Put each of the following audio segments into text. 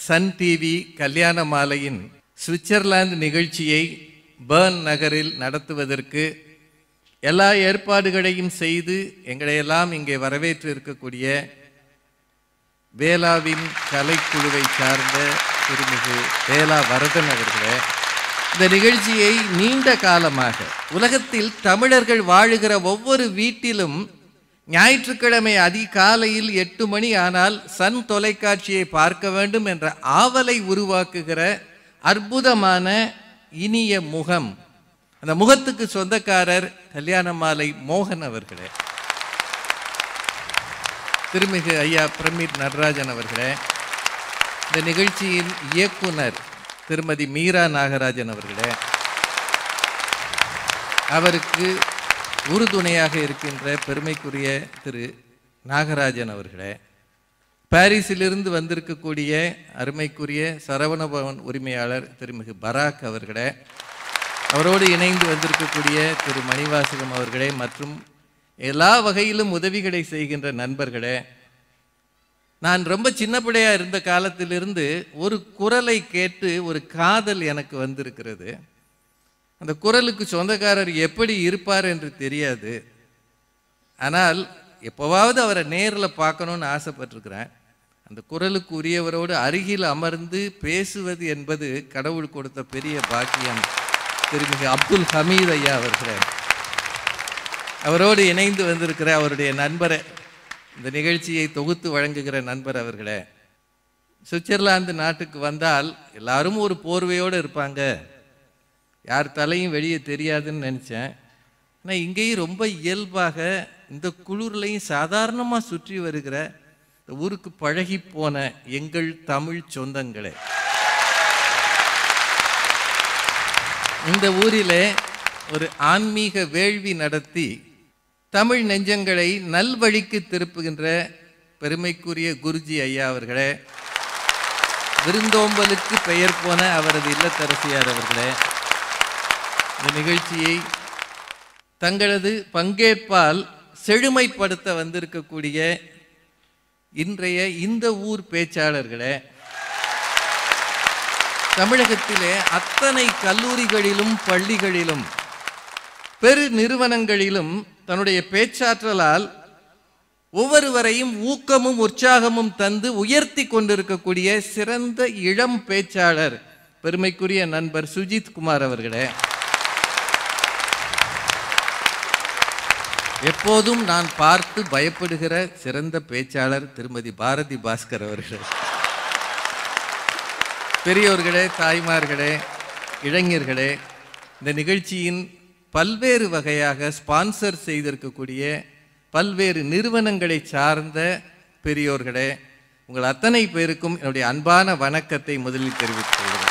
Sun TV கல்யாண மாலையின் Switzerland நிகழ்ச்சியை பேர்ன் நகரில் நடத்துவதற்கு எல்லா ஏற்பாடுகளையும் செய்து எங்களையெல்லாம் இங்கே வரவேற்று இருக்கக்கூடிய வேளாவின் கலைக்குழுவை சார்ந்த திருமிகு வேளா வரதன் அவர்களே இந்த நிகழ்ச்சியை நீண்ட காலமாக உலகத்தில் தமிழர்கள் வாழுகிற ஒவ்வொரு வீட்டிலும் ஞாயிற்றுக்கிழமை அதிகாலையில் எட்டு மணி ஆனால் சன் தொலைக்காட்சியை பார்க்க வேண்டும் என்ற ஆவலை உருவாக்குகிற அற்புதமான இனிய முகம் அந்த முகத்துக்கு சொந்தக்காரர் கல்யாண மாலை மோகன் அவர்களே திருமிகு ஐயா பிரமித் நடராஜன் அவர்களே இந்த நிகழ்ச்சியின் இயக்குனர் திருமதி மீரா நாகராஜன் அவர்களே அவருக்கு உறுதுணையாக இருக்கின்ற பெருமைக்குரிய திரு நாகராஜன் அவர்களே பாரிஸிலிருந்து வந்திருக்கக்கூடிய அருமைக்குரிய சரவணபவன் உரிமையாளர் திருமிகு பராக் அவர்களே அவரோடு இணைந்து வந்திருக்கக்கூடிய திரு மணிவாசகம் அவர்களே மற்றும் எல்லா வகையிலும் உதவிகளை செய்கின்ற நண்பர்களே நான் ரொம்ப சின்ன பிள்ளையா இருந்த காலத்திலிருந்து ஒரு குரலை கேட்டு ஒரு காதல் எனக்கு வந்திருக்கிறது அந்த குரலுக்கு சொந்தக்காரர் எப்படி இருப்பார் என்று தெரியாது ஆனால் எப்போவாவது அவரை நேரில் பார்க்கணும்னு ஆசைப்பட்டிருக்கிறேன் அந்த குரலுக்கு உரியவரோடு அருகில் அமர்ந்து பேசுவது என்பது கடவுள் கொடுத்த பெரிய பாக்கியம் திருமிகு அப்துல் ஹமீத் ஐயா அவர்களே அவரோடு இணைந்து வந்திருக்கிற அவருடைய நண்பரை இந்த நிகழ்ச்சியை தொகுத்து வழங்குகிற நண்பர் அவர்களே சுவிட்சர்லாந்து நாட்டுக்கு வந்தால் எல்லாரும் ஒரு போர்வையோடு இருப்பாங்க யார் தலையும் வெளியே தெரியாதுன்னு நினச்சேன் ஆனால் இங்கேயும் ரொம்ப இயல்பாக இந்த குளிர்லையும் சாதாரணமாக சுற்றி வருகிற இந்த ஊருக்கு பழகி போன எங்கள் தமிழ் சொந்தங்களே இந்த ஊரிலே ஒரு ஆன்மீக வேள்வி நடத்தி தமிழ் நெஞ்சங்களை நல்வழிக்கு திருப்புகின்ற பெருமைக்குரிய குருஜி ஐயா அவர்களே விருந்தோம்பலுக்கு பெயர் போன அவரது இல்லத்தரசியார் அவர்களே இந்த நிகழ்ச்சியை தங்களது பங்கேற்பால் செழுமைப்படுத்த வந்திருக்கக்கூடிய இன்றைய இந்த ஊர் பேச்சாளர்களே தமிழகத்திலே அத்தனை கல்லூரிகளிலும் பள்ளிகளிலும் பெரு நிறுவனங்களிலும் தன்னுடைய பேச்சாற்றலால் ஒவ்வொருவரையும் ஊக்கமும் உற்சாகமும் தந்து உயர்த்தி கொண்டிருக்கக்கூடிய சிறந்த இளம் பேச்சாளர் பெருமைக்குரிய நண்பர் சுஜித் குமார் அவர்களே எப்போதும் நான் பார்த்து பயப்படுகிற சிறந்த பேச்சாளர் திருமதி பாரதி பாஸ்கர் அவர்கள் பெரியோர்களே தாய்மார்களே இளைஞர்களே இந்த நிகழ்ச்சியின் பல்வேறு வகையாக ஸ்பான்சர் செய்திருக்கக்கூடிய பல்வேறு நிறுவனங்களை சார்ந்த பெரியோர்களே உங்கள் அத்தனை பேருக்கும் என்னுடைய அன்பான வணக்கத்தை முதலில் தெரிவித்துக் கொள்கிறேன்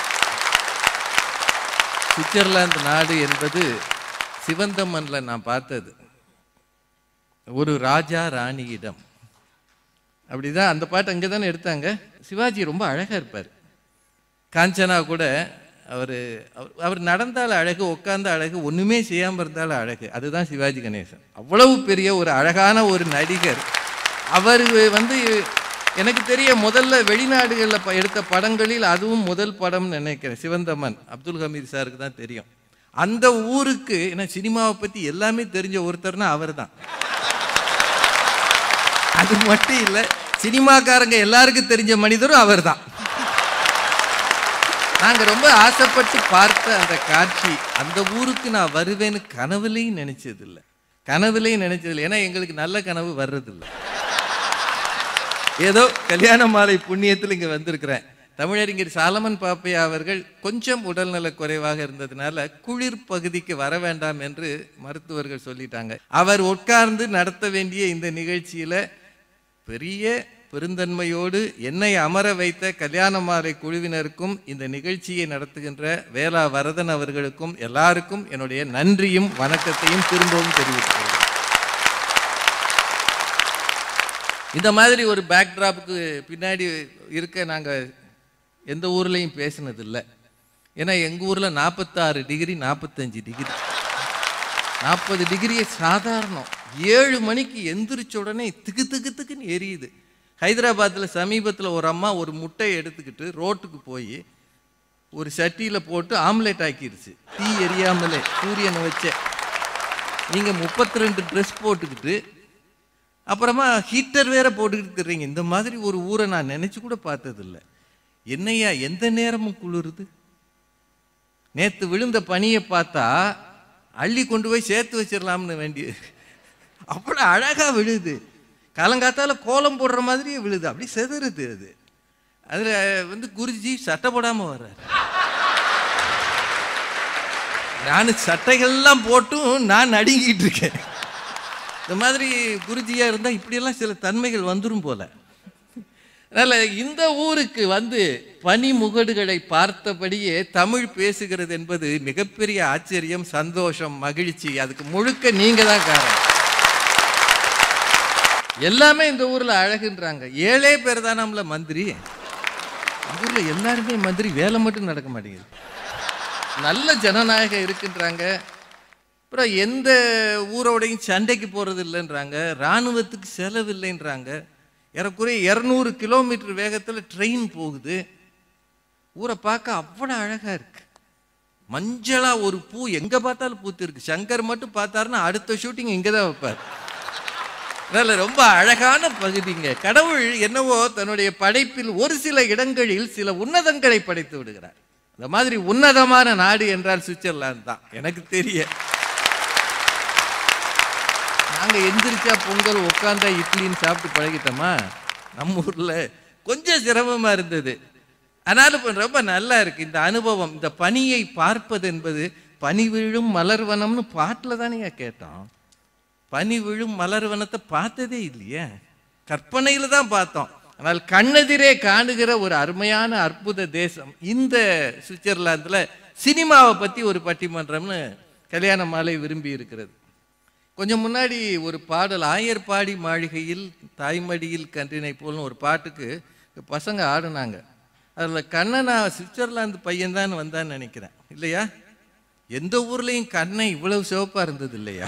சுவிட்சர்லாந்து நாடு என்பது சிவந்தமன்ல நான் பார்த்தது ஒரு ராஜா ராணியிடம் அப்படிதான் அந்த பாட்டு அங்கே தானே எடுத்தாங்க சிவாஜி ரொம்ப அழகாக இருப்பார் காஞ்சனா கூட அவர் அவர் நடந்தால் அழகு உட்கார்ந்த அழகு ஒன்றுமே செய்யாமல் இருந்தாலும் அழகு அதுதான் சிவாஜி கணேசன் அவ்வளவு பெரிய ஒரு அழகான ஒரு நடிகர் அவர் வந்து எனக்கு தெரிய முதல்ல வெளிநாடுகளில் ப- எடுத்த படங்களில் அதுவும் முதல் படம்னு நினைக்கிறேன் சிவந்தமன் அப்துல் ஹமீத் சாருக்கு தான் தெரியும் அந்த ஊருக்கு ஏன்னா சினிமாவை பற்றி எல்லாமே தெரிஞ்ச ஒருத்தர்னா அவர் தான் அது மட்டும் இல்லை சினிமாக்காரங்க எல்லாருக்கும் தெரிஞ்ச மனிதரும் அவர்தான் நாங்க ரொம்ப ஆசைப்பட்டு பார்த்த அந்த காட்சி அந்த ஊருக்கு நான் வருவேன்னு கனவுலையும் நினைச்சது இல்லை கனவுலையும் நினைச்சது இல்லை ஏன்னா எங்களுக்கு நல்ல கனவு வர்றதில்லை ஏதோ கல்யாண மாலை புண்ணியத்தில் இங்க வந்திருக்கிறேன் தமிழறிஞர் சாலமன் பாப்பையா அவர்கள் கொஞ்சம் உடல்நலக் குறைவாக இருந்ததுனால குளிர் பகுதிக்கு வர வேண்டாம் என்று மருத்துவர்கள் சொல்லிட்டாங்க அவர் உட்கார்ந்து நடத்த வேண்டிய இந்த நிகழ்ச்சியில பெரிய பெருந்தன்மையோடு என்னை அமர வைத்த கல்யாண மாலை குழுவினருக்கும் இந்த நிகழ்ச்சியை நடத்துகின்ற வேளா வரதன் அவர்களுக்கும் எல்லாருக்கும் என்னுடைய நன்றியும் வணக்கத்தையும் திரும்பவும் தெரிவித்துக் கொள்கிறேன் இந்த மாதிரி ஒரு பேக்ட்ராப்புக்கு பின்னாடி இருக்க நாங்கள் எந்த ஊர்லேயும் பேசினதில்லை ஏன்னா எங்கள் ஊரில் நாற்பத்தாறு டிகிரி நாற்பத்தஞ்சு டிகிரி நாற்பது டிகிரியே சாதாரணம் ஏழு மணிக்கு எந்திரிச்ச உடனே திக்கு திக்கு திக்குன்னு எரியுது ஹைதராபாத்தில் சமீபத்தில் ஒரு அம்மா ஒரு முட்டையை எடுத்துக்கிட்டு ரோட்டுக்கு போய் ஒரு சட்டியில் போட்டு ஆம்லெட் ஆக்கிருச்சு தீ எரியாமலே சூரியனை வச்சே நீங்கள் முப்பத்தி ரெண்டு ட்ரெஸ் போட்டுக்கிட்டு அப்புறமா ஹீட்டர் வேற போட்டுக்கிட்டு இருக்கிறீங்க இந்த மாதிரி ஒரு ஊரை நான் நினைச்சு கூட பார்த்ததில்ல என்னையா எந்த நேரமும் குளிருது நேத்து விழுந்த பனியை பார்த்தா அள்ளி கொண்டு போய் சேர்த்து வச்சிடலாம்னு வேண்டிய அவ்வளோ அழகா விழுது காலங்காத்தால கோலம் போடுற மாதிரியே விழுது அப்படி செதறுது அது அதுல வந்து குருஜி சட்டை போடாம வர்றாரு நான் சட்டைகள்லாம் போட்டும் நான் நடுங்கிட்டு இருக்கேன் இந்த மாதிரி குருஜியா இருந்தா இப்படியெல்லாம் சில தன்மைகள் வந்துரும் போல அதனால இந்த ஊருக்கு வந்து பனி முகடுகளை பார்த்தபடியே தமிழ் பேசுகிறது என்பது மிகப்பெரிய ஆச்சரியம் சந்தோஷம் மகிழ்ச்சி அதுக்கு முழுக்க நீங்க தான் காரணம் எல்லாமே இந்த ஊர்ல அழகுன்றாங்க ஏழே பேர் தான் நம்மள மந்திரி இந்த ஊர்ல எல்லாருமே மந்திரி வேலை மட்டும் நடக்க மாட்டேங்குது நல்ல ஜனநாயகம் இருக்குன்றாங்க அப்புறம் எந்த ஊரோடையும் சண்டைக்கு போறது இல்லைன்றாங்க இராணுவத்துக்கு செலவு இல்லைன்றாங்க ஏறக்குறைய இரநூறு கிலோமீட்டர் வேகத்தில் ட்ரெயின் போகுது ஊரை பார்க்க அவ்வளோ அழகா இருக்கு மஞ்சளா ஒரு பூ எங்க பார்த்தாலும் பூத்து இருக்கு சங்கர் மட்டும் பார்த்தாருன்னா அடுத்த ஷூட்டிங் இங்கே தான் வைப்பார் அதனால ரொம்ப அழகான பகுதிங்க கடவுள் என்னவோ தன்னுடைய படைப்பில் ஒரு சில இடங்களில் சில உன்னதங்களை படைத்து விடுகிறார் அந்த மாதிரி உன்னதமான நாடு என்றால் சுவிட்சர்லாந்து தான் எனக்கு தெரிய நாங்க எந்திரிச்சா பொங்கல் உட்காந்தா இட்லின்னு சாப்பிட்டு பழகிட்டோமா நம்ம ஊர்ல கொஞ்சம் சிரமமா இருந்தது ஆனாலும் இப்ப ரொம்ப நல்லா இருக்கு இந்த அனுபவம் இந்த பனியை பார்ப்பது என்பது பனி விழும் மலர்வனம்னு பாட்டில் தானேங்க கேட்டோம் பனி விழும் மலர்வனத்தை பார்த்ததே இல்லையே கற்பனையில தான் பார்த்தோம் ஆனால் கண்ணெதிரே காணுகிற ஒரு அருமையான அற்புத தேசம் இந்த சுவிட்சர்லாந்துல சினிமாவை பத்தி ஒரு பட்டிமன்றம்னு கல்யாண மாலை விரும்பி இருக்கிறது கொஞ்சம் முன்னாடி ஒரு பாடல் ஆயர்பாடி மாளிகையில் தாய்மடியில் கன்றினை போல்னு ஒரு பாட்டுக்கு பசங்க ஆடுனாங்க அதில் கண்ணனா சுவிட்சர்லாந்து பையன்தான் வந்தான்னு நினைக்கிறேன் இல்லையா எந்த ஊர்லயும் கண்ணன் இவ்வளவு சிவப்பா இருந்தது இல்லையா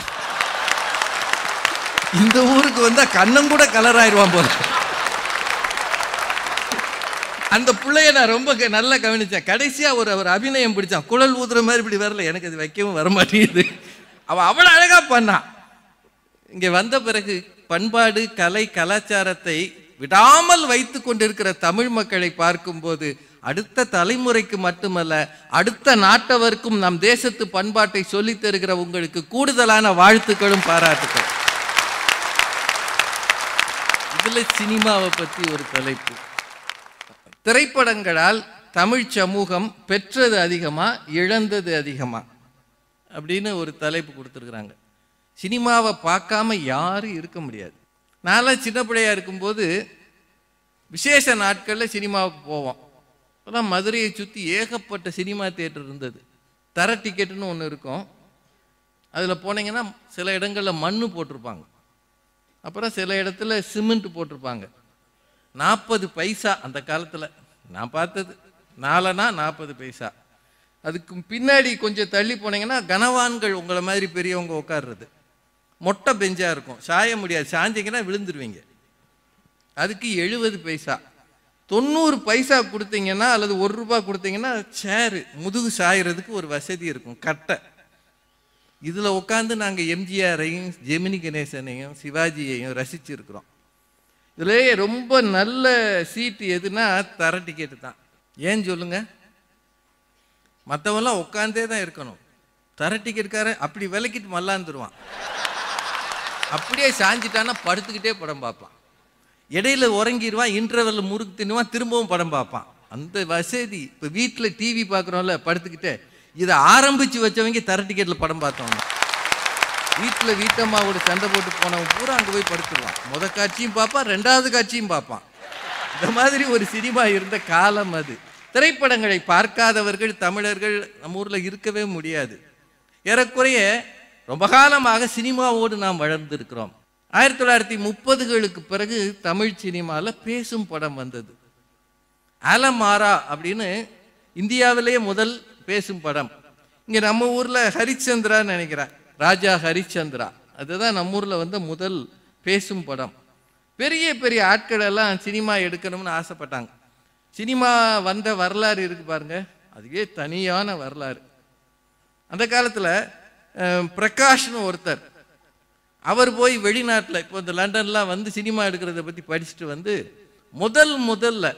இந்த ஊருக்கு வந்தா கண்ணன் கூட கலர் ஆயிடுவான் போல அந்த பிள்ளைய நான் ரொம்ப க- நல்லா கவனிச்சேன் கடைசியா ஒரு ஒரு அபிநயம் பிடிச்சான் குழல் ஊதுற மாதிரி இப்படி வரல எனக்கு அது வைக்கவும் வர மாட்டேங்குது அவன் அவ்வளவு அழகா பண்ணான் இங்க வந்த பிறகு பண்பாடு கலை கலாச்சாரத்தை விடாமல் வைத்து கொண்டிருக்கிற தமிழ் மக்களை பார்க்கும்போது அடுத்த தலைமுறைக்கு மட்டுமல்ல அடுத்த நாட்டவருக்கும் நம் தேசத்து பண்பாட்டை சொல்லித் தருகிற உங்களுக்கு கூடுதலான வாழ்த்துக்களும் பாராட்டுக்கள் இதுல சினிமாவை பத்தி ஒரு தலைப்பு திரைப்படங்களால் தமிழ் சமூகம் பெற்றது அதிகமா இழந்தது அதிகமா அப்படின்னு ஒரு தலைப்பு கொடுத்துருக்குறாங்க சினிமாவை பார்க்காம யாரும் இருக்க முடியாது நான்லாம் சின்ன பிள்ளையா இருக்கும்போது விசேஷ நாட்களில் சினிமாவுக்கு போவோம் அப்போதான் மதுரையை சுற்றி ஏகப்பட்ட சினிமா தியேட்டர் இருந்தது தர டிக்கெட்டுன்னு ஒன்று இருக்கும் அதில் போனீங்கன்னா சில இடங்களில் மண் போட்டிருப்பாங்க அப்புறம் சில இடத்துல சிமெண்ட் போட்டிருப்பாங்க நாற்பது பைசா அந்த காலத்தில் நான் பார்த்தது நாலனா நாற்பது பைசா அதுக்கு பின்னாடி கொஞ்சம் தள்ளி போனீங்கன்னா கனவான்கள் உங்களை மாதிரி பெரியவங்க உட்கார்றது மொட்டை பெஞ்சா இருக்கும் சாய முடியாது சாஞ்சிங்கன்னா விழுந்துருவீங்க அதுக்கு எழுபது பைசா தொண்ணூறு பைசா கொடுத்தீங்கன்னா அல்லது ஒரு ரூபாய் கொடுத்தீங்கன்னா சேரு முதுகு சாயறதுக்கு ஒரு வசதி இருக்கும் கட்டை இதில் உட்காந்து நாங்கள் எம்ஜிஆரையும் ஜெமினி கணேசனையும் சிவாஜியையும் ரசிச்சிருக்கிறோம் இதுலேயே ரொம்ப நல்ல சீட்டு எதுனா தர டிக்கெட்டு தான் ஏன் சொல்லுங்க மற்றவெல்லாம் உட்காந்தே தான் இருக்கணும் தர டிக்கெட்காரன் அப்படி விலக்கிட்டு மல்லாந்துருவான் அப்படியே சாஞ்சிட்டான்னா படுத்துக்கிட்டே படம் பார்ப்பான் இடையில உறங்கிடுவான் இன்டர்வெல்ல முறுக்கு தின்னுவான் திரும்பவும் படம் பார்ப்பான் அந்த வசதி இப்போ வீட்டில் டிவி பார்க்குறோம்ல படுத்துக்கிட்டே இதை ஆரம்பிச்சு வச்சவங்க தர டிக்கெட்டில் படம் பார்த்தவங்க வீட்டில் வீட்டம்மாவோட சண்டை போட்டு போனவன் பூரா அங்கே போய் படுத்துருவான் முத காட்சியும் பார்ப்பான் ரெண்டாவது காட்சியும் பார்ப்பான் இந்த மாதிரி ஒரு சினிமா இருந்த காலம் அது திரைப்படங்களை பார்க்காதவர்கள் தமிழர்கள் நம்ம ஊரில் இருக்கவே முடியாது ஏறக்குறைய ரொம்ப காலமாக சினிமாவோடு நாம் வளர்ந்திருக்கிறோம் ஆயிரத்தி தொள்ளாயிரத்தி முப்பதுகளுக்கு பிறகு தமிழ் சினிமாவில் பேசும் படம் வந்தது அலமாரா அப்படின்னு இந்தியாவிலேயே முதல் பேசும் படம் இங்கே நம்ம ஊரில் ஹரிச்சந்திரான்னு நினைக்கிறேன் ராஜா ஹரிச்சந்திரா அதுதான் நம்ம ஊரில் வந்த முதல் பேசும் படம் பெரிய பெரிய ஆட்கள் எல்லாம் சினிமா எடுக்கணும்னு ஆசைப்பட்டாங்க சினிமா வந்த வரலாறு இருக்கு பாருங்க அதுவே தனியான வரலாறு அந்த காலத்தில் பிரகாஷ்னு ஒருத்தர் அவர் போய் வெளிநாட்டில் இப்போ இந்த லண்டன்லாம் வந்து சினிமா எடுக்கிறத பற்றி படிச்சுட்டு வந்து முதல் முதல்ல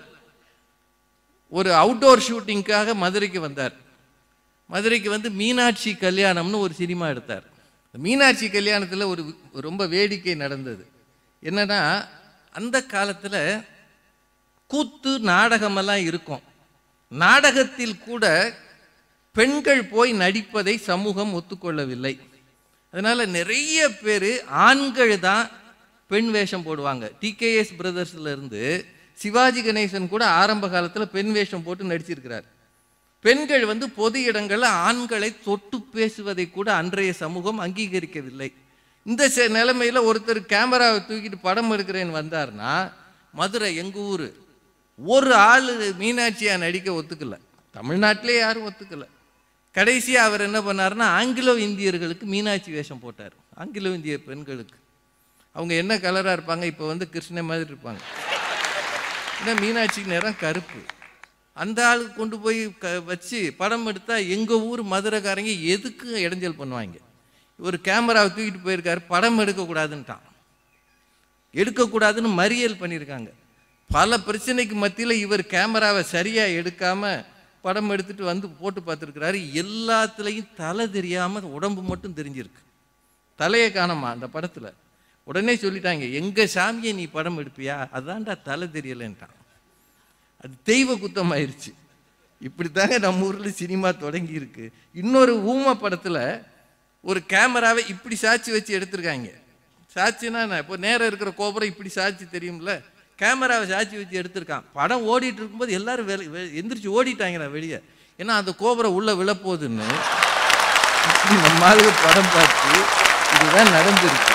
ஒரு அவுட்டோர் ஷூட்டிங்க்காக மதுரைக்கு வந்தார் மதுரைக்கு வந்து மீனாட்சி கல்யாணம்னு ஒரு சினிமா எடுத்தார் இந்த மீனாட்சி கல்யாணத்தில் ஒரு வி- ரொம்ப வேடிக்கை நடந்தது என்னன்னா அந்த காலத்தில் கூத்து நாடகமெல்லாம் இருக்கும் நாடகத்தில் கூட பெண்கள் போய் நடிப்பதை சமூகம் ஒத்துக்கொள்ளவில்லை அதனால நிறைய பேர் ஆண்கள் தான் பெண் வேஷம் போடுவாங்க டிகேஎஸ் பிரதர்ஸ்ல இருந்து சிவாஜி கணேசன் கூட ஆரம்ப காலத்தில் பெண் வேஷம் போட்டு நடிச்சிருக்கிறார் பெண்கள் வந்து பொது இடங்களில் ஆண்களை தொட்டு பேசுவதை கூட அன்றைய சமூகம் அங்கீகரிக்கவில்லை இந்த செ- நிலைமையில ஒருத்தர் கேமராவை தூக்கிட்டு படம் எடுக்கிறேன்னு வந்தார்னா மதுரை எங்க ஊர் ஒரு ஆள் மீனாட்சியா நடிக்க ஒத்துக்கல தமிழ்நாட்டிலே யாரும் ஒத்துக்கல கடைசியா அவர் என்ன பண்ணாருன்னா ஆங்கிலோ இந்தியர்களுக்கு மீனாட்சி வேஷம் போட்டார் ஆங்கிலோ இந்திய பெண்களுக்கு அவங்க என்ன கலரா இருப்பாங்க இப்போ வந்து கிருஷ்ண மாதிரி இருப்பாங்க ஏன்னா மீனாட்சி நிறம் கருப்பு அந்த ஆளுக்கு கொண்டு போய் க வச்சு படம் எடுத்தா எங்க ஊர் மதுரைக்காரங்க எதுக்கு இடைஞ்சல் பண்ணுவாங்க ஒரு கேமராவை தூக்கிட்டு போயிருக்காரு படம் எடுக்கக்கூடாதுன்ட்டான் எடுக்கக்கூடாதுன்னு மறியல் பண்ணியிருக்காங்க பல பிரச்சனைக்கு மத்தியில் இவர் கேமராவை சரியா எடுக்காம படம் எடுத்துட்டு வந்து போட்டு பார்த்துருக்கிறாரு எல்லாத்துலேயும் தலை தெரியாம உடம்பு மட்டும் தெரிஞ்சிருக்கு தலையை காணோமா அந்த படத்துல உடனே சொல்லிட்டாங்க எங்க சாமியை நீ படம் எடுப்பியா அதான்டா தலை தெரியலன்ட்டான் அது தெய்வ குத்தம் ஆயிடுச்சு இப்படித்தாங்க நம்ம ஊர்ல சினிமா தொடங்கி இருக்கு இன்னொரு ஊம படத்துல ஒரு கேமராவை இப்படி சாட்சி வச்சு எடுத்திருக்காங்க சாட்சினா என்ன இப்போ நேரம் இருக்கிற கோபுரம் இப்படி சாட்சி தெரியும்ல கேமராவை சாட்சி வச்சு எடுத்திருக்கான் படம் ஓடிட்டு இருக்கும்போது எல்லாரும் வெளி வெ- எந்திரிச்சு ஓடிட்டாங்கடா வெளியே ஏன்னா அந்த கோபுரம் உள்ள விழப்போகுதுன்னு இப்படி நம்ம ஆளுங்க படம் பார்த்து இதுதான் நடந்திருக்கு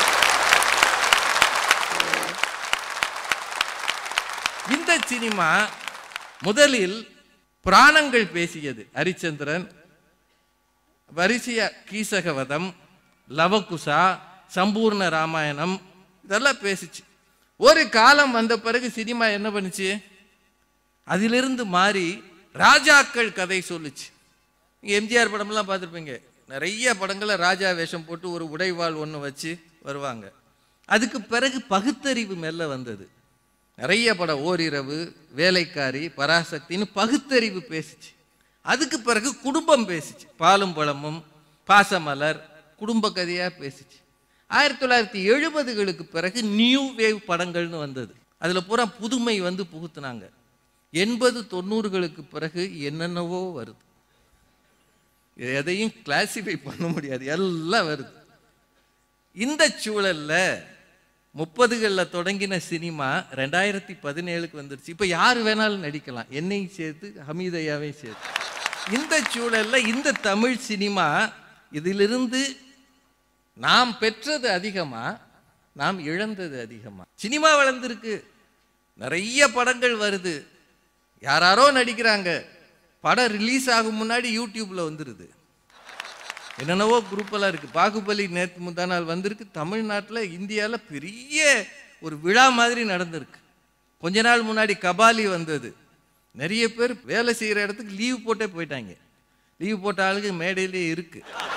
இந்த சினிமா முதலில் புராணங்கள் பேசியது ஹரிச்சந்திரன் வரிசைய கீசகவதம் லவகுசா சம்பூர்ண ராமாயணம் இதெல்லாம் பேசிச்சு ஒரு காலம் வந்த பிறகு சினிமா என்ன பண்ணுச்சு அதிலிருந்து மாறி ராஜாக்கள் கதை சொல்லுச்சு நீங்க எம்ஜிஆர் படம்லாம் பார்த்துருப்பீங்க நிறைய படங்களை ராஜா வேஷம் போட்டு ஒரு உடைவாள் ஒன்று வச்சு வருவாங்க அதுக்கு பிறகு பகுத்தறிவு மெல்ல வந்தது நிறைய படம் ஓரிரவு வேலைக்காரி பராசக்தின்னு பகுத்தறிவு பேசிச்சு அதுக்கு பிறகு குடும்பம் பேசிச்சு பாலும் பழமும் பாசமலர் குடும்ப கதையா பேசிச்சு ஆயிரத்தி தொள்ளாயிரத்தி எழுபதுகளுக்கு பிறகு நியூ வேவ் படங்கள்னு வந்தது அதுல பூரா புதுமை வந்து புகுத்துனாங்க எண்பது தொண்ணூறுகளுக்கு பிறகு என்னென்னவோ வருது எதையும் கிளாசிஃபை பண்ண முடியாது எல்லாம் வருது இந்த சூழல்ல முப்பதுகளில் தொடங்கின சினிமா ரெண்டாயிரத்தி பதினேழுக்கு வந்துருச்சு இப்போ யார் வேணாலும் நடிக்கலாம் என்னையும் சேர்த்து ஹமீதையாவையும் சேர்த்து இந்த சூழல்ல இந்த தமிழ் சினிமா இதிலிருந்து நாம் பெற்றது அதிகமா நாம் இழந்தது அதிகமா சினிமா வளர்ந்துருக்கு நிறைய படங்கள் வருது யாராரோ நடிக்கிறாங்க படம் ரிலீஸ் ஆகும் முன்னாடி யூடியூப்ல வந்துருது என்னென்னவோ குரூப் எல்லாம் இருக்கு பாகுபலி நேற்று முந்தா நாள் வந்திருக்கு தமிழ்நாட்டில் இந்தியாவில் பெரிய ஒரு விழா மாதிரி நடந்திருக்கு கொஞ்ச நாள் முன்னாடி கபாலி வந்தது நிறைய பேர் வேலை செய்கிற இடத்துக்கு லீவ் போட்டே போயிட்டாங்க லீவ் போட்ட ஆளுக்கு மேடையிலே இருக்கு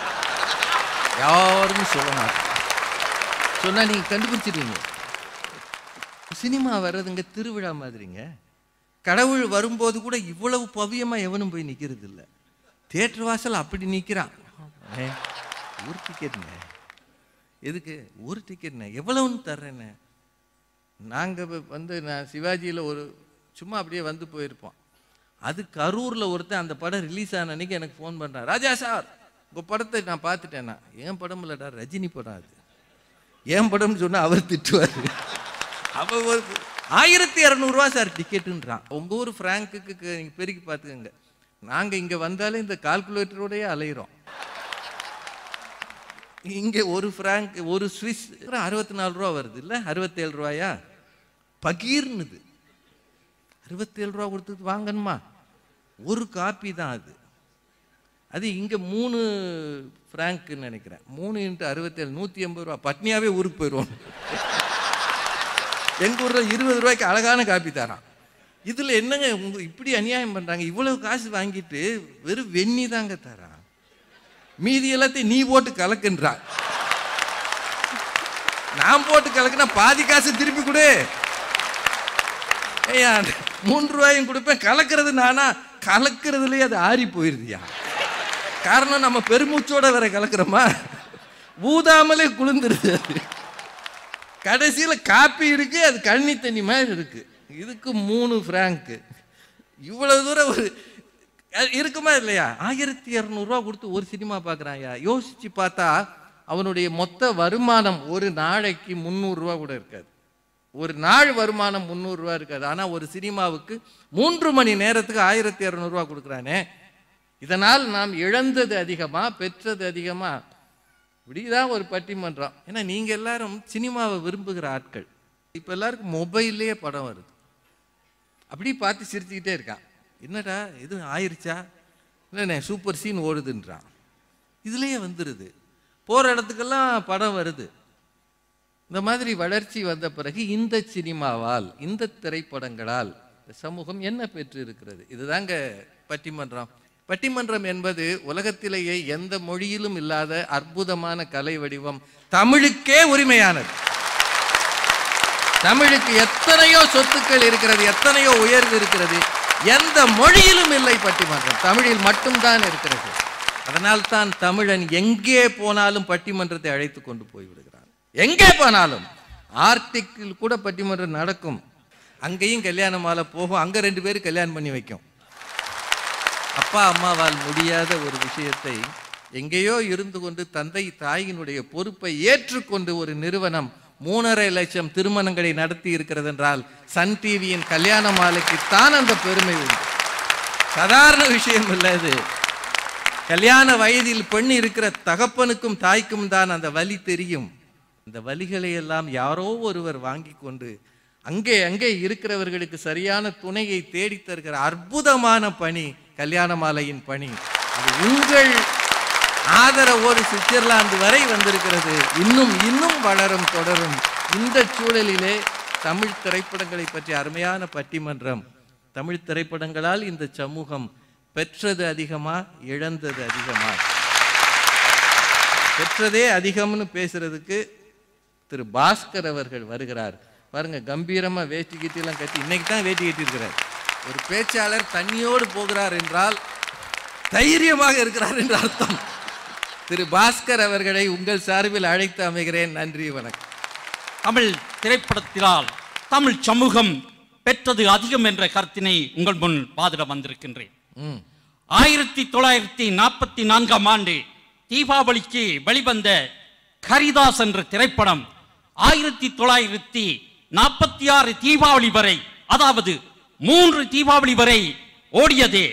யாரும் சொல்ல மாட்டாங்க சொன்னா நீங்க கண்டுபிடிச்சிருவீங்க சினிமா வர்றதுங்க திருவிழா மாதிரிங்க கடவுள் வரும்போது கூட இவ்வளவு பவியமா எவனும் போய் நிக்கிறது இல்ல தியேட்டர் வாசல் அப்படி நிக்கிறான் ஏ, ஒரு டிக்கெட்ண்ணே எதுக்கு ஒரு டிக்கெட்ண்ணே எவ்வளவுன்னு தர்றேண்ணே நாங்க இப்ப வந்து நான் சிவாஜியில ஒரு சும்மா அப்படியே வந்து போயிருப்போம் அது கரூர்ல ஒருத்தன் அந்த படம் ரிலீஸ் ஆன அன்னைக்கு எனக்கு ஃபோன் பண்றான் ராஜா சார் உங்க படத்தை நான் பார்த்துட்டேன்னா என் படம் இல்லடா ரஜினி படம் அது என் படம்னு சொன்னா அவர் திட்டுவார் அவ ஒரு ஆயிரத்தி இரநூறுவா சார் டிக்கெட்டுன்றான் உங்க ஊர் ஃப்ராங்குக்கு க- நீங்க பெருக்கி பார்த்துக்கோங்க நாங்க இங்க வந்தாலே இந்த கால்குலேட்டரோடயே அலையிறோம் இங்க ஒரு ஃப்ராங்க் ஒரு சுவிஸ் அறுபத்தி நாலு ரூபா வருது இல்ல அறுபத்தேழு ரூபாயா பகீர்னுது அறுபத்தேழு ரூபா கொடுத்து வாங்கணுமா ஒரு காப்பி தான் அது அது இங்க மூணு ஃப்ராங்க்னு நினைக்கிறேன் மூணு இன்ட்டு அறுபத்தேழு நூற்றி எண்பது ரூபா பட்னியாவே ஊருக்கு போயிடுவோம் எங்க ஊர்ல இருபது ரூபாய்க்கு அழகான காப்பி தரான் இதுல என்னங்க உங்க இப்படி அநியாயம் பண்றாங்க இவ்வளவு காசு வாங்கிட்டு வெறும் வெண்ணி தாங்க தரான் மீதி எல்லாத்தையும் நீ போட்டு கலக்குன்றான் நான் போட்டு கலக்குனா பாதி காசு திருப்பி கொடு ஐயா மூன்று ரூபாயும் கொடுப்பேன் கலக்கிறது நானா கலக்கிறதுலயே அது ஆறி போயிருதியா காரணம் நம்ம பெருமூச்சோட வேற கலக்கிறோமா ஊதாமலே குளிந்துருது அது கடைசியில காப்பி இருக்கு அது கண்ணி தண்ணி மாதிரி இருக்கு இதுக்கு மூணு ஃப்ராங்க்கு இவ்வளவு தூரம் ஒரு அஹ் இருக்குமா இல்லையா ஆயிரத்தி இரநூறுவா கொடுத்து ஒரு சினிமா பார்க்குறாயா யோசிச்சு பார்த்தா அவனுடைய மொத்த வருமானம் ஒரு நாளைக்கு முந்நூறுரூவா கூட இருக்காது ஒரு நாள் வருமானம் முந்நூறுரூவா இருக்காது ஆனால் ஒரு சினிமாவுக்கு மூன்று மணி நேரத்துக்கு ஆயிரத்தி இரநூறுவா கொடுக்குறானே இதனால் நாம் இழந்தது அதிகமா பெற்றது அதிகமா இப்படிதான் ஒரு பட்டிமன்றம் ஏன்னா நீங்க எல்லாரும் சினிமாவை விரும்புகிற ஆட்கள் இப்போ எல்லாருக்கும் மொபைல்லையே படம் வருது அப்படி பார்த்து சிரிச்சுக்கிட்டே இருக்கான் என்னடா இது ஆயிருச்சா இல்லைண்ணே சூப்பர் சீன் ஓடுதுன்றான் இதுலேயே வந்துடுது போகிற இடத்துக்கெல்லாம் படம் வருது இந்த மாதிரி வளர்ச்சி வந்த பிறகு இந்த சினிமாவால் இந்த திரைப்படங்களால் இந்த சமூகம் என்ன பெற்று இருக்கிறது இதுதாங்க பட்டிமன்றம் பட்டிமன்றம் என்பது உலகத்திலேயே எந்த மொழியிலும் இல்லாத அற்புதமான கலை வடிவம் தமிழுக்கே உரிமையானது தமிழுக்கு எத்தனையோ சொத்துக்கள் இருக்கிறது எத்தனையோ உயர்வு இருக்கிறது எந்த மொழியிலும் இல்லை பட்டிமன்றம் தமிழில் மட்டும்தான் இருக்கிறது அதனால் தான் தமிழன் எங்கே போனாலும் பட்டிமன்றத்தை அழைத்து கொண்டு போய் விடுகிறான் எங்கே போனாலும் ஆர்டிக்கில் கூட பட்டிமன்றம் நடக்கும் அங்கேயும் கல்யாண மாலை போகும் அங்க ரெண்டு பேரும் கல்யாணம் பண்ணி வைக்கும் அப்பா அம்மாவால் முடியாத ஒரு விஷயத்தை எங்கேயோ இருந்து கொண்டு தந்தை தாயினுடைய பொறுப்பை ஏற்றுக்கொண்டு ஒரு நிறுவனம் மூணரை லட்சம் திருமணங்களை நடத்தி இருக்கிறது என்றால் சன் டிவியின் கல்யாண மாலைக்கு தான் அந்த பெருமை உண்டு சாதாரண விஷயம் இல்லை இது கல்யாண வயதில் பெண் இருக்கிற தகப்பனுக்கும் தாய்க்கும் தான் அந்த வலி தெரியும் இந்த வலிகளை எல்லாம் யாரோ ஒருவர் வாங்கி கொண்டு அங்கே அங்கே இருக்கிறவர்களுக்கு சரியான துணையை தேடித் தருகிற அற்புதமான பணி கல்யாண மாலையின் பணி அது உங்கள் ஆதரவோடு சுவிட்சர்லாந்து வரை வந்திருக்கிறது இன்னும் இன்னும் வளரும் தொடரும் இந்த சூழலிலே தமிழ் திரைப்படங்களை பற்றிய அருமையான பட்டிமன்றம் தமிழ் திரைப்படங்களால் இந்த சமூகம் பெற்றது அதிகமா இழந்தது அதிகமா பெற்றதே அதிகம்னு பேசுறதுக்கு திரு பாஸ்கர் அவர்கள் வருகிறார் பாருங்க கம்பீரமா வேஷ்டி கீட்டிலாம் கட்டி இன்னைக்கு தான் வேட்டி கட்டியிருக்கிறார் ஒரு பேச்சாளர் தண்ணியோடு போகிறார் என்றால் தைரியமாக இருக்கிறார் என்று அர்த்தம் திரு பாஸ்கர் அவர்களை உங்கள் சார்பில் அழைத்து அமைகிறேன் நன்றி வணக்கம் தமிழ் திரைப்படத்தினால் தமிழ் சமூகம் பெற்றது அதிகம் என்ற கருத்தினை உங்கள் முன் வாதிட வந்திருக்கின்றேன் ம் ஆயிரத்தி தொள்ளாயிரத்தி நாற்பத்தி நான்காம் ஆண்டு தீபாவளிக்கு வெளிவந்த கரிதாஸ் என்ற திரைப்படம் ஆயிரத்தி தொள்ளாயிரத்தி நாற்பத்தி ஆறு தீபாவளி வரை அதாவது மூன்று தீபாவளி வரை ஓடியது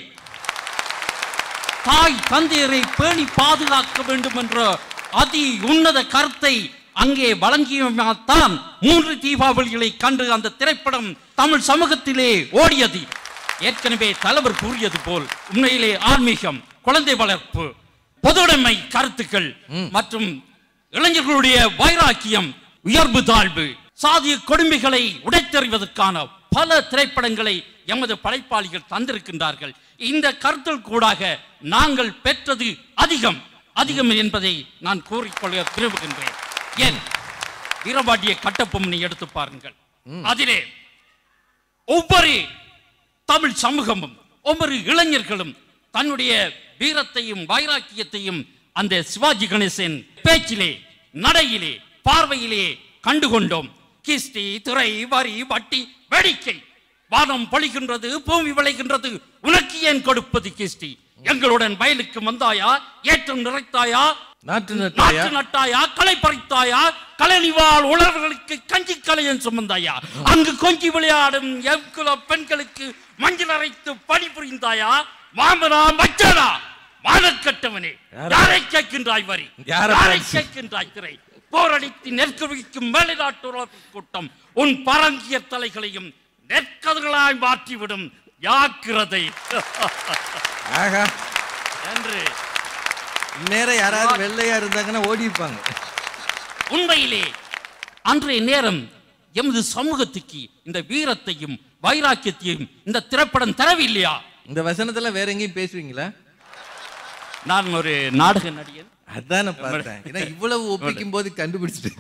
தாய் தந்தையரை பேணி பாதுகாக்க வேண்டும் என்ற அதி உன்னத கருத்தை அங்கே வழங்கியதான் மூன்று தீபாவளிகளை கண்டு அந்த திரைப்படம் தமிழ் சமூகத்திலே ஓடியது ஏற்கனவே தலைவர் கூறியது போல் உண்மையிலே ஆன்மீகம் குழந்தை வளர்ப்பு பொதுவுடைமை கருத்துக்கள் மற்றும் இளைஞர்களுடைய வைராக்கியம் உயர்வு தாழ்வு சாதிய கொடுமைகளை உடைத்தெறிவதற்கான பல திரைப்படங்களை எமது படைப்பாளிகள் தந்திருக்கின்றார்கள் இந்த கருத்தில் கூடாக நாங்கள் பெற்றது அதிகம் அதிகம் என்பதை நான் கூறிக்கொள்ள விரும்புகின்றேன் ஏன் வீரபாட்டிய கட்டபொம்மனை எடுத்து பாருங்கள் அதிலே ஒவ்வொரு தமிழ் சமூகமும் ஒவ்வொரு இளைஞர்களும் தன்னுடைய வீரத்தையும் வைராக்கியத்தையும் அந்த சிவாஜி கணேசன் பேச்சிலே நடையிலே பார்வையிலே கண்டுகொண்டோம் கிஸ்டி துறை வரி வட்டி வேடிக்கை வானம் பொழிகின்றது பூமி விளைகின்றது உனக்கு ஏன் கொடுப்பது கிஸ்டி எங்களுடன் வயலுக்கு வந்தாயா ஏற்றம் நிறைத்தாயா நாட்டு நட்டாயா நாட்டு நட்டாயா களை பறித்தாயா கலனிவாள் உழவர்களுக்கு கஞ்சி கலையன் சுமந்தாயா அங்கு கொஞ்சி விளையாடும் எவ்குல பெண்களுக்கு மஞ்சள் அரைத்து பணி புரிந்தாயா மாமனா மச்சனா மானக்கட்டவனே யாரை- யாரை கேட்கின்றாய் வரி யாரை யாரை பார்த்து? கேட்கின்றாய் திரை போரடித்து நெற்குவிக்கும் மேலைநாட்டு உறவு கூட்டம் உன் பரங்கிய தலைகளையும் நெற்கதிர்களாய் மாற்றிவிடும் யாக்கிரதை ஆகா என்று இந்நேரம் யாராவது வெள்ளையா இருந்தாங்கன்னா ஓடி இருப்பாங்க உண்மையிலே அன்றைய நேரம் எமது சமூகத்துக்கு இந்த வீரத்தையும் வைராக்கியத்தையும் இந்த திரைப்படம் தரவில்லையா இந்த வசனத்துல வேற எங்கேயும் பேசுவீங்களா நான் ஒரு நாடக நடிகர் அதானே பார்த்தேன் ஏன்னா இவ்வளவு ஒப்பிக்கும் போது கண்டுபிடிச்சிட்டேன்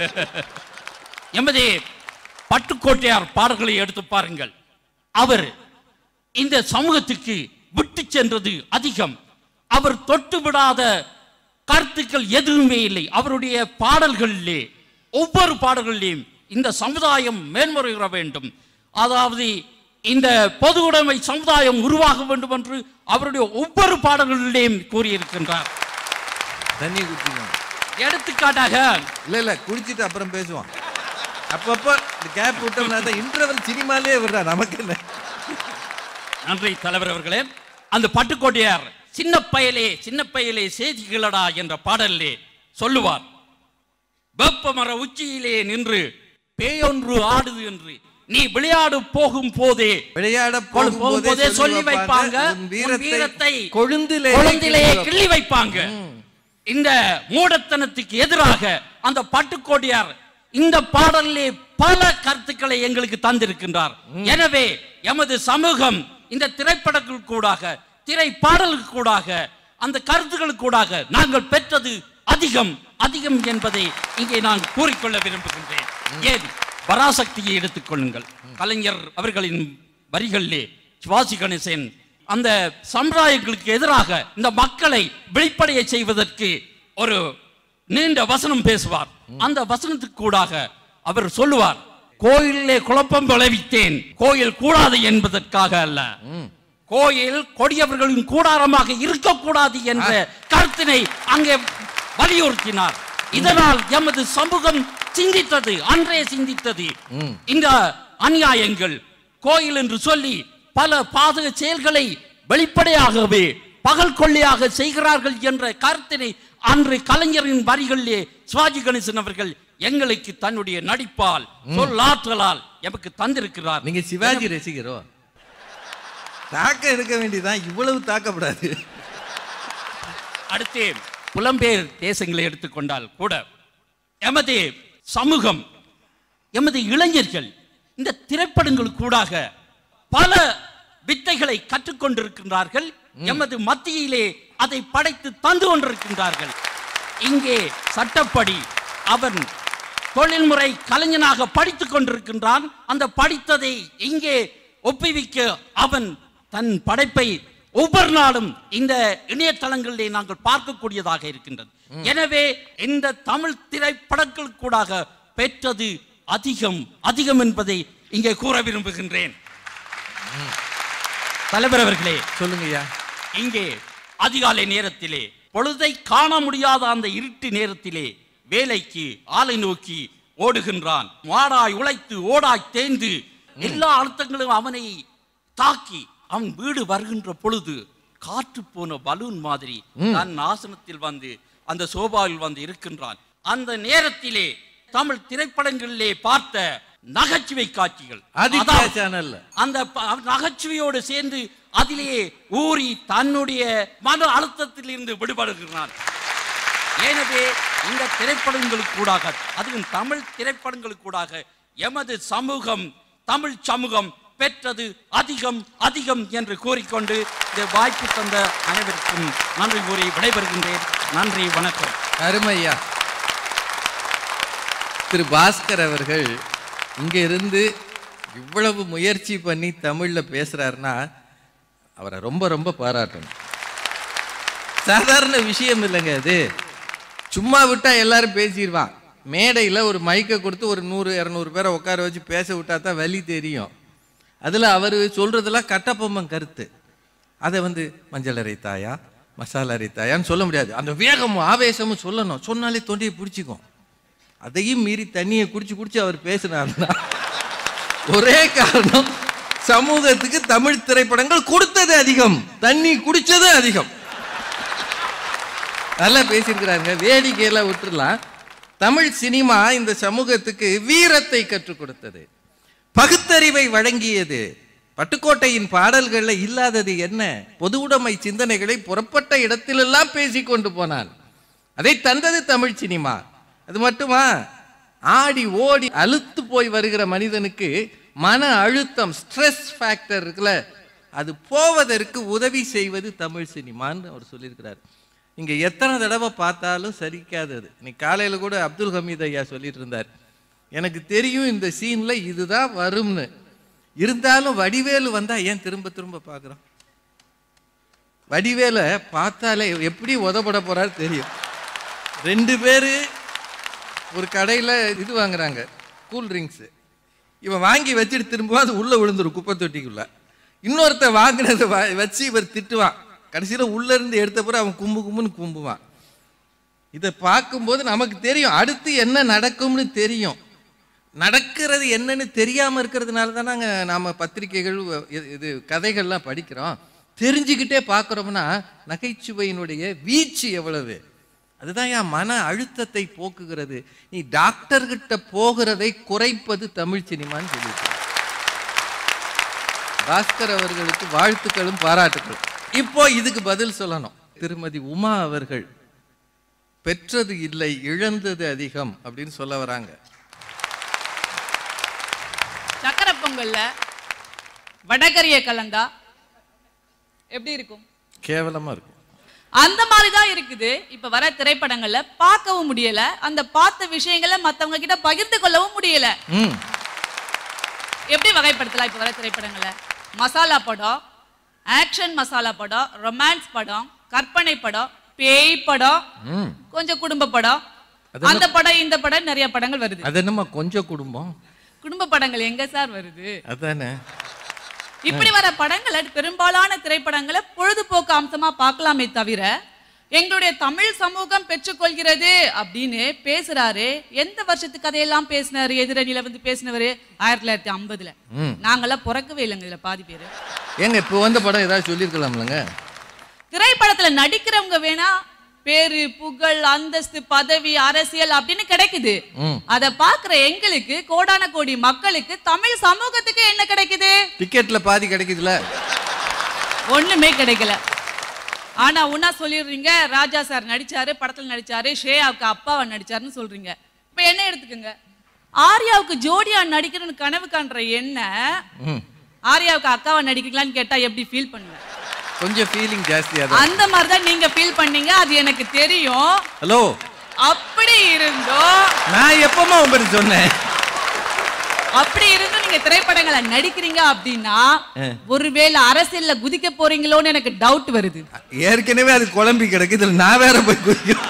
எமது பட்டுக்கோட்டையார் பாடல்களை எடுத்து பாருங்கள் அவர் இந்த சமூகத்துக்கு விட்டு சென்றது அதிகம் அவர் தொட்டு விடாத கருத்துக்கள் எதுவுமே இல்லை அவருடைய பாடல்களிலே ஒவ்வொரு பாடல்களிலேயும் இந்த சமுதாயம் மேன்முறைகிற வேண்டும் அதாவது இந்த பொது உடைமை சமுதாயம் உருவாக வேண்டும் என்று அவருடைய ஒவ்வொரு பாடல்களிலேயும் கூறியிருக்கின்றார் தண்ணி குடிச்சுக்கோங்க எடுத்துக்காட்டாக இல்ல இல்ல குடிச்சிட்டு அப்புறம் பேசுவோம் அப்பப்போ இந்த கேப் விட்டோம்னா தான் இன்டர்வல் சினிமாலே விடுறா நமக்கு என்ன நன்றி தலைவர் அவர்களே அந்த பட்டுக்கோட்டையார் சின்ன பயலே சின்ன பயலே செய்திகளடா என்ற பாடலிலே சொல்லுவார் வெப்ப மர உச்சியிலே நின்று பேயொன்று ஆடுது என்று நீ விளையாடு போகும் போதே விளையாட போகும்போதே போகும்போதே சொல்லி வைப்பாங்க உன் உன் வீரத்தை வீரத்தை கொழுந்திலே குழந்தையிலேயே கிள்ளி வைப்பாங்க இந்த மூடத்தனத்துக்கு எதிராக அந்த பட்டுக்கோட்டையார் இந்த பாடலிலே பல கருத்துக்களை எங்களுக்கு தந்திருக்கின்றார் எனவே எமது சமூகம் இந்த திரைப்படங்கள் கூடாக திரை பாடல்கள் கூடாக அந்த கருத்துக்கள் கூடாக நாங்கள் பெற்றது அதிகம் அதிகம் என்பதை இங்கே நான் கூறிக்கொள்ள விரும்புகின்றேன் ஏன் பராசக்தியை எடுத்துக்கொள்ளுங்கள் கலைஞர் அவர்களின் வரிகளிலே சிவாஜி கணேசன் அந்த சமுதாயங்களுக்கு எதிராக இந்த மக்களை வெளிப்படைய செய்வதற்கு ஒரு நீண்ட வசனம் பேசுவார் அந்த வசனத்துக்கு கூடாக அவர் சொல்லுவார் கோயிலிலே குழப்பம் விளைவித்தேன் கோயில் கூடாது என்பதற்காக அல்ல கோயில் கொடியவர்களின் கூடாரமாக இருக்கக்கூடாது என்ற கருத்தினை அங்கே வலியுறுத்தினார் இதனால் எமது சமூகம் சிந்தித்தது அன்றே சிந்தித்தது இந்த அநியாயங்கள் கோயில் என்று சொல்லி பல பாதக செயல்களை வெளிப்படையாகவே பகல் கொள்ளையாக செய்கிறார்கள் என்ற கருத்தினை அன்று கலைஞரின் வரிகளிலே சிவாஜி கணேசன் அவர்கள் எங்களுக்கு தன்னுடைய நடிப்பால் சொல்லாற்றலால் எமக்கு தந்திருக்கிறார் நீங்க சிவாஜி ரசிகரோ தாக்க இருக்க வேண்டியதான் இவ்வளவு தாக்கப்படாது அடுத்து புலம்பெயர் தேசங்களை எடுத்துக்கொண்டால் கூட எமது சமூகம் எமது இளைஞர்கள் இந்த திரைப்படங்கள் கூடாக பல வித்தைகளை கற்றுக்கொண்டிருக்கின்றார்கள் எமது மத்தியிலே அதை படைத்து தந்து கொண்டிருக்கின்றார்கள் இங்கே சட்டப்படி அவன் தொழில்முறை கலைஞனாக படித்துக் கொண்டிருக்கின்றான் அந்த படித்ததை இங்கே ஒப்புவிக்க அவன் தன் படைப்பை ஒவ்வொரு நாளும் இந்த இணையதளங்களிலே நாங்கள் பார்க்கக்கூடியதாக இருக்கின்றது எனவே இந்த தமிழ் திரைப்படங்கள் கூடாக பெற்றது அதிகம் அதிகம் என்பதை இங்கே கூற விரும்புகின்றேன் தலைவர் அவர்களே சொல்லுங்கய்யா இங்கே அதிகாலை நேரத்திலே பொழுதை காண முடியாத அந்த இருட்டு நேரத்திலே வேலைக்கு ஆளை நோக்கி ஓடுகின்றான் மாடாய் உழைத்து ஓடாய் தேய்ந்து எல்லா அழுத்தங்களும் அவனை தாக்கி அவன் வீடு வருகின்ற பொழுது காற்று போன பலூன் மாதிரி தன் ஆசனத்தில் வந்து அந்த சோபாவில் வந்து இருக்கின்றான் அந்த நேரத்திலே தமிழ் திரைப்படங்களிலே பார்த்த நகைச்சுவை காட்சிகள் ஆதித்யா அதாவது சேனல்ல அந்த ப- நகைச்சுவையோடு சேர்ந்து அதிலே ஊறி தன்னுடைய மன அழுத்தத்தில் இருந்து விடுபடுகிறான் எனவே இந்த திரைப்படங்களுக்கு கூடாக அதுவும் தமிழ் திரைப்படங்களுக்கு கூடாக எமது சமூகம் தமிழ் சமூகம் பெற்றது அதிகம் அதிகம் என்று கூறிக்கொண்டு இந்த வாய்ப்பு தந்த அனைவருக்கும் நன்றி கூறி விடைபெறுகின்றேன் நன்றி வணக்கம் அருமையா திரு பாஸ்கர் அவர்கள் இங்க இருந்து இவ்வளவு முயற்சி பண்ணி தமிழ்ல பேசுறாருன்னா அவரை ரொம்ப ரொம்ப பாராட்டணும் சாதாரண விஷயம் இல்லைங்க அது சும்மா விட்டா எல்லாரும் பேசிடுவான் மேடையில் ஒரு மைக்கை கொடுத்து ஒரு நூறு இரநூறு பேரை உட்கார வச்சு பேச விட்டா தான் வலி தெரியும் அதில் அவர் சொல்றதெல்லாம் கட்டபொம்மன் கருத்து அதை வந்து மஞ்சள் அரைத்தாயா மசாலா அரைத்தாயான்னு சொல்ல முடியாது அந்த வேகமும் ஆவேசமும் சொல்லணும் சொன்னாலே தொண்டையை பிடிச்சிக்கும் அதையும் மீறி தண்ணியை குடிச்சு குடிச்சு அவர் பேசினார்னா ஒரே காரணம் சமூகத்துக்கு தமிழ் திரைப்படங்கள் கொடுத்தது அதிகம் தண்ணி குடிச்சது அதிகம் நல்லா பேசியிருக்கிறாங்க வேடிக்கையெல்லாம் விட்டுறலாம் தமிழ் சினிமா இந்த சமூகத்துக்கு வீரத்தை கற்றுக் கொடுத்தது பகுத்தறிவை வழங்கியது பட்டுக்கோட்டையின் பாடல்கள்ல இல்லாதது என்ன பொது உடைமை சிந்தனைகளை புறப்பட்ட இடத்திலெல்லாம் பேசிக் கொண்டு போனான் அதை தந்தது தமிழ் சினிமா அது மட்டுமா ஆடி ஓடி அழுத்து போய் வருகிற மனிதனுக்கு மன அழுத்தம் ஸ்ட்ரெஸ் ஃபேக்டர் இருக்குல்ல அது போவதற்கு உதவி செய்வது தமிழ் சினிமான்னு அவர் சொல்லியிருக்கிறார் இங்க எத்தனை தடவை பார்த்தாலும் சரிக்காதது இன்னைக்கு காலையில கூட அப்துல் ஹமீத் ஐயா சொல்லிட்டு இருந்தார் எனக்கு தெரியும் இந்த சீன்ல இதுதான் வரும்னு இருந்தாலும் வடிவேலு வந்தா ஏன் திரும்ப திரும்ப பார்க்குறோம் வடிவேல பார்த்தாலே எப்படி உதப்பட போறாரு தெரியும் ரெண்டு பேரு ஒரு கடையில் இது வாங்குறாங்க கூல் ட்ரிங்க்ஸு இவன் வாங்கி வச்சுட்டு திரும்பவும் அது உள்ளே விழுந்துரும் குப்பை தொட்டிக்குள்ள இன்னொருத்த வாங்கினதை வ வச்சு இவர் திட்டுவான் கடைசியில் உள்ளேருந்து எடுத்த பிறகு அவன் கும்பு கும்புன்னு கும்புவான் இதை பார்க்கும்போது நமக்கு தெரியும் அடுத்து என்ன நடக்கும்னு தெரியும் நடக்கிறது என்னன்னு தெரியாமல் இருக்கிறதுனால தான் நாங்கள் நாம் பத்திரிகைகள் இது- இது கதைகள்லாம் படிக்கிறோம் தெரிஞ்சுக்கிட்டே பார்க்குறோம்னா நகைச்சுவையினுடைய வீச்சு எவ்வளவு அதுதான் என் மன அழுத்தத்தை போக்குகிறது நீ டாக்டர்கிட்ட போகிறதை குறைப்பது தமிழ் சினிமான்னு சொல்லிட்டு பாஸ்கர் அவர்களுக்கு வாழ்த்துக்களும் பாராட்டுக்களும் இப்போ இதுக்கு பதில் சொல்லணும் திருமதி உமா அவர்கள் பெற்றது இல்லை இழந்தது அதிகம் அப்படின்னு சொல்ல வராங்க சக்கரை பொங்கல்ல வடகரிய கலந்தா எப்படி இருக்கும் கேவலமா இருக்கும் அந்த மாதிரி தான் இருக்குது இப்ப வர திரைப்படங்கள்ல பார்க்கவும் முடியல அந்த பார்த்த விஷயங்களை மத்தவங்க கிட்ட பகிர்ந்து கொள்ளவும் முடியல ம் எப்படி வகைப்படுத்தலாம் இப்ப வர திரைப்படங்களை மசாலா படம் ஆக்ஷன் மசாலா படம் ரொமான்ஸ் படம் கற்பனை படம் பேய் படம் ம் கொஞ்சம் குடும்ப படம் அந்த படம் இந்த படம் நிறைய படங்கள் வருது அது என்னம்மா கொஞ்சம் குடும்பம் குடும்ப படங்கள் எங்க சார் வருது அதானே இப்படி வர படங்களை பெரும்பாலான திரைப்படங்களை பொழுதுபோக்கு அம்சமா பார்க்கலாமே தவிர எங்களுடைய தமிழ் சமூகம் பெற்றுக்கொள்கிறது அப்படின்னு பேசுறாரு எந்த வருஷத்து கதையெல்லாம் பேசினாரு எதிரணியில வந்து பேசினவரு ஆயிரத்தி தொள்ளாயிரத்தி ஐம்பதுல ம் நாங்கெல்லாம் பிறக்கவே இல்லைங்க இதுல பாதி பேரு ஏங்க இப்போ வந்த படம் ஏதாவது சொல்லியிருக்கலாம்லங்க திரைப்படத்துல நடிக்கிறவங்க வேணா பேரு புகழ் அந்தஸ்து பதவி அரசியல் அப்படின்னு கிடைக்குது ம் அத பாக்குற எங்களுக்கு கோடான கோடி மக்களுக்கு தமிழ் சமூகத்துக்கு என்ன கிடைக்குது டிக்கெட்ல பாதி கிடைக்குதுல ஒண்ணுமே கிடைக்கல ஆனா உன்னா சொல்லிடுறீங்க ராஜா சார் நடிச்சாரு படத்துல நடிச்சாரு ஷேயாவுக்கு அப்பாவை நடிச்சாருன்னு சொல்றீங்க இப்ப என்ன எடுத்துக்கோங்க ஆர்யாவுக்கு ஜோடியா நடிக்கணும்னு கனவு காண்ற என்ன ம் ஆர்யாவுக்கு அக்காவை நடிக்கலான்னு கேட்டா எப்படி ஃபீல் பண்ணுவேன் கொஞ்சம் ஃபீலிங் ஜாஸ்தியாக தான் அந்த மாதிரி தான் நீங்க ஃபீல் பண்ணீங்க அது எனக்கு தெரியும் ஹலோ அப்படி இருந்தோம் நான் எப்பமா உங்களுக்கு சொன்னேன் அப்படி இருந்தும் நீங்க திரைப்படங்களை நடிக்கிறீங்க அப்படின்னா ஒருவேளை அரசியல்ல குதிக்க போறீங்களோன்னு எனக்கு டவுட் வருது ஏற்கனவே அது குழம்பி கிடக்கு இதில் நான் வேற போய் குதிக்கும்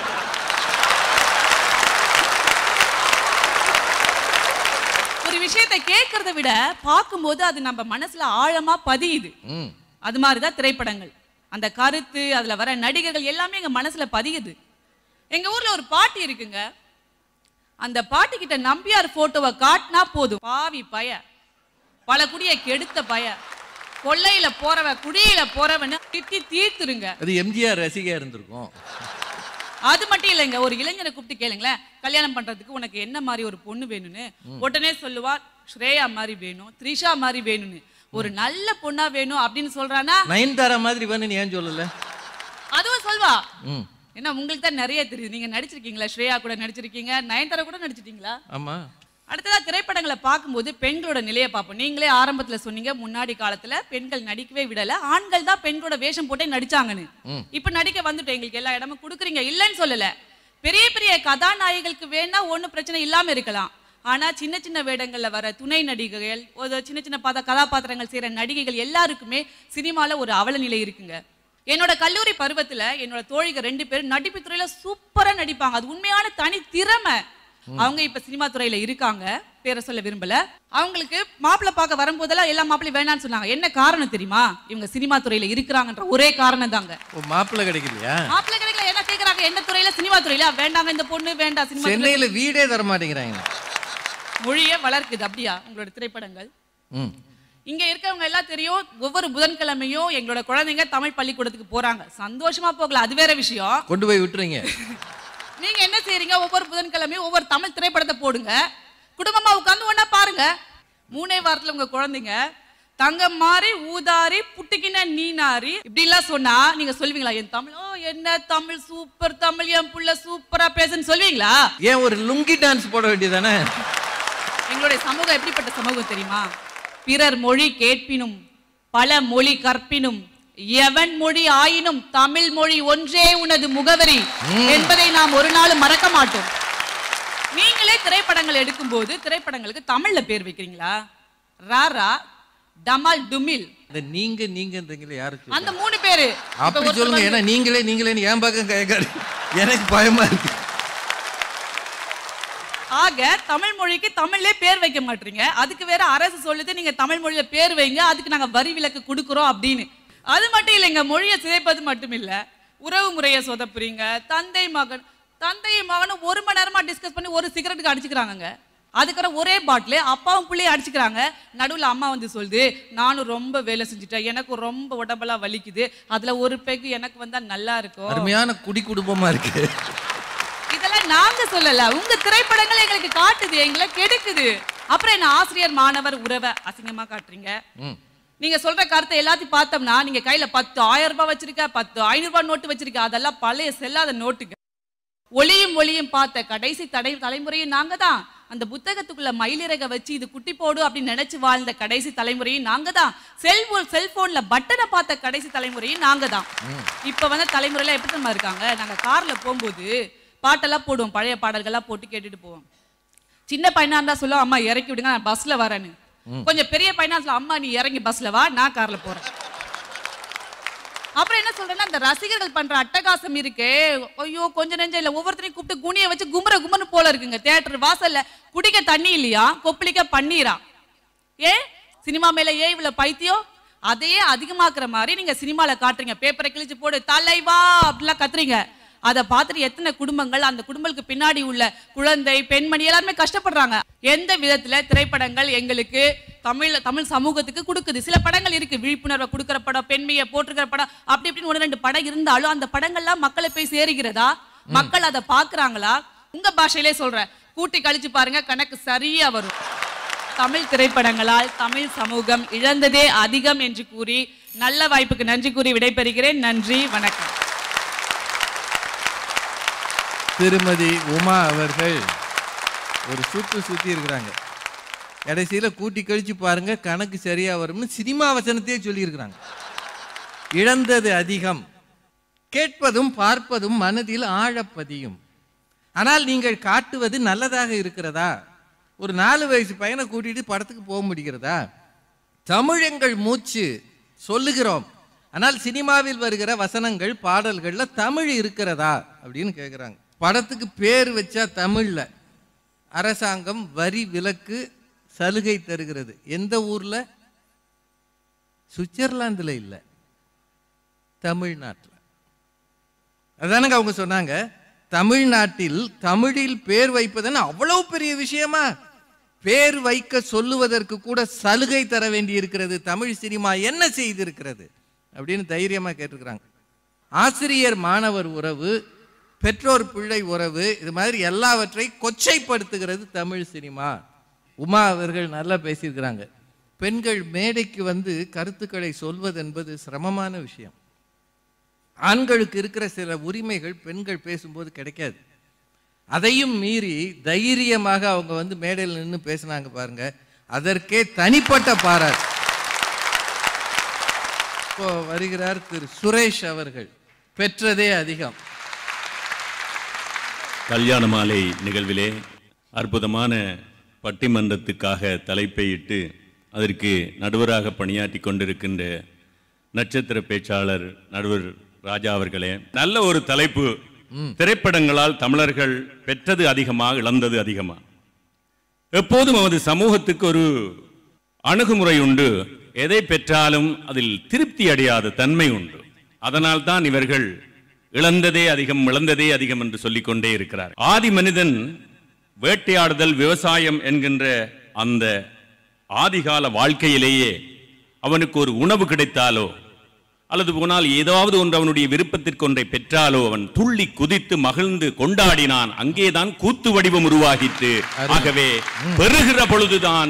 ஒரு விஷயத்தை கேட்கறத விட பார்க்கும்போது அது நம்ம மனசுல ஆழமா பதியுது ம் அது மாதிரி தான் திரைப்படங்கள் அந்த கருத்து அதுல வர நடிகர்கள் எல்லாமே எங்க மனசுல பதியுது எங்க ஊர்ல ஒரு பாட்டி இருக்குங்க அந்த பாட்டி கிட்ட நம்பியார் போட்டோவை காட்டினா போதும் பாவி பய பல குடிய கெடுத்த பய கொள்ளையில போறவ குடியில போறவன்னு திட்டி தீர்த்துருங்க அது எம்ஜிஆர் ரசிகையா இருந்திருக்கும் அது மட்டும் இல்லைங்க ஒரு இளைஞரை கூப்பிட்டு கேளுங்களேன் கல்யாணம் பண்றதுக்கு உனக்கு என்ன மாதிரி ஒரு பொண்ணு வேணும்னு உடனே சொல்லுவா ஸ்ரேயா மாதிரி வேணும் த்ரிஷா மாதிரி வேணும்னு ஒரு நல்ல பொண்ணா வேணும் அப்படின்னு சொல்றானா நயன்தாரா மாதிரி வேணும்னு ஏன் சொல்லல அதுவும் சொல்வா ம் என்ன உங்களுக்கு தான் நிறைய தெரியுது நீங்க நடிச்சிருக்கீங்களா ஸ்ரேயா கூட நடிச்சிருக்கீங்க நயன்தாரா கூட நடிச்சிட்டீங்களா ஆமா அடுத்ததா திரைப்படங்களை பார்க்கும்போது பெண்களோட நிலையை பார்ப்போம் நீங்களே ஆரம்பத்துல சொன்னீங்க முன்னாடி காலத்துல பெண்கள் நடிக்கவே விடல ஆண்கள் தான் பெண்களோட வேஷம் போட்டே நடிச்சாங்கன்னு இப்ப நடிக்க வந்துட்டோம் எங்களுக்கு எல்லா இடமும் கொடுக்குறீங்க இல்லைன்னு சொல்லல பெரிய பெரிய கதாநாயகிகளுக்கு வேணா ஒண்ணும் பிரச்சனை இல்லாம இருக்கலாம் ஆனா சின்ன சின்ன வேடங்கள்ல வர துணை நடிகைகள் ஒரு சின்ன சின்ன பத கதாபாத்திரங்கள் செய்யற நடிகைகள் எல்லாருக்குமே சினிமால ஒரு அவல நிலை இருக்குங்க என்னோட கல்லூரி பருவத்துல என்னோட தோழிகள் ரெண்டு பேரும் நடிப்பு துறையில சூப்பரா நடிப்பாங்க அது உண்மையான தனி திறமை அவங்க இப்ப சினிமா துறையில இருக்காங்க பேரை சொல்ல விரும்பல அவங்களுக்கு மாப்பிள்ளை பார்க்க வரும்போதெல்லாம் எல்லா மாப்பிள்ளையும் வேணாம்னு சொன்னாங்க என்ன காரணம் தெரியுமா இவங்க சினிமா துறையில இருக்கிறாங்கன்ற ஒரே காரணம் தாங்க ஓ மாப்பிள்ளை கிடைக்கலையா மாப்பிள்ளை கிடைக்கல என்ன கேக்குறாங்க என்ன துறையில சினிமா துறையில வேண்டாங்க இந்த பொண்ணு வேண்டாம் சினிமா துறையில சென்னையில வீடே தர மாட்டேங்கிறாங்க மொழியே வளர்க்குது அப்படியா உங்களோட திரைப்படங்கள் ம் இங்க இருக்கவங்க எல்லாம் தெரியும் ஒவ்வொரு புதன்கிழமையும் எங்களோட குழந்தைங்க தமிழ் பள்ளிக்கூடத்துக்கு போறாங்க சந்தோஷமா போகல அது வேற விஷயம் கொண்டு போய் விட்டுறீங்க நீங்க என்ன செய்றீங்க ஒவ்வொரு புதன்கிழமையும் ஒவ்வொரு தமிழ் திரைப்படத்தை போடுங்க குடும்பமா உட்கார்ந்து ஒண்ணா பாருங்க மூணே வாரத்துல உங்க குழந்தைங்க தங்கம் மாறி ஊதாரி புட்டிக்கின நீனாரி இப்படி எல்லாம் சொன்னா நீங்க சொல்வீங்களா என் தமிழ் ஓ என்ன தமிழ் சூப்பர் தமிழ் என் புள்ள சூப்பரா பேசுன்னு சொல்வீங்களா ஏன் ஒரு லுங்கி டான்ஸ் போட வேண்டியதானே எங்களுடைய சமூகம் எப்படிப்பட்ட சமூகம் தெரியுமா பிறர் மொழி கேட்பினும் பல மொழி கற்பினும் எவன் மொழி ஆயினும் தமிழ் மொழி ஒன்றே உனது முகவரி என்பதை நாம் ஒரு நாள் மறக்க மாட்டோம் நீங்களே திரைப்படங்கள் எடுக்கும்போது திரைப்படங்களுக்கு தமிழ்ல பேர் வைக்கிறீங்களா ராரா டமால் டுமில் இந்த நீங்க நீங்கன்றீங்களே யாரு சொல்றா? அந்த மூணு பேரு இப்ப அப்படி ஒருத்தர் சொல்லுங்க வந்து- ஏன்னா நீங்களே நீங்களே என் பக்கம் கேட்காது எனக்கு பயமா இருக்கு ஆக தமிழ் மொழிக்கு தமிழ்லே பேர் வைக்க மாட்டீங்க அதுக்கு வேற அரசு சொல்லுது நீங்க தமிழ் மொழியில பேர் வைங்க அதுக்கு நாங்க வரி விலக்கு கொடுக்குறோம் அப்படின்னு அது மட்டும் இல்லைங்க மொழியை சிதைப்பது மட்டும் இல்ல உறவு முறையை சொதப்புறீங்க தந்தை மகன் தந்தை மகனும் ஒரு மணி நேரமா டிஸ்கஸ் பண்ணி ஒரு சிகரெட்டுக்கு அடிச்சுக்கிறாங்கங்க அதுக்கப்புறம் ஒரே பாட்டில் அப்பாவும் பிள்ளையும் அடிச்சுக்கிறாங்க நடுவுல அம்மா வந்து சொல்லுது நானும் ரொம்ப வேலை செஞ்சுட்டேன் எனக்கு ரொம்ப உடம்பெல்லாம் வலிக்குது அதுல ஒரு பெக்கு எனக்கு வந்தா நல்லா இருக்கும் அருமையான குடி குடும்பமா இருக்கு இதெல்லாம் நாங்க சொல்லல உங்க திரைப்படங்கள் எங்களுக்கு காட்டுது எங்களை கெடுக்குது அப்புறம் என்ன ஆசிரியர் மாணவர் உறவை அசிங்கமா காட்டுறீங்க ம். நீங்க சொல்ற கருத்தை எல்லாத்தையும் பார்த்தோம்னா நீங்க கையில பத்து ஆயிரம் ரூபாய் வச்சிருக்க பத்து ஐநூறு ரூபாய் நோட்டு வச்சிருக்க அதெல்லாம் பழைய செல்லாத நோட்டுங்க ஒளியும் ஒளியும் பார்த்த கடைசி தடை தலைமுறையும் நாங்க தான் அந்த புத்தகத்துக்குள்ள மயிலிறக வச்சு இது குட்டி போடு அப்படின்னு நினைச்சு வாழ்ந்த கடைசி தலைமுறையும் நாங்க தான் செல்போன் செல்போன்ல பட்டனை பார்த்த கடைசி தலைமுறையும் நாங்க தான் இப்ப வந்து தலைமுறையில எப்படி தெரியுமா இருக்காங்க நாங்க கார்ல போகும்போது பாட்டெல்லாம் போடுவோம் பழைய பாடல்கள்லாம் போட்டு கேட்டுட்டு போவோம் சின்ன பையனா இருந்தா சொல்லுவோம் அம்மா இறக்கி விடுங்க நான் பஸ்ல வரேன்னு கொஞ்சம் பெரிய பையனா சொல்ல அம்மா நீ இறங்கி பஸ்ல வா நான் கார்ல போறேன் அப்புறம் என்ன சொல்றேன்னா இந்த ரசிகர்கள் பண்ற அட்டகாசம் இருக்கே ஐயோ கொஞ்ச நெஞ்சம் இல்ல ஒவ்வொருத்தரையும் கூப்பிட்டு குனிய வச்சு கும்பர கும்பன்னு போல இருக்குங்க தியேட்டர் வாசல்ல குடிக்க தண்ணி இல்லையா கொப்பளிக்க பன்னீரா ஏ சினிமா மேல ஏன் இவ்வளவு பைத்தியம் அதையே அதிகமாக்குற மாதிரி நீங்க சினிமால காட்டுறீங்க பேப்பரை கிழிச்சு போடு தலைவா அப்படிலாம் கத்துறீங்க அதை பார்த்துட்டு எத்தனை குடும்பங்கள் அந்த குடும்பங்களுக்கு பின்னாடி உள்ள குழந்தை பெண்மணி எல்லாருமே கஷ்டப்படுறாங்க எந்த விதத்துல திரைப்படங்கள் எங்களுக்கு தமிழ் தமிழ் சமூகத்துக்கு கொடுக்குது சில படங்கள் இருக்கு விழிப்புணர்வை கொடுக்குற படம் பெண்மையை போட்டுக்கிற படம் அப்படி இப்படின்னு ஒன்று ரெண்டு படம் இருந்தாலும் அந்த படங்கள்லாம் மக்களை போய் சேருகிறதா மக்கள் அதை பார்க்கறாங்களா உங்க பாஷையிலே சொல்றேன் கூட்டி கழிச்சு பாருங்க கணக்கு சரியா வரும் தமிழ் திரைப்படங்களால் தமிழ் சமூகம் இழந்ததே அதிகம் என்று கூறி நல்ல வாய்ப்புக்கு நன்றி கூறி விடைபெறுகிறேன் நன்றி வணக்கம் திருமதி உமா அவர்கள் ஒரு சுத்து சுத்தி இருக்கிறாங்க கடைசியில கூட்டி கழிச்சு பாருங்க கணக்கு சரியா வரும்னு சினிமா வசனத்தையே சொல்லியிருக்கிறாங்க இழந்தது அதிகம் கேட்பதும் பார்ப்பதும் மனதில் ஆழப்பதியும் ஆனால் நீங்கள் காட்டுவது நல்லதாக இருக்கிறதா ஒரு நாலு வயசு பையனை கூட்டிட்டு படத்துக்கு போக முடிகிறதா தமிழ் எங்கள் மூச்சு சொல்லுகிறோம் ஆனால் சினிமாவில் வருகிற வசனங்கள் பாடல்கள்ல தமிழ் இருக்கிறதா அப்படின்னு கேட்குறாங்க படத்துக்கு பேர் வச்சா தமிழ்ல அரசாங்கம் வரி விலக்கு சலுகை தருகிறது எந்த ஊர்ல சுவிட்சர்லாந்துல இல்லை தமிழ்நாட்டில் அதானங்க அவங்க சொன்னாங்க தமிழ்நாட்டில் தமிழில் பேர் வைப்பதுன்னு அவ்வளவு பெரிய விஷயமா பேர் வைக்க சொல்லுவதற்கு கூட சலுகை தர வேண்டி இருக்கிறது தமிழ் சினிமா என்ன செய்திருக்கிறது அப்படின்னு தைரியமா கேட்டிருக்கிறாங்க ஆசிரியர் மாணவர் உறவு பெற்றோர் பிள்ளை உறவு இது மாதிரி எல்லாவற்றை கொச்சைப்படுத்துகிறது தமிழ் சினிமா உமா அவர்கள் நல்லா பேசியிருக்கிறாங்க பெண்கள் மேடைக்கு வந்து கருத்துக்களை சொல்வது என்பது சிரமமான விஷயம் ஆண்களுக்கு இருக்கிற சில உரிமைகள் பெண்கள் பேசும்போது கிடைக்காது அதையும் மீறி தைரியமாக அவங்க வந்து மேடையில் நின்று பேசினாங்க பாருங்க அதற்கே தனிப்பட்ட பாராட்டு இப்போ வருகிறார் திரு சுரேஷ் அவர்கள் பெற்றதே அதிகம் கல்யாண மாலை நிகழ்விலே அற்புதமான பட்டிமன்றத்துக்காக தலைப்பை இட்டு அதற்கு நடுவராக பணியாற்றி கொண்டிருக்கின்ற நட்சத்திர பேச்சாளர் நடுவர் ராஜா அவர்களே நல்ல ஒரு தலைப்பு திரைப்படங்களால் தமிழர்கள் பெற்றது அதிகமா இழந்தது அதிகமா எப்போதும் நமது சமூகத்துக்கு ஒரு அணுகுமுறை உண்டு எதை பெற்றாலும் அதில் திருப்தி அடையாத தன்மை உண்டு அதனால் தான் இவர்கள் இழந்ததே அதிகம் இழந்ததே அதிகம் என்று சொல்லிக்கொண்டே இருக்கிறார் ஆதி மனிதன் வேட்டையாடுதல் விவசாயம் என்கின்ற அந்த ஆதிகால வாழ்க்கையிலேயே அவனுக்கு ஒரு உணவு கிடைத்தாலோ அல்லது போனால் ஏதாவது ஒன்று அவனுடைய விருப்பத்திற்கு ஒன்றை பெற்றாலோ அவன் துள்ளி குதித்து மகிழ்ந்து கொண்டாடினான் அங்கேதான் கூத்து வடிவம் உருவாகிட்டு ஆகவே பெறுகிற பொழுதுதான்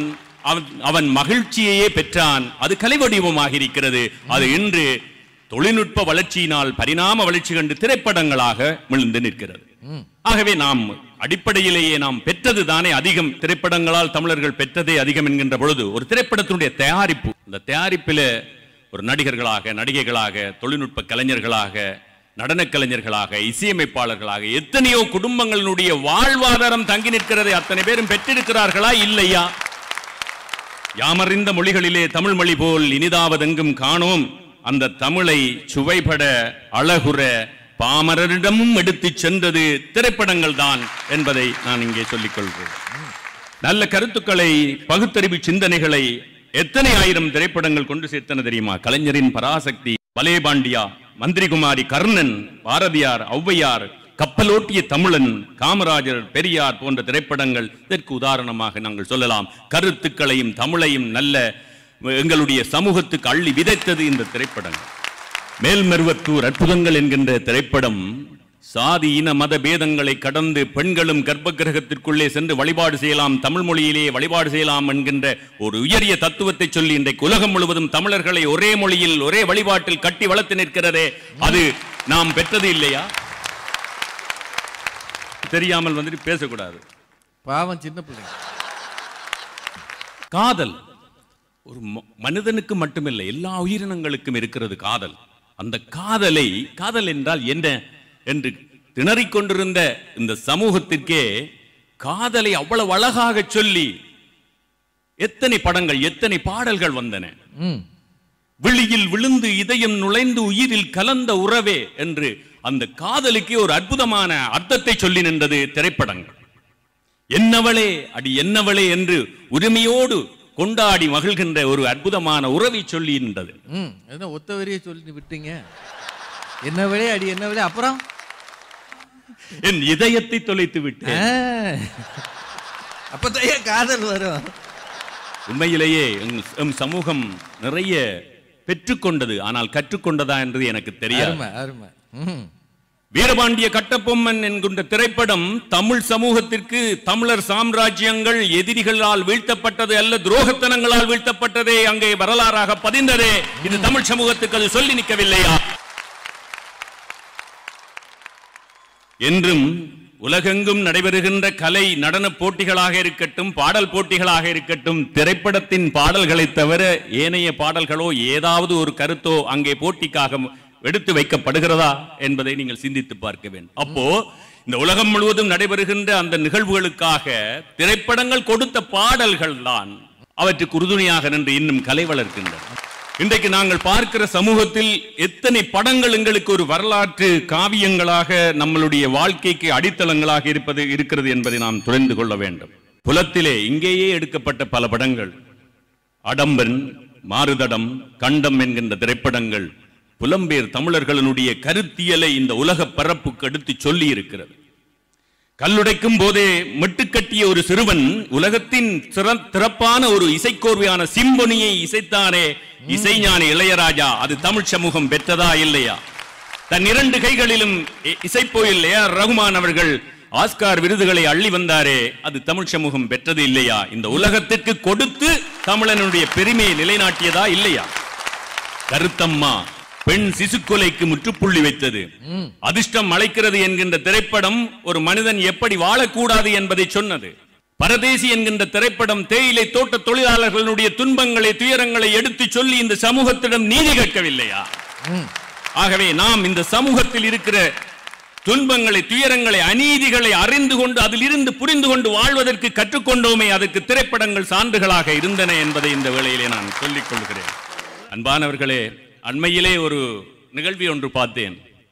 அவன் அவன் மகிழ்ச்சியையே பெற்றான் அது கலை வடிவமாக இருக்கிறது அது இன்று தொழில்நுட்ப வளர்ச்சியினால் பரிணாம வளர்ச்சி கண்டு திரைப்படங்களாக விழுந்து நிற்கிறது ஆகவே நாம் அடிப்படையிலேயே நாம் பெற்றது தானே அதிகம் திரைப்படங்களால் தமிழர்கள் பெற்றதே அதிகம் என்கின்ற பொழுது ஒரு திரைப்படத்தினுடைய தயாரிப்பு இந்த தயாரிப்பில ஒரு நடிகர்களாக நடிகைகளாக தொழில்நுட்ப கலைஞர்களாக நடனக் கலைஞர்களாக இசையமைப்பாளர்களாக எத்தனையோ குடும்பங்களினுடைய வாழ்வாதாரம் தங்கி நிற்கிறதை அத்தனை பேரும் பெற்றிருக்கிறார்களா இல்லையா யாமறிந்த மொழிகளிலே தமிழ் மொழி போல் இனிதாவதெங்கும் காணோம் அந்த தமிழை சுவைபட அழகுற பாமரரிடமும் எடுத்துச் சென்றது திரைப்படங்கள் தான் என்பதை நான் இங்கே சொல்லிக் கொள்கிறேன் நல்ல கருத்துக்களை பகுத்தறிவு சிந்தனைகளை எத்தனை ஆயிரம் திரைப்படங்கள் கொண்டு சேர்த்தன தெரியுமா கலைஞரின் பராசக்தி பலேபாண்டியா மந்திரிகுமாரி கர்ணன் பாரதியார் ஔவையார் கப்பலோட்டிய தமிழன் காமராஜர் பெரியார் போன்ற திரைப்படங்கள் இதற்கு உதாரணமாக நாங்கள் சொல்லலாம் கருத்துக்களையும் தமிழையும் நல்ல எங்களுடைய சமூகத்துக்கு அள்ளி விதைத்தது இந்த திரைப்படங்கள் மேல்மருவத்தூர் அற்புதங்கள் என்கின்ற திரைப்படம் சாதி இன மத பேதங்களை கடந்து பெண்களும் கர்ப்ப கிரகத்திற்குள்ளே சென்று வழிபாடு செய்யலாம் தமிழ் மொழியிலேயே வழிபாடு செய்யலாம் என்கின்ற ஒரு உயரிய தத்துவத்தை சொல்லி இன்றைக்கு உலகம் முழுவதும் தமிழர்களை ஒரே மொழியில் ஒரே வழிபாட்டில் கட்டி வளர்த்து நிற்கிறதே அது நாம் பெற்றது இல்லையா தெரியாமல் வந்துட்டு பேசக்கூடாது பாவம் சின்ன பிள்ளைங்க காதல் ஒரு ம- மனிதனுக்கு மட்டுமில்லை எல்லா உயிரினங்களுக்கும் இருக்கிறது காதல் அந்த காதலை காதல் என்றால் என்ன என்று திணறிக் கொண்டிருந்த இந்த சமூகத்திற்கே காதலை அவ்வளவு அழகாக சொல்லி எத்தனை படங்கள் எத்தனை பாடல்கள் வந்தன ம் விழியில் விழுந்து இதயம் நுழைந்து உயிரில் கலந்த உறவே என்று அந்த காதலுக்கே ஒரு அற்புதமான அர்த்தத்தை சொல்லி நின்றது திரைப்படங்கள் என்னவளே அடி என்னவளே என்று உரிமையோடு கொண்டாடி மகிழ்கின்ற ஒரு அற்புதமான உறவை சொல்லி நின்றது ம் என்ன ஒத்த வரியை சொல்லி விட்டீங்க என்ன விலை அடி என்ன விலை அப்புறம் என் இதயத்தை தொலைத்து விட்டு ஆ. அப்பதான் ஏன் காதல் வரும் உண்மையிலேயே எம்- எம் சமூகம் நிறைய பெற்றுக்கொண்டது ஆனால் கற்றுக்கொண்டதா என்று எனக்கு தெரியாது அருமை அருமை ம் வீரபாண்டிய கட்டபொம்மன் என்கின்ற திரைப்படம் தமிழ் சமூகத்திற்கு தமிழர் சாம்ராஜ்யங்கள் எதிரிகளால் வீழ்த்தப்பட்டது அல்ல துரோகத்தனங்களால் வீழ்த்தப்பட்டதே அங்கே வரலாறாக பதிந்ததே இது தமிழ் சமூகத்துக்கு அது சொல்லி நிற்கவில்லையா என்றும் உலகெங்கும் நடைபெறுகின்ற கலை நடன போட்டிகளாக இருக்கட்டும் பாடல் போட்டிகளாக இருக்கட்டும் திரைப்படத்தின் பாடல்களை தவிர ஏனைய பாடல்களோ ஏதாவது ஒரு கருத்தோ அங்கே போட்டிக்காக எடுத்து வைக்கப்படுகிறதா என்பதை நீங்கள் சிந்தித்து பார்க்க வேண்டும் அப்போ இந்த உலகம் முழுவதும் நடைபெறுகின்ற அந்த நிகழ்வுகளுக்காக திரைப்படங்கள் கொடுத்த பாடல்கள் தான் அவற்றுக்கு உறுதுணையாக நின்று இன்னும் கலை வளர்க்கின்றன இன்றைக்கு நாங்கள் பார்க்கிற சமூகத்தில் எத்தனை படங்கள் எங்களுக்கு ஒரு வரலாற்று காவியங்களாக நம்மளுடைய வாழ்க்கைக்கு அடித்தளங்களாக இருப்பது இருக்கிறது என்பதை நாம் துறைந்து கொள்ள வேண்டும் புலத்திலே இங்கேயே எடுக்கப்பட்ட பல படங்கள் அடம்பன் மாறுதடம் கண்டம் என்கின்ற திரைப்படங்கள் புலம்பெயர் தமிழர்களினுடைய கருத்தியலை இந்த உலக பரப்புக்கு எடுத்து சொல்லி இருக்கிறது கல்லுடைக்கும் போதே மெட்டுக்கட்டிய ஒரு சிறுவன் உலகத்தின் சிற- சிறப்பான ஒரு இசைக்கோர்வையான சிம்பொனியை இசைத்தானே இசைஞானி இளையராஜா அது தமிழ் சமூகம் பெற்றதா இல்லையா தன் இரண்டு கைகளிலும் இ- இசைப்போயில் ஏ ஆர் ரகுமான் அவர்கள் ஆஸ்கார் விருதுகளை அள்ளி வந்தாரே அது தமிழ் சமூகம் பெற்றது இல்லையா இந்த உலகத்திற்கு கொடுத்து தமிழனுடைய பெருமையை நிலைநாட்டியதா இல்லையா கருத்தம்மா பெண் சிசுக்கொலைக்கு முற்றுப்புள்ளி வைத்தது அதிர்ஷ்டம் அழைக்கிறது என்கின்ற திரைப்படம் ஒரு மனிதன் எப்படி வாழக்கூடாது என்பதை சொன்னது பரதேசி என்கின்ற திரைப்படம் தேயிலை தோட்ட தொழிலாளர்களுடைய துன்பங்களை துயரங்களை எடுத்து சொல்லி இந்த சமூகத்திடம் நீதி கேட்கவில்லையா ஆகவே நாம் இந்த சமூகத்தில் இருக்கிற துன்பங்களை துயரங்களை அநீதிகளை அறிந்து கொண்டு அதிலிருந்து புரிந்து கொண்டு வாழ்வதற்கு கற்றுக்கொண்டோமே அதற்கு திரைப்படங்கள் சான்றுகளாக இருந்தன என்பதை இந்த வேளையிலே நான் சொல்லிக் கொள்கிறேன் அன்பானவர்களே அண்மையிலே ஒரு நிகழ்வி ஒன்று பார்த்தேன்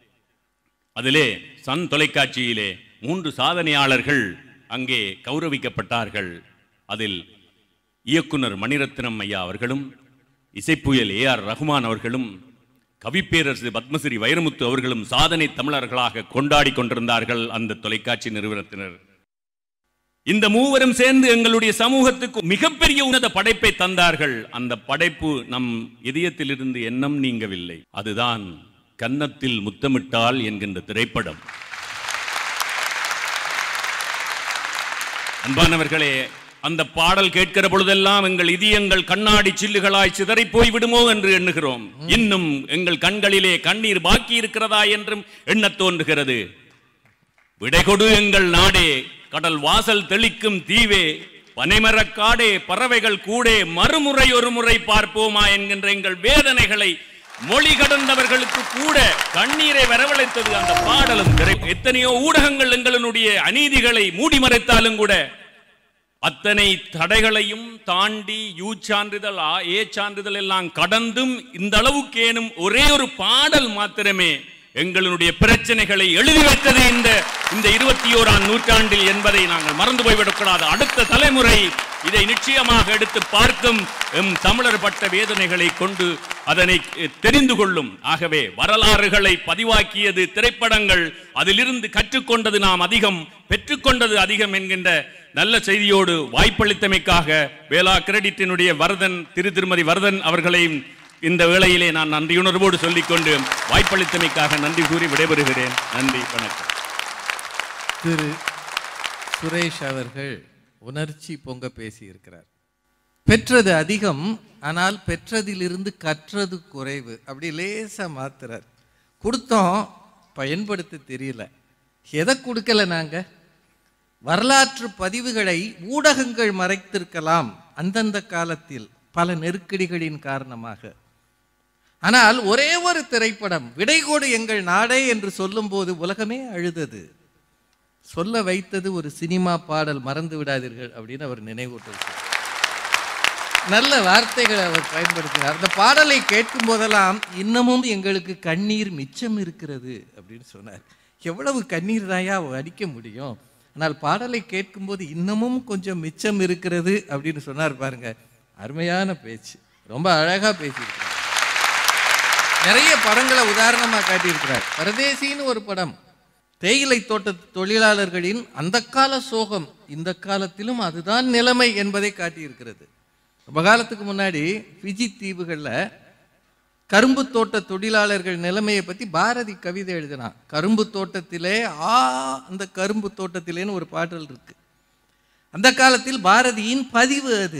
அதிலே சன் தொலைக்காட்சியிலே மூன்று சாதனையாளர்கள் அங்கே கௌரவிக்கப்பட்டார்கள் அதில் இயக்குனர் மணிரத்னம் ஐயா அவர்களும் இசைப்புயல் ஏ ஆர் ரஹ்மான் அவர்களும் கவிப்பேரரசு பத்மஸ்ரீ வைரமுத்து அவர்களும் சாதனை தமிழர்களாக கொண்டாடி கொண்டிருந்தார்கள் அந்த தொலைக்காட்சி நிறுவனத்தினர் இந்த மூவரும் சேர்ந்து எங்களுடைய சமூகத்துக்கு மிகப்பெரிய உன்னத படைப்பை தந்தார்கள் அந்த படைப்பு நம் இதயத்திலிருந்து எண்ணம் நீங்கவில்லை அதுதான் கன்னத்தில் முத்தமிட்டால் என்கின்ற திரைப்படம் அன்பானவர்களே அந்த பாடல் கேட்கிற பொழுதெல்லாம் எங்கள் இதயங்கள் கண்ணாடி சில்லுகளாய் சிதறி போய் விடுமோ என்று எண்ணுகிறோம் இன்னும் எங்கள் கண்களிலே கண்ணீர் பாக்கி இருக்கிறதா என்றும் எண்ணத் தோன்றுகிறது விடைகொடு எங்கள் நாடே கடல் வாசல் தெளிக்கும் தீவே பனைமரக்காடே பறவைகள் கூடே மறுமுறை ஒரு முறை பார்ப்போமா என்கின்ற எங்கள் வேதனைகளை மொழி கடந்தவர்களுக்கு கூட கண்ணீரை வரவழைத்தது அந்த பாடலும் திரை- எத்தனையோ ஊடகங்கள் எங்களுடைய அநீதிகளை மூடி மறைத்தாலும் கூட அத்தனை தடைகளையும் தாண்டி யூ சான்றிதழ் ஆ ஏ சான்றிதழ் எல்லாம் கடந்தும் இந்த அளவுக்கேனும் ஒரே ஒரு பாடல் மாத்திரமே எங்களுடைய பிரச்சனைகளை எழுதி வைத்தது இந்த இந்த இருபத்தி ஓராம் நூற்றாண்டில் என்பதை நாங்கள் மறந்து போய்விடக்கூடாது அடுத்த தலைமுறை இதை நிச்சயமாக எடுத்து பார்க்கும் எம் தமிழர் பட்ட வேதனைகளை கொண்டு அதனை அஹ், தெரிந்து கொள்ளும் ஆகவே வரலாறுகளை பதிவாக்கியது திரைப்படங்கள் அதிலிருந்து கற்றுக்கொண்டது நாம் அதிகம் பெற்றுக்கொண்டது அதிகம் என்கின்ற நல்ல செய்தியோடு வாய்ப்பளித்தமைக்காக வேளா கிரெடிட்டினுடைய வரதன் திரு திருமதி வரதன் அவர்களையும் இந்த வேளையிலே நான் நன்றியுணர்வோடு சொல்லிக்கொண்டு வாய்ப்பளித்தமைக்காக நன்றி கூறி விடைபெறுகிறேன் நன்றி வணக்கம் திரு சுரேஷ் அவர்கள் உணர்ச்சி பொங்க பேசியிருக்கிறார் பெற்றது அதிகம் ஆனால் பெற்றதிலிருந்து கற்றது குறைவு அப்படி லேசா மாத்துறார் கொடுத்தோம் பயன்படுத்த தெரியல எதை கொடுக்கல நாங்க வரலாற்று பதிவுகளை ஊடகங்கள் மறைத்திருக்கலாம் அந்தந்த காலத்தில் பல நெருக்கடிகளின் காரணமாக ஆனால் ஒரே ஒரு திரைப்படம் விடைகோடு எங்கள் நாடே என்று சொல்லும்போது உலகமே அழுதது சொல்ல வைத்தது ஒரு சினிமா பாடல் மறந்து விடாதீர்கள் அப்படின்னு அவர் நினைவூட்டுகிறார் நல்ல வார்த்தைகளை அவர் பயன்படுத்தினார் அந்த பாடலை கேட்கும் போதெல்லாம் இன்னமும் எங்களுக்கு கண்ணீர் மிச்சம் இருக்கிறது அப்படின்னு சொன்னார் எவ்வளவு கண்ணீர் தாயா அடிக்க முடியும் ஆனால் பாடலை கேட்கும்போது இன்னமும் கொஞ்சம் மிச்சம் இருக்கிறது அப்படின்னு சொன்னார் பாருங்க அருமையான பேச்சு ரொம்ப அழகா பேசியிருக்கிறார் நிறைய படங்களை உதாரணமா காட்டியிருக்கிறார் பரதேசின்னு ஒரு படம் தேயிலை தோட்ட தொழிலாளர்களின் அந்த கால சோகம் இந்த காலத்திலும் அதுதான் நிலைமை என்பதை காட்டியிருக்கிறது ரொம்ப காலத்துக்கு முன்னாடி பிஜி தீவுகள்ல கரும்பு தோட்ட தொழிலாளர்கள் நிலைமையை பத்தி பாரதி கவிதை எழுதினான் கரும்பு தோட்டத்திலே ஆ அந்த கரும்பு தோட்டத்திலேன்னு ஒரு பாடல் இருக்கு அந்த காலத்தில் பாரதியின் பதிவு அது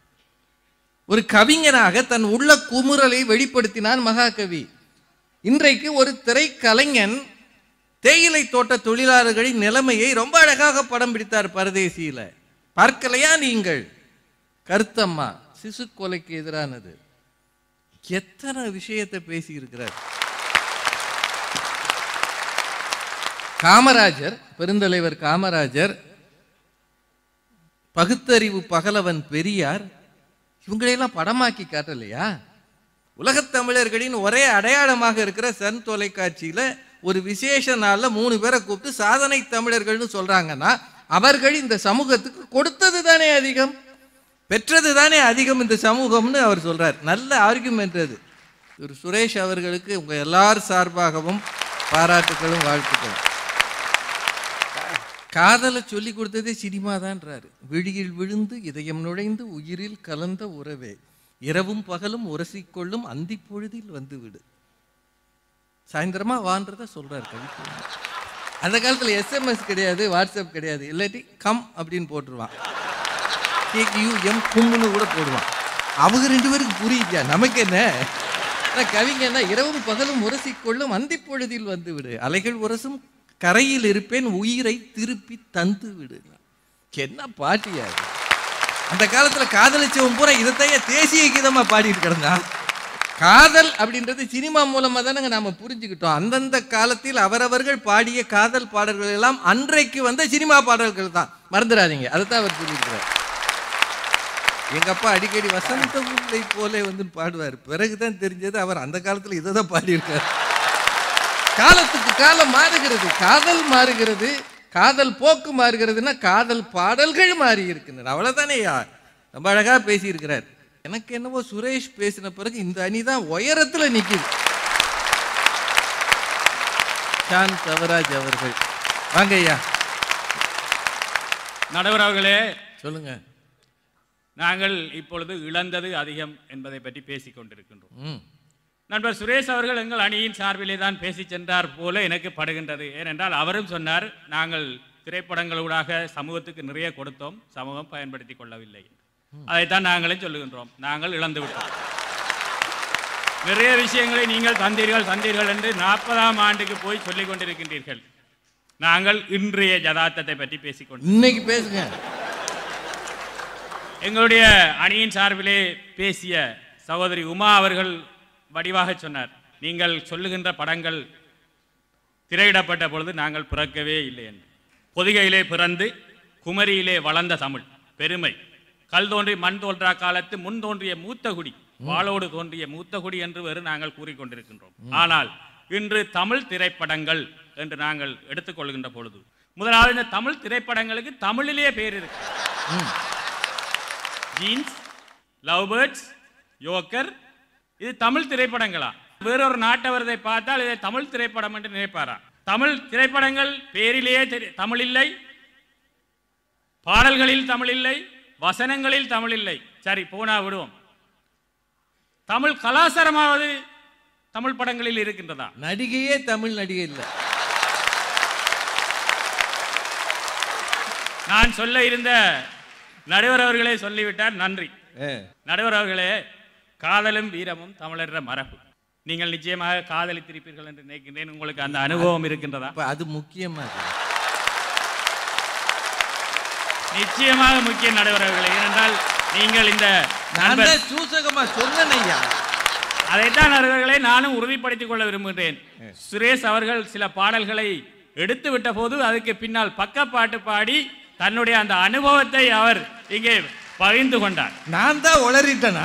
ஒரு கவிஞனாக தன் உள்ள குமுறலை வெளிப்படுத்தினான் மகாகவி இன்றைக்கு ஒரு திரைக்கலைஞன் தேயிலை தோட்ட தொழிலாளர்களின் நிலைமையை ரொம்ப அழகாக படம் பிடித்தார் பரதேசியில பார்க்கலையா நீங்கள் கருத்தம்மா சிசு கொலைக்கு எதிரானது எத்தனை விஷயத்தை பேசி இருக்கிறார் காமராஜர் பெருந்தலைவர் காமராஜர் பகுத்தறிவு பகலவன் பெரியார் இவங்களையெல்லாம் படமாக்கி காட்டலையா உலகத் தமிழர்களின் ஒரே அடையாளமாக இருக்கிற சன் தொலைக்காட்சியில ஒரு விசேஷ நாள்ல மூணு பேரை கூப்பிட்டு சாதனை தமிழர்கள்னு சொல்றாங்கன்னா அவர்கள் இந்த சமூகத்துக்கு கொடுத்தது தானே அதிகம் பெற்றது தானே அதிகம் இந்த சமூகம்னு அவர் சொல்றார் நல்ல ஆர்குமெண்ட் அது ஒரு சுரேஷ் அவர்களுக்கு உங்க எல்லார் சார்பாகவும் பாராட்டுகளும் வாழ்த்துக்களும் காதலை சொல்லி கொடுத்ததே சினிமா தான்றாரு விழியில் விழுந்து இதயம் நுழைந்து உயிரில் கலந்த உறவே இரவும் பகலும் உரசிக்கொள்ளும் அந்தி பொழுதில் வந்து விடு சாயந்தரமா வான்றத சொல்றாரு கவிதை அந்த காலத்துல எஸ்எம்எஸ் கிடையாது வாட்ஸ்அப் கிடையாது இல்லாட்டி கம் அப்படின்னு போட்டுருவான் கேக்யூ எம் கும்னு கூட போடுவான் அவங்க ரெண்டு பேருக்கு புரியுதா நமக்கு என்ன ஆனா கவிஞன்னா இரவும் பகலும் உரசிக்கொள்ளும் அந்தி பொழுதில் வந்து விடு அலைகள் உரசும் கரையில் இருப்பேன் உயிரை திருப்பி தந்து விடு என்ன பாட்டியா இது? அந்த காலத்துல காதலிச்சவன் பூரா இதைத்தைய தேசிய கீதமா பாடிட்டு கிடந்தான் காதல் அப்படின்றது சினிமா மூலமா தானங்க நாம புரிஞ்சுக்கிட்டோம் அந்தந்த காலத்தில் அவரவர்கள் பாடிய காதல் பாடல்கள் எல்லாம் அன்றைக்கு வந்த சினிமா பாடல்கள் தான் மறந்துடாதீங்க அதை தான் அவர் சொல்லியிருக்கிறார் எங்க அப்பா அடிக்கடி வசந்த முல்லை போலே வந்து பாடுவார் பிறகுதான் தெரிஞ்சது அவர் அந்த காலத்துல இதை தான் பாடியிருக்கார் காலத்துக்கு காலம் மாறுகிறது காதல் மாறுகிறது காதல் போக்கு மாறுகிறதுன்னா காதல் பாடல்கள் மாறி இருக்கின்றன அவ்வளவுதானேயா ரொம்ப அழகா பேசியிருக்கிறார் எனக்கு என்னவோ சுரேஷ் பேசின பிறகு இந்த அணி தான் உயரத்துல நிக்குது ஷான் தவராஜ் அவர்கள் வாங்க ஐயா நடுவர் அவர்களே சொல்லுங்க நாங்கள் இப்பொழுது இழந்தது அதிகம் என்பதை பற்றி பேசிக் கொண்டிருக்கின்றோம் ம் நண்பர் சுரேஷ் அவர்கள் எங்கள் அணியின் சார்பிலே தான் பேசி சென்றார் போல எனக்கு படுகின்றது ஏனென்றால் அவரும் சொன்னார் நாங்கள் திரைப்படங்களூடாக சமூகத்துக்கு நிறைய கொடுத்தோம் சமூகம் பயன்படுத்தி கொள்ளவில்லை அதைத்தான் நாங்களும் சொல்லுகின்றோம் நாங்கள் இழந்து விட்டோம் நிறைய விஷயங்களை நீங்கள் தந்தீர்கள் தந்தீர்கள் என்று நாற்பதாம் ஆண்டுக்கு போய் சொல்லிக் கொண்டிருக்கின்றீர்கள் நாங்கள் இன்றைய யதார்த்தத்தை பற்றி பேசிக்கொண்டு இன்னைக்கு பேசுங்க எங்களுடைய அணியின் சார்பிலே பேசிய சகோதரி உமா அவர்கள் வடிவாக சொன்னார் நீங்கள் சொல்லுகின்ற படங்கள் திரையிடப்பட்ட பொழுது நாங்கள் பிறக்கவே இல்லை என்று பொதிகையிலே பிறந்து குமரியிலே வளர்ந்த தமிழ் பெருமை கல் தோன்றி மண் தோன்றா காலத்து முன் தோன்றிய மூத்த குடி வாளோடு தோன்றிய மூத்த குடி என்று வேறு நாங்கள் கூறிக்கொண்டிருக்கின்றோம் ஆனால் இன்று தமிழ் திரைப்படங்கள் என்று நாங்கள் எடுத்துக்கொள்கின்ற பொழுது முதலாவது இந்த தமிழ் திரைப்படங்களுக்கு தமிழிலேயே பேர் இருக்கு ஜீன்ஸ் லவ் பேர்ட்ஸ் யோக்கர் இது தமிழ் திரைப்படங்களா வேறொரு நாட்டவரதை பார்த்தால் இதை தமிழ் திரைப்படம் என்று நினைப்பாரா தமிழ் திரைப்படங்கள் பேரிலேயே தெரி- தமிழ் இல்லை பாடல்களில் தமிழ் இல்லை வசனங்களில் தமிழ் இல்லை சரி போனா விடுவோம் தமிழ் கலாச்சாரமாவது தமிழ் படங்களில் இருக்கின்றதா நடிகையே தமிழ் நடிகை இல்லை நான் சொல்ல இருந்த நடுவர் அவர்களே சொல்லிவிட்டார் நன்றி நடுவர் அவர்களே காதலும் வீரமும் தமிழர் மரபு நீங்கள் நிச்சயமாக காதலித்திருப்பீர்கள் என்று நினைக்கின்றேன் உங்களுக்கு அந்த அனுபவம் இருக்கின்றதா அப்ப அது முக்கியமா இருக்கு. நிச்சயமாக முக்கிய நடுவர் அவர்களே ஏனென்றால் நீங்கள் இந்த நான் நண்பர் தான் சூசகமா சொன்னேன் ஐயா அதைத்தான் நடுவர்களே நானும் உறுதிப்படுத்திக் கொள்ள விரும்புகிறேன் சுரேஷ் அவர்கள் சில பாடல்களை எடுத்து விட்ட போது அதுக்கு பின்னால் பக்கப்பாட்டு பாடி தன்னுடைய அந்த அனுபவத்தை அவர் இங்கே பகிர்ந்து கொண்டார் நான் தான் உளறிட்டேனா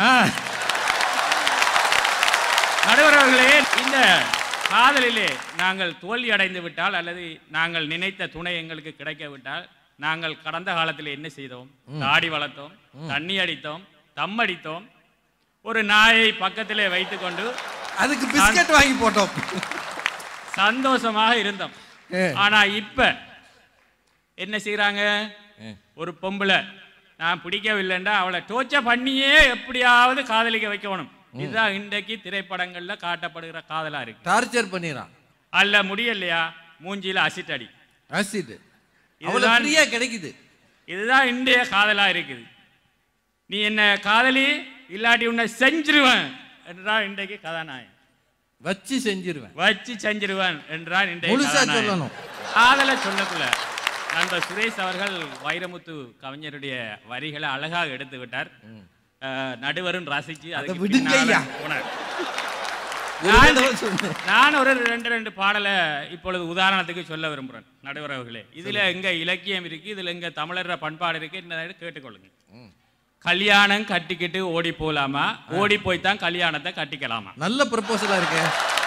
நடுவர் அவர்களே இந்த காதலிலே நாங்கள் தோல்வி அடைந்து விட்டால் அல்லது நாங்கள் நினைத்த துணை எங்களுக்கு கிடைக்க விட்டால் நாங்கள் கடந்த காலத்தில் என்ன செய்தோம் தாடி வளர்த்தோம் தண்ணி அடித்தோம் தம் அடித்தோம் ஒரு நாயை பக்கத்திலே வைத்துக்கொண்டு அதுக்கு பிஸ்கட் வாங்கி போட்டோம் சந்தோஷமாக இருந்தோம் ஏ. ஆனா இப்ப என்ன செய்றாங்க ஒரு பொம்பளை நான் பிடிக்கவில்லைண்டா அவளை டோச்ச பண்ணியே எப்படியாவது காதலிக்க வைக்கணும் இதுதான் இன்றைக்கு திரைப்படங்கள்ல காட்டப்படுகிற காதலா இருக்கு டார்ச்சர் பண்ணிடுறான் அல்ல முடியலையா மூஞ்சியில அசிட் அடி ஆசிட் அவ்வளவு இதுதான் ஃப்ரீயா கிடைக்குது இதுதான் இன்றைய காதலா இருக்குது நீ என்ன காதலி இல்லாட்டி உன்னை செஞ்சிருவேன் என்றான் இன்றைக்கு கதாநாயகன் வச்சு செஞ்சிருவேன் வச்சு செஞ்சிருவேன் என்றான் இன்றைய முழுசா கதாநாயகன். சொல்லணும். காதலை சொல்லக்குள்ள நண்பர் சுரேஷ் அவர்கள் வைரமுத்து கவிஞருடைய வரிகளை அழகாக எடுத்து விட்டார் அஹ், நடுவரும் ரசிச்சு அதுக்கு விடுங்க பின்னால ஐயா. போனார். ஒரு நான் தடவை சொன்னேன். நான் ஒரு ரெண்டு ரெண்டு பாடலை இப்பொழுது உதாரணத்துக்கு சொல்ல விரும்புகிறேன் நடுவர் அவர்களே இதுல எங்க இலக்கியம் இருக்கு இதுல எங்க தமிழர் பண்பாடு இருக்கு என்ன கேட்டுக்கொள்ளுங்க கல்யாணம் கட்டிக்கிட்டு ஓடி போலாமா ஓடி போய் தான் கல்யாணத்தை கட்டிக்கலாமா நல்ல ப்ரப்போசலா இருக்கு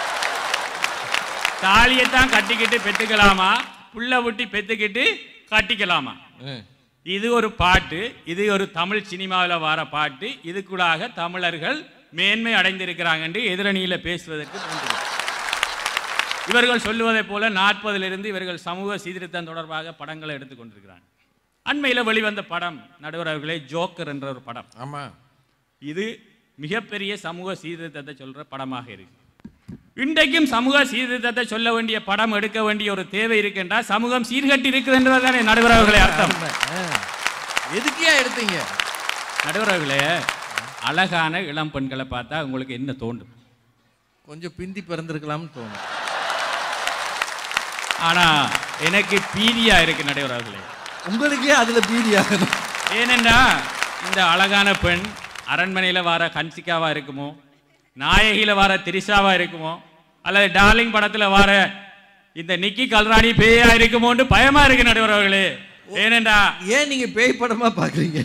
தாலியைத்தான் கட்டிக்கிட்டு பெத்துக்கலாமா புள்ள விட்டி பெத்துக்கிட்டு கட்டிக்கலாமா இது ஒரு பாட்டு இது ஒரு தமிழ் சினிமாவில் வர பாட்டு இதுக்குள்ளாக தமிழர்கள் மேன்மை அடைந்திருக்கிறாங்க என்று எதிரணியில பேசுவதற்கு தோன்றுகிறது இவர்கள் சொல்லுவதைப் போல நாற்பதிலிருந்து இவர்கள் சமூக சீர்திருத்தம் தொடர்பாக படங்களை எடுத்துக் கொண்டிருக்கிறாங்க அண்மையில் வெளிவந்த படம் நடுவர் அவர்களே ஜோக்கர் என்ற ஒரு படம் ஆமா இது மிகப்பெரிய சமூக சீர்திருத்தத்தை சொல்ற படமாக இருக்கு இன்றைக்கும் சமூக சீர்திருத்தத்தை சொல்ல வேண்டிய படம் எடுக்க வேண்டிய ஒரு தேவை இருக்கின்றால் சமூகம் சீர்கட்டி இருக்குது என்பதுதானே நடுவர் அவர்களே அர்த்தம் ஆ. எதுக்கியா எடுத்தீங்க நடுவர் அவர்களே அழகான இளம் பெண்களை பார்த்தா உங்களுக்கு என்ன தோண்டும் கொஞ்சம் பிந்தி பிறந்திருக்கலாம்னு தோணும் ஆனா எனக்கு பீதியா இருக்கு நடுவர் அவர்களே உங்களுக்கே அதுல பீதி ஆகணும் ஏனென்றா இந்த அழகான பெண் அரண்மனையில வர கன்சிகாவா இருக்குமோ நாயகியில வர திரிஷாவா இருக்குமோ அல்லது டார்லிங் படத்துல வர இந்த நிக்கி கல்ராணி பேயா இருக்குமோன்னு பயமா இருக்கு நடுவர் அவர்களே ஏனென்றா ஏன் நீங்க பேய் படமா பாக்குறீங்க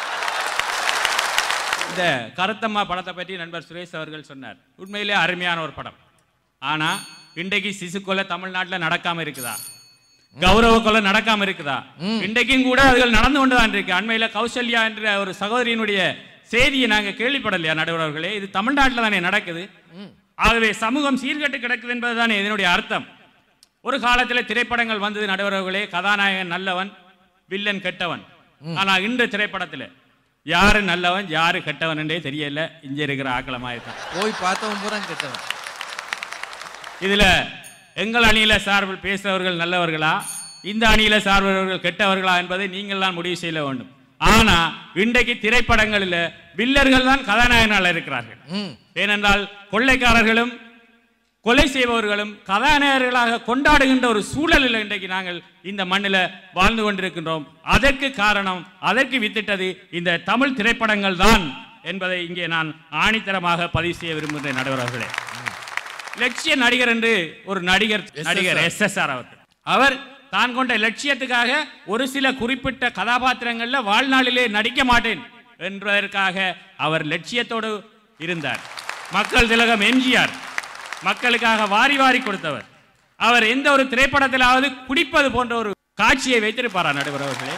இந்த கருத்தம்மா படத்தை பற்றி நண்பர் சுரேஷ் அவர்கள் சொன்னார் உண்மையிலே அருமையான ஒரு படம் ஆனா இன்றைக்கு சிசு கொலை தமிழ்நாட்டுல நடக்காம இருக்குதா கௌரவ கொலை நடக்காம இருக்குதா இன்றைக்கும் கூட அதுகள் நடந்து கொண்டுதான் இருக்கு அண்மையில கௌசல்யா என்ற ஒரு சகோதரியினுடைய செய்தியை நாங்க கேள்விப்படலையா நடுவர் அவர்களே இது தமிழ்நாட்டுல தானே நடக்குது ஆகவே சமூகம் சீர்கெட்டு கிடக்குது என்பதுதானே இதனுடைய அர்த்தம் ஒரு காலத்தில் திரைப்படங்கள் வந்தது நடுவர் அவர்களே கதாநாயகன் நல்லவன் வில்லன் கெட்டவன் ஆனா இன்று திரைப்படத்துல யாரு நல்லவன் யாரு கெட்டவன் தெரியல இங்க இருக்கிற ஆக்களமாயிருக்கான் போய் பார்த்தவன் பூரா கெட்டவன் இதுல எங்கள் அணியில சார்பில் பேசுறவர்கள் நல்லவர்களா இந்த அணியில சார்பவர்கள் கெட்டவர்களா என்பதை நீங்கள் தான் முடிவு செய்ய வேண்டும் ஆனா இன்றைக்கு திரைப்படங்களில் வில்லர்கள் தான் கதாநாயகனாக இருக்கிறார்கள் ம் ஏனென்றால் கொள்ளைக்காரர்களும் கொலை செய்பவர்களும் கதாநாயகர்களாக கொண்டாடுகின்ற ஒரு சூழலில் இன்றைக்கு நாங்கள் இந்த மண்ணில் வாழ்ந்து கொண்டிருக்கின்றோம் அதற்கு காரணம் அதற்கு வித்திட்டது இந்த தமிழ் திரைப்படங்கள் தான் என்பதை இங்கே நான் ஆணித்தரமாக பதிவு செய்ய விரும்புகின்ற நடுவர்களே லட்சிய நடிகர் என்று ஒரு நடிகர் நடிகர் எஸ் எஸ் ஆர் அவர்கள் அவர் தான் கொண்ட லட்சியத்துக்காக ஒரு சில குறிப்பிட்ட கதாபாத்திரங்கள்ல வாழ்நாளிலே நடிக்க மாட்டேன் என்பதற்காக அவர் லட்சியத்தோடு இருந்தார் மக்கள் திலகம் எம்ஜிஆர் மக்களுக்காக வாரி வாரி கொடுத்தவர் அவர் எந்த ஒரு திரைப்படத்திலாவது குடிப்பது போன்ற ஒரு காட்சியை வைத்திருப்பாரா நடுவர் அவர்களே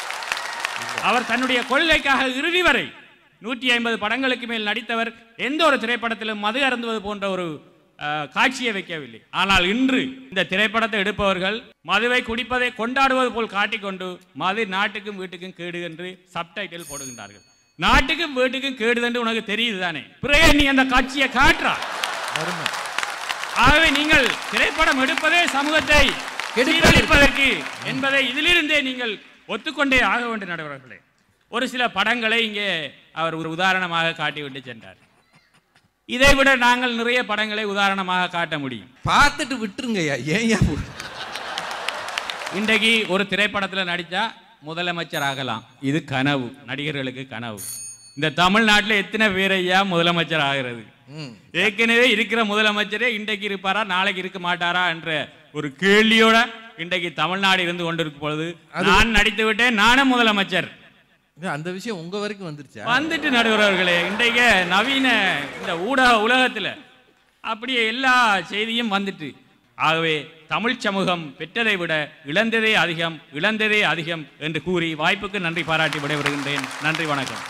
அவர் தன்னுடைய கொள்கைக்காக இறுதி வரை நூற்றி ஐம்பது படங்களுக்கு மேல் நடித்தவர் எந்த ஒரு திரைப்படத்திலும் மது அருந்துவது போன்ற ஒரு அஹ், காட்சியை வைக்கவில்லை ஆனால் இன்று இந்த திரைப்படத்தை எடுப்பவர்கள் மதுவை குடிப்பதை கொண்டாடுவது போல் காட்டிக்கொண்டு மது நாட்டுக்கும் வீட்டுக்கும் கேடு என்று சப்டைட்டில் போடுகின்றார்கள் நாட்டுக்கும் வீட்டுக்கும் கேடு என்று உனக்கு தெரியுது தானே பிறகு நீ அந்த காட்சியை காட்டுறா அருமை ஆகவே நீங்கள் திரைப்படம் எடுப்பதே சமூகத்தை சீரழிப்பதற்கு என்பதை இதிலிருந்தே நீங்கள் ஒத்துக்கொண்டே ஆக வேண்டும் நடுவர்களே ஒரு சில படங்களை இங்கே அவர் ஒரு உதாரணமாக காட்டிவிட்டு சென்றார் இதை விட நாங்கள் நிறைய படங்களை உதாரணமாக காட்ட முடியும் பார்த்துட்டு விட்டுருங்கய்யா ஏன்யா போ- இன்றைக்கு ஒரு திரைப்படத்துல நடிச்சா முதலமைச்சர் ஆகலாம் இது கனவு நடிகர்களுக்கு கனவு இந்த தமிழ்நாட்டில் எத்தனை பேர் ஐயா முதலமைச்சர் ஆகிறது ம் ஏற்கனவே இருக்கிற முதலமைச்சரே இன்றைக்கு இருப்பாரா நாளைக்கு இருக்க மாட்டாரா என்ற ஒரு கேள்வியோட இன்றைக்கு தமிழ்நாடு இருந்து கொண்டிருக்கும் பொழுது நான் நடித்து விட்டேன் நானும் முதலமைச்சர் இது அந்த விஷயம் உங்க வரைக்கும் வந்துருச்சா வந்துட்டு நடுவர்களே இன்றைக்கு நவீன இந்த ஊடக உலகத்துல அப்படியே எல்லா செய்தியும் வந்துட்டு ஆகவே தமிழ் சமூகம் பெற்றதை விட இழந்ததே அதிகம் இழந்ததே அதிகம் என்று கூறி வாய்ப்புக்கு நன்றி பாராட்டி விடைபெறுகின்றேன் நன்றி வணக்கம்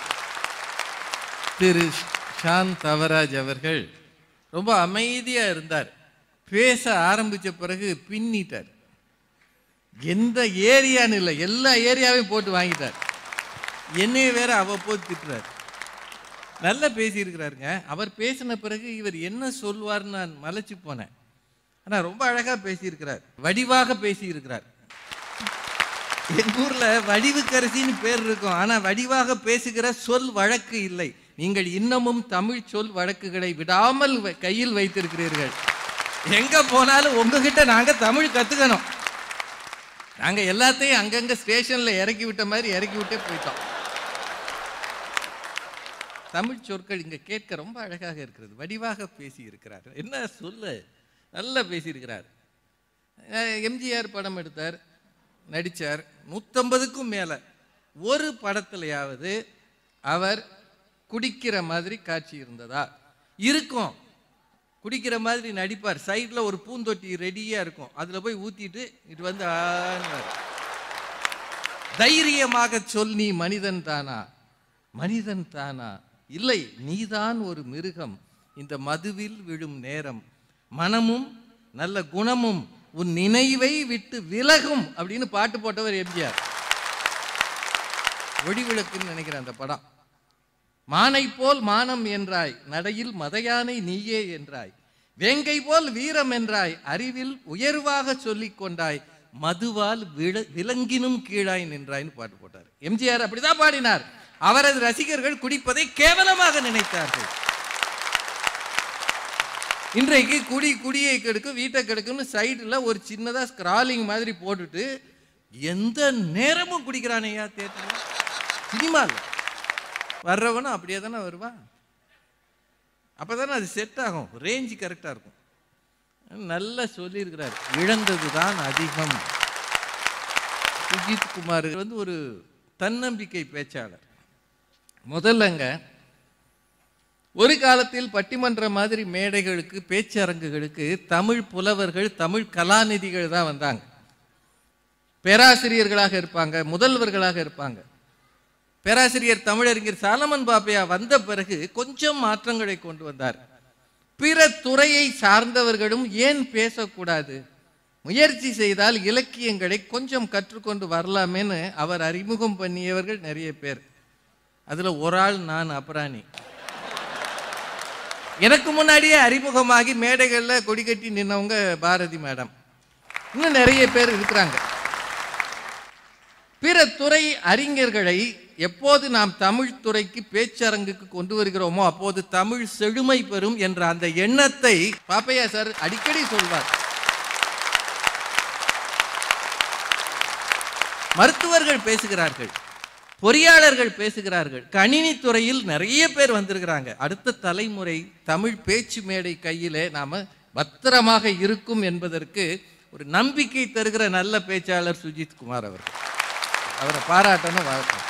திரு ஷான் தவராஜ் அவர்கள் ரொம்ப அமைதியா இருந்தார் பேச ஆரம்பிச்ச பிறகு பின்னிட்டார் எந்த ஏரியான்னு இல்லை எல்லா ஏரியாவையும் போட்டு வாங்கிட்டார் என்னைய வேற அவ்வப்போது திட்டுறார் நல்லா பேசியிருக்கிறாருங்க அவர் பேசின பிறகு இவர் என்ன சொல்வார்னு நான் மலைச்சு போனேன் ஆனா ரொம்ப அழகா பேசியிருக்கிறார் வடிவாக பேசியிருக்கிறார் எங்க ஊர்ல வடிவுக்கரசின்னு பேர் இருக்கும் ஆனா வடிவாக பேசுகிற சொல் வழக்கு இல்லை நீங்கள் இன்னமும் தமிழ் சொல் வழக்குகளை விடாமல் வ- கையில் வைத்திருக்கிறீர்கள் எங்க போனாலும் உங்ககிட்ட நாங்க தமிழ் கத்துக்கணும் நாங்க எல்லாத்தையும் அங்கங்க ஸ்டேஷன்ல இறக்கி விட்ட மாதிரி இறக்கி விட்டே போயிட்டோம் தமிழ் சொற்கள் இங்க கேட்க ரொம்ப அழகாக இருக்கிறது வடிவாக பேசி இருக்கிறார் என்ன சொல்ல நல்லா பேசியிருக்கிறார் அஹ் எம்ஜிஆர் படம் எடுத்தார் நடித்தார் நூற்றம்பதுக்கும் மேலே ஒரு படத்துலையாவது அவர் குடிக்கிற மாதிரி காட்சி இருந்ததா இருக்கும் குடிக்கிற மாதிரி நடிப்பார் சைடில் ஒரு பூந்தொட்டி ரெடியாக இருக்கும் அதில் போய் ஊற்றிட்டு இது வந்து ஆன்னுவார். தைரியமாக சொல் நீ மனிதன் தானா மனிதன் தானா இல்லை நீதான் ஒரு மிருகம் இந்த மதுவில் விழும் நேரம் மனமும் நல்ல குணமும் உன் நினைவை விட்டு விலகும் அப்படின்னு பாட்டு போட்டவர் எம்ஜிஆர் ஒளிவிளக்குன்னு நினைக்கிறேன் அந்த படம் மானை போல் மானம் என்றாய் நடையில் மதையானை நீயே என்றாய் வேங்கை போல் வீரம் என்றாய் அறிவில் உயர்வாக சொல்லிக் கொண்டாய் மதுவால் விழ- விலங்கினும் கீழாய் நின்றாய்ன்னு பாட்டு போட்டார் எம்ஜிஆர் அப்படிதான் பாடினார் அவரது ரசிகர்கள் குடிப்பதை கேவலமாக நினைத்தார்கள் இன்றைக்கு குடி குடியை கெடுக்கும் வீட்டை கெடுக்கும்னு சைடில் ஒரு சின்னதா ஸ்க்ராலிங் மாதிரி போட்டுட்டு எந்த நேரமும் குடிக்கிறானையா தேட்டர் சினிமாவில் வர்றவனும் அப்படியே தானே வருவான் அப்போ தானே அது செட் ஆகும் ரேஞ்சு கரெக்டாக இருக்கும் நல்லா சொல்லியிருக்கிறார் இழந்தது தான் அதிகம் சுஜித் குமார் வந்து ஒரு தன்னம்பிக்கை பேச்சாளர் முதல்லங்க ஒரு காலத்தில் பட்டிமன்ற மாதிரி மேடைகளுக்கு பேச்சரங்குகளுக்கு தமிழ் புலவர்கள் தமிழ் கலாநிதிகள் தான் வந்தாங்க பேராசிரியர்களாக இருப்பாங்க முதல்வர்களாக இருப்பாங்க பேராசிரியர் தமிழறிஞர் சாலமன் பாப்பையா வந்த பிறகு கொஞ்சம் மாற்றங்களை கொண்டு வந்தார் பிற துறையை சார்ந்தவர்களும் ஏன் பேசக்கூடாது முயற்சி செய்தால் இலக்கியங்களை கொஞ்சம் கற்றுக்கொண்டு வரலாமேன்னு அவர் அறிமுகம் பண்ணியவர்கள் நிறைய பேர் அதுல ஒரு ஆள் நான் அபராணி எனக்கு முன்னாடியே அறிமுகமாகி மேடைகளில் கொடி கட்டி நின்னவங்க பாரதி மேடம் இன்னும் நிறைய பேர் இருக்கிறாங்க பிற துறை அறிஞர்களை எப்போது நாம் தமிழ் துறைக்கு பேச்சரங்குக்கு கொண்டு வருகிறோமோ அப்போது தமிழ் செழுமை பெறும் என்ற அந்த எண்ணத்தை பாப்பையா சார் அடிக்கடி சொல்வார் மருத்துவர்கள் பேசுகிறார்கள் பொறியாளர்கள் பேசுகிறார்கள் கணினி துறையில் நிறைய பேர் வந்திருக்கிறாங்க அடுத்த தலைமுறை தமிழ் பேச்சு மேடை கையிலே நாம பத்திரமாக இருக்கும் என்பதற்கு ஒரு நம்பிக்கை தருகிற நல்ல பேச்சாளர் சுஜித் குமார் அவர்கள் அவரை பாராட்டணும் வாழ்க்கணும்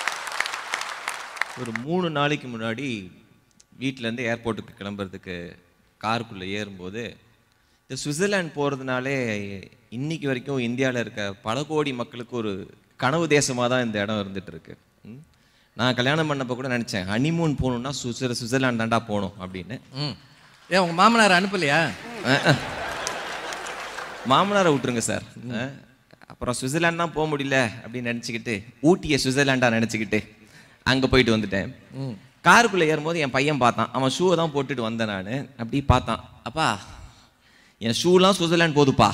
ஒரு மூணு நாளைக்கு முன்னாடி வீட்டிலேருந்து ஏர்போர்ட்டுக்கு கிளம்புறதுக்கு காருக்குள்ளே ஏறும்போது இந்த சுவிட்சர்லாந்து போகிறதுனாலே இன்னைக்கு வரைக்கும் இந்தியாவில் இருக்க பல கோடி மக்களுக்கு ஒரு கனவு தேசமாக தான் இந்த இடம் இருந்துட்டு இருக்கு ம். நான் கல்யாணம் பண்ணப்போ கூட நினச்சேன் ஹனிமூன் போகணுன்னா சுவிட்சர் சுவிட்சர்லாந்து தாண்டா போகணும் அப்படின்னு ம் ஏன் உங்க மாமனார் அனுப்பலையா மாமனாரை விட்டுருங்க சார் அஹ், அப்புறம் சுவிட்சர்லாந்து தான் போக முடியல அப்படின்னு நினச்சிக்கிட்டு ஊட்டியை சுவிட்சர்லாண்டா நினச்சிக்கிட்டு அங்கே போயிட்டு வந்துட்டேன் காருக்குள்ளே ஏறும்போது என் பையன் பார்த்தான் அவன் ஷூவை தான் போட்டுட்டு வந்தேன் நான் அப்படி பார்த்தான் அப்பா என் ஷூலாம் சுவிட்சர்லாந்து போதுப்பா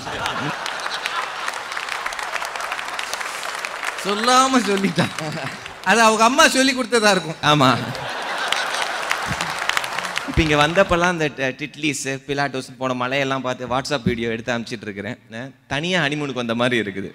சொல்லாம சொல்லிட்டான் அது அவங்க அம்மா சொல்லி கொடுத்ததா இருக்கும் ஆமா இப்போ இங்கே வந்தப்பெல்லாம் இந்த ட- டிட்லிஸ் பிலாட்டோஸ் போன மலையெல்லாம் பார்த்து வாட்ஸ்அப் வீடியோ எடுத்து அனுப்பிச்சிட்டு இருக்கிறேன் தனியாக ஹனிமூனுக்கு வந்த மாதிரி இருக்குது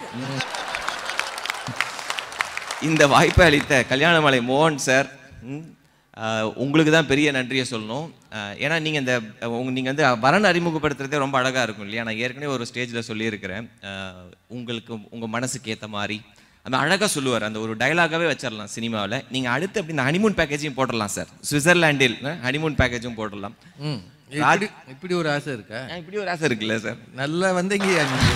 இந்த வாய்ப்பை அளித்த கல்யாணமலை மோகன் சார் ம், ஆஹ், உங்களுக்கு தான் பெரிய நன்றியை சொல்லணும் ஆஹ், ஏன்னா நீங்கள் இந்த உங்க நீங்கள் வந்து வரன் அறிமுகப்படுத்துறதே ரொம்ப அழகாக இருக்கும் இல்லையா நான் ஏற்கனவே ஒரு ஸ்டேஜில் சொல்லியிருக்கிறேன் ஆஹ், உங்களுக்கு உங்கள் மனசுக்கு ஏற்ற மாதிரி அந்த அழகாக சொல்லுவார் அந்த ஒரு டயலாகாகவே வச்சிடலாம் சினிமாவில் நீங்கள் அடுத்து அப்படி இந்த ஹனிமூன் பேக்கேஜையும் போட்டுடலாம் சார் சுவிட்சர்லாண்டில் ஹனிமூன் பேக்கேஜும் போடலாம் ம் இப்படி இப்படி ஒரு ஆசை இருக்கா ஆஹ், இப்படி ஒரு ஆசை இருக்குல்ல சார் நல்லா வந்தீங்க நீங்க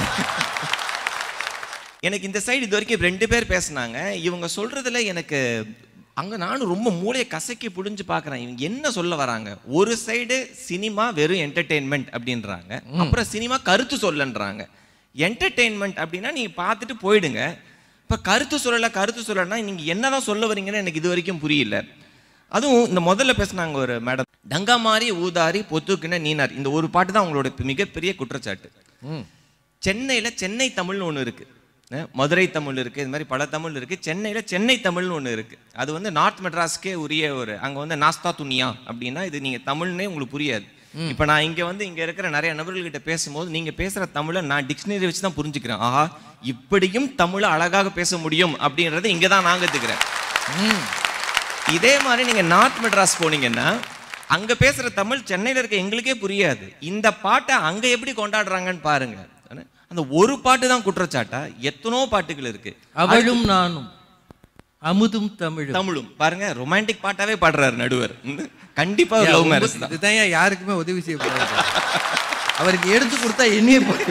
எனக்கு இந்த சைடு இது வரைக்கும் ரெண்டு பேர் பேசுனாங்க இவங்க சொல்றதுல எனக்கு அங்க நானும் ரொம்ப மூளையை கசக்கி புடிஞ்சு பார்க்கறேன் இவங்க என்ன சொல்ல வராங்க ஒரு சைடு சினிமா வெறும் என்டர்டெயின்மெண்ட் அப்படின்றாங்க அப்புறம் சினிமா கருத்து சொல்லன்றாங்க என்டர்டெயின்மெண்ட் அப்படின்னா நீங்க பார்த்துட்டு போயிடுங்க இப்ப கருத்து சொல்லல கருத்து சொல்லலைன்னா நீங்க என்னதான் சொல்ல வரீங்கன்னு எனக்கு இது வரைக்கும் புரியல அதுவும் இந்த முதல்ல பேசுனாங்க ஒரு மேடம் டங்கா மாதிரி ஊதாரி பொத்துக்குன்னு நீனார் இந்த ஒரு பாட்டு தான் அவங்களோட மிகப்பெரிய குற்றச்சாட்டு சென்னையில சென்னை தமிழ்னு ஒன்று இருக்கு அஹ் மதுரை தமிழ் இருக்கு இது மாதிரி பல தமிழ் இருக்கு சென்னையில சென்னை தமிழ்னு ஒன்று இருக்கு அது வந்து நார்த் மெட்ராஸ்க்கே உரிய ஒரு அங்க வந்து நாஸ்தா துனியா அப்படின்னா இது நீங்க தமிழ்னே உங்களுக்கு புரியாது இப்போ நான் இங்க வந்து இங்க இருக்கிற நிறைய நபர்கள்கிட்ட பேசும்போது நீங்க பேசுற தமிழை நான் டிக்ஷனரி வச்சு தான் புரிஞ்சுக்கிறேன் ஆஹா இப்படியும் தமிழை அழகாக பேச முடியும் அப்படின்றத இங்க தான் நான் கத்துக்கிறேன் இதே மாதிரி நீங்க நார்த் மெட்ராஸ் போனீங்கன்னா அங்க பேசுற தமிழ் சென்னையில இருக்க எங்களுக்கே புரியாது இந்த பாட்டை அங்க எப்படி கொண்டாடுறாங்கன்னு பாருங்க ஆனா, அந்த ஒரு பாட்டு தான் குற்றச்சாட்டா எத்தனோ பாட்டுகள் இருக்கு அவளும் நானும் அமுதும் தமிழும் தமிழும் பாருங்க ரொமான்டிக் பாட்டாவே பாடுறாரு நடுவர் ம், கண்டிப்பா ஒரு லவ் மேரேஜ் தான் இதுதான் ஏன் யாருக்குமே உதவி செய்யக்கூடாது அவருக்கு எடுத்து கொடுத்தா என்னையே போட்டு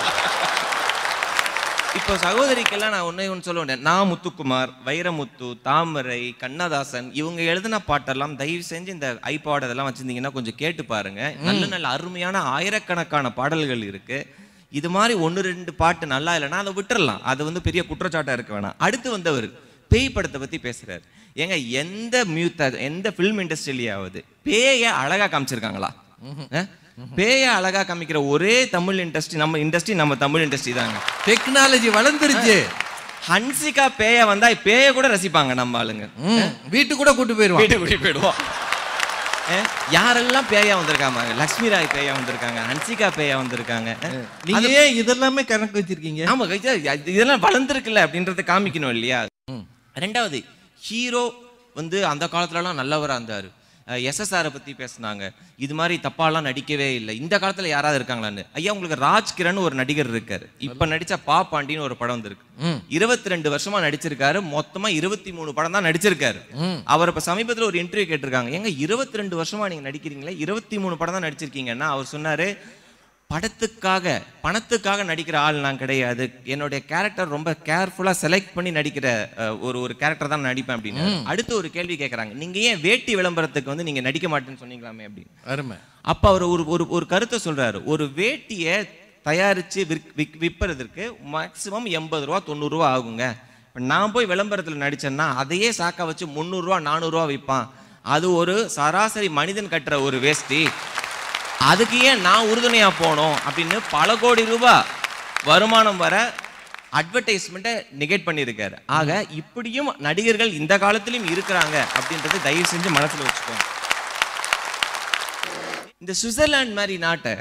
இப்போ சகோதரிக்கெல்லாம் நான் ஒண்ணே ஒன்று சொல்ல வேண்டேன் நான் முத்துக்குமார் வைரமுத்து தாமரை கண்ணதாசன் இவங்க எழுதின பாட்டெல்லாம் தயவு செஞ்சு இந்த ஐபாட் அதெல்லாம் வச்சிருந்தீங்கன்னா கொஞ்சம் கேட்டு பாருங்க நல்ல நல்ல அருமையான ஆயிரக்கணக்கான பாடல்கள் இருக்கு இது மாதிரி ஒன்று ரெண்டு பாட்டு நல்லா இல்லைன்னா அதை விட்டுறலாம் அது வந்து பெரிய குற்றச்சாட்டா இருக்க வேணாம் அடுத்து வந்தவர் பேய் படத்தை பத்தி பேசுறாரு ஏங்க எந்த மியூத்த எந்த ஃபிலிம் இண்டஸ்ட்ரியிலேயாவது பேயை அழகா காமிச்சிருக்காங்களா அஹ்? பேயை அழகா காமிக்கிற ஒரே தமிழ் இண்டஸ்ட்ரி நம்ம இண்டஸ்ட்ரி நம்ம தமிழ் இண்டஸ்ட்ரி தாங்க டெக்னாலஜி வளர்ந்துருச்சு ஹன்சிகா பேய வந்தா பேய கூட ரசிப்பாங்க நம்ம ஆளுங்க ம், வீட்டுக்கு கூட கூட்டு போயிருவான் வீட்டுக்கு கூட்டி போயிடுவோம் அஹ், யாரெல்லாம் பேயா வந்திருக்காங்க லக்ஷ்மி ராய் பேயா வந்திருக்காங்க ஹன்சிகா பேயா வந்திருக்காங்க அஹ், நீங்க ஏன் இதெல்லாமே கணக்கு வச்சிருக்கீங்க ஆமா கைஜா, இது- இதெல்லாம் வளர்ந்துருக்குல்ல அப்படின்றத காமிக்கணும் இல்லையா ரெண்டாவது ஹீரோ வந்து அந்த காலத்துலலாம் நல்லவரா இருந்தாரு எஸ்எஸ்ஆரை பத்தி பேசுனாங்க இது மாதிரி தப்பாலாம் நடிக்கவே இல்லை இந்த காலத்துல யாராவது இருக்காங்களான்னு ஐயா உங்களுக்கு ராஜ்கிரண் ஒரு நடிகர் இருக்காரு இப்ப நடிச்ச பா பாண்டின்னு ஒரு படம் வந்திருக்கு இருபத்தி ரெண்டு வருஷமா நடிச்சிருக்காரு மொத்தமா இருபத்தி மூணு படம் தான் நடிச்சிருக்காரு அவர் இப்ப சமீபத்துல ஒரு இன்டர்வியூ கேட்டிருக்காங்க ஏங்க இருபத்தி ரெண்டு வருஷமா நீங்க நடிக்கிறீங்களே இருபத்தி மூணு படம் தான் நடிச்சிருக்கீங்கன்னா அவர் சொன்னாரு படத்துக்காக பணத்துக்காக நடிக்கிற ஆள் நான் கிடையாது என்னுடைய கேரக்டர் ரொம்ப கேர்ஃபுல்லா செலக்ட் பண்ணி நடிக்கிற அஹ், ஒரு ஒரு கேரக்டர் தான் நடிப்பேன் அப்படின்னு அடுத்து ஒரு கேள்வி கேட்கறாங்க நீங்க ஏன் வேட்டி விளம்பரத்துக்கு வந்து நீங்க நடிக்க மாட்டேன்னு சொன்னீங்களாமே அப்படின்னு அருமை அப்ப அவர் ஒரு ஒரு ஒரு கருத்தை சொல்றாரு ஒரு வேட்டியை தயாரிச்சு விற்- விக்- விற்பதற்கு மேக்சிமம் எண்பது ரூபா தொண்ணூறு ரூபா ஆகுங்க இப்ப நான் போய் விளம்பரத்துல நடிச்சேன்னா அதையே சாக்கா வச்சு முந்நூறுரூவா நானூறுரூவா விற்பான் அது ஒரு சராசரி மனிதன் கட்டுற ஒரு வேஷ்டி அதுக்கு ஏன் நான் உறுதுணையா போனோம் அப்படின்னு பல கோடி ரூபாய் வருமானம் வர அட்வர்டைஸ்மெண்ட்டை நெகேட் பண்ணியிருக்காரு ஆக இப்படியும் நடிகர்கள் இந்த காலத்திலும் இருக்கிறாங்க அப்படின்றத தயவு செஞ்சு மனசுல வச்சுக்கோங்க இந்த சுவிட்சர்லாந்து மாதிரி நாட்டை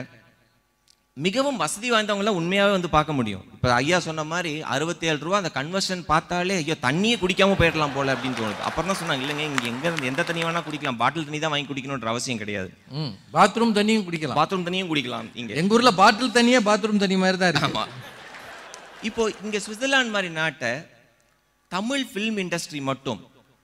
மிகவும் வசதி வாய்ந்தவங்களாம் உண்மையாவே வந்து பார்க்க முடியும் இப்போ ஐயா சொன்ன மாதிரி அறுபத்தி ஏழு ரூபா அந்த கன்வர்ஷன் பார்த்தாலே ஐயோ தண்ணியே குடிக்காம போயிடலாம் போல அப்படின்னு தோணுது அப்புறம் தான் சொன்னாங்க இல்லைங்க இங்க எங்க இருந்து எந்த தண்ணி வேணா குடிக்கலாம் பாட்டில் தண்ணி தான் வாங்கி குடிக்கணுன்ற அவசியம் கிடையாது ம் பாத்ரூம் தண்ணியும் குடிக்கலாம் பாத்ரூம் தண்ணியும் குடிக்கலாம் இங்க எங்க ஊர்ல பாட்டில் தண்ணியே பாத்ரூம் தண்ணி மாதிரி தான் இருக்கு ஆமா இப்போ இங்க சுவிட்சர்லாந்து மாதிரி நாட்டை தமிழ் ஃபிலிம் இண்டஸ்ட்ரி மட்டும்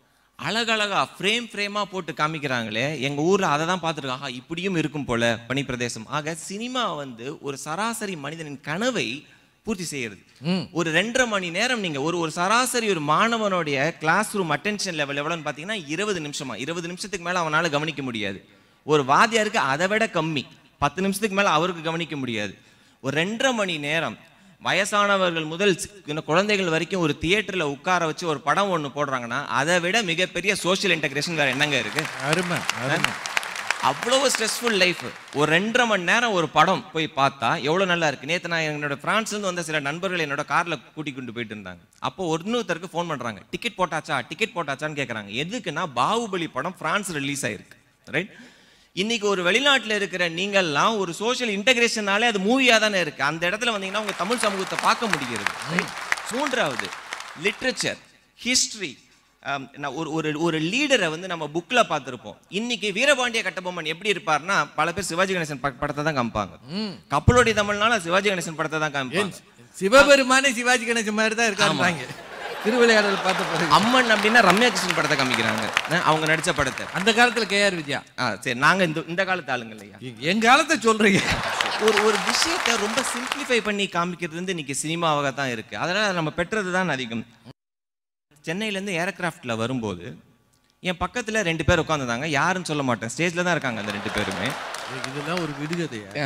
அழகழகா ஃப்ரேம் ஃப்ரேமா போட்டு காமிக்கிறாங்களே எங்க ஊர்ல அதை தான் பார்த்துருக்காங்க ஆஹா, இப்படியும் இருக்கும் போல பனி பிரதேசம் ஆக சினிமா வந்து ஒரு சராசரி மனிதனின் கனவை பூர்த்தி செய்யறது ஒரு ரெண்டரை மணி நேரம் நீங்க ஒரு ஒரு சராசரி ஒரு மாணவனுடைய கிளாஸ் ரூம் அட்டென்ஷன் லெவல் எவ்வளோன்னு பார்த்தீங்கன்னா இருபது நிமிஷமா இருபது நிமிஷத்துக்கு மேல அவனால கவனிக்க முடியாது ஒரு வாத்தியாருக்கு அதை விட கம்மி பத்து நிமிஷத்துக்கு மேல அவருக்கு கவனிக்க முடியாது ஒரு ரெண்டரை மணி நேரம் வயசானவர்கள் முதல் சி- இன்னும் குழந்தைகள் வரைக்கும் ஒரு தியேட்டர்ல உட்கார வச்சு ஒரு படம் ஒண்ணு போடுறாங்கன்னா அதை விட மிகப்பெரிய சோஷியல் இன்டகிரேஷன் வேற என்னங்க இருக்கு அருமை அருமை அவ்வளவு ஸ்ட்ரெஸ்ஃபுல் லைஃப் ஒரு ரெண்டரை மணி நேரம் ஒரு படம் போய் பார்த்தா எவ்வளவு நல்லா இருக்கு நேத்து நான் என்னோட பிரான்ஸ்ல இருந்து வந்த சில நண்பர்கள் என்னோட கார்ல கூட்டி கொண்டு போயிட்டு இருந்தாங்க அப்போ இன்னொருத்தருக்கு ஃபோன் பண்றாங்க டிக்கெட் போட்டாச்சா டிக்கெட் போட்டாச்சான்னு கேக்குறாங்க எதுக்குன்னா பாகுபலி படம் பிரான்ஸ் ரிலீஸ் ஆயிருக்கு ரைட் இன்னைக்கு ஒரு வெளிநாட்டுல இருக்கிற நீங்கள்லாம் ஒரு சோஷியல் இன்டகிரேஷனாலே அது மூவியா தானே இருக்கு அந்த இடத்துல வந்தீங்கன்னா உங்க தமிழ் சமூகத்தை பார்க்க முடிகிறது right? மூன்றாவது லிட்ரேச்சர் ஹிஸ்டரி ஒரு ஒரு ஒரு லீடரை வந்து நம்ம புக்ல பார்த்திருப்போம் இன்னைக்கு வீரபாண்டிய கட்டபொம்மன் எப்படி இருப்பார்னா பல பேர் சிவாஜி கணேசன் ப- படத்தை தான் காமிப்பாங்க கப்பலோடி தமிழ்னால சிவாஜி கணேசன் படத்தை தான் காமிப்பாங்க சிவபெருமானே சிவாஜி கணேசன் மாதிரி தான் இருக்காங்க திருவிளையாடல் பார்த்த பிறகு அம்மன் அப்படின்னா ரம்யா கிருஷ்ணன் படத்தை காமிக்கிறாங்க அஹ் அவங்க நடிச்ச படத்தை அந்த காலத்துல கேஆர் விஜயா ஆ சரி நாங்க இந்த இந்த காலத்து ஆளுங்க இல்லையா என் காலத்தை சொல்றீங்க ஒரு ஒரு விஷயத்தை ரொம்ப சிம்பிளிஃபை பண்ணி காமிக்கிறது வந்து இன்னைக்கு சினிமாவாக தான் இருக்கு அதனால நம்ம பெற்றது தான் அதிகம் சென்னையிலேருந்து ஏர்கிராஃப்ட்ல வரும்போது என் பக்கத்துல ரெண்டு பேர் உட்காந்துருந்தாங்க யாருன்னு சொல்ல மாட்டேன் ஸ்டேஜ்ல தான் இருக்காங்க அந்த ரெண்டு பேருமே இதெல்லாம் ஒரு விடுகதையா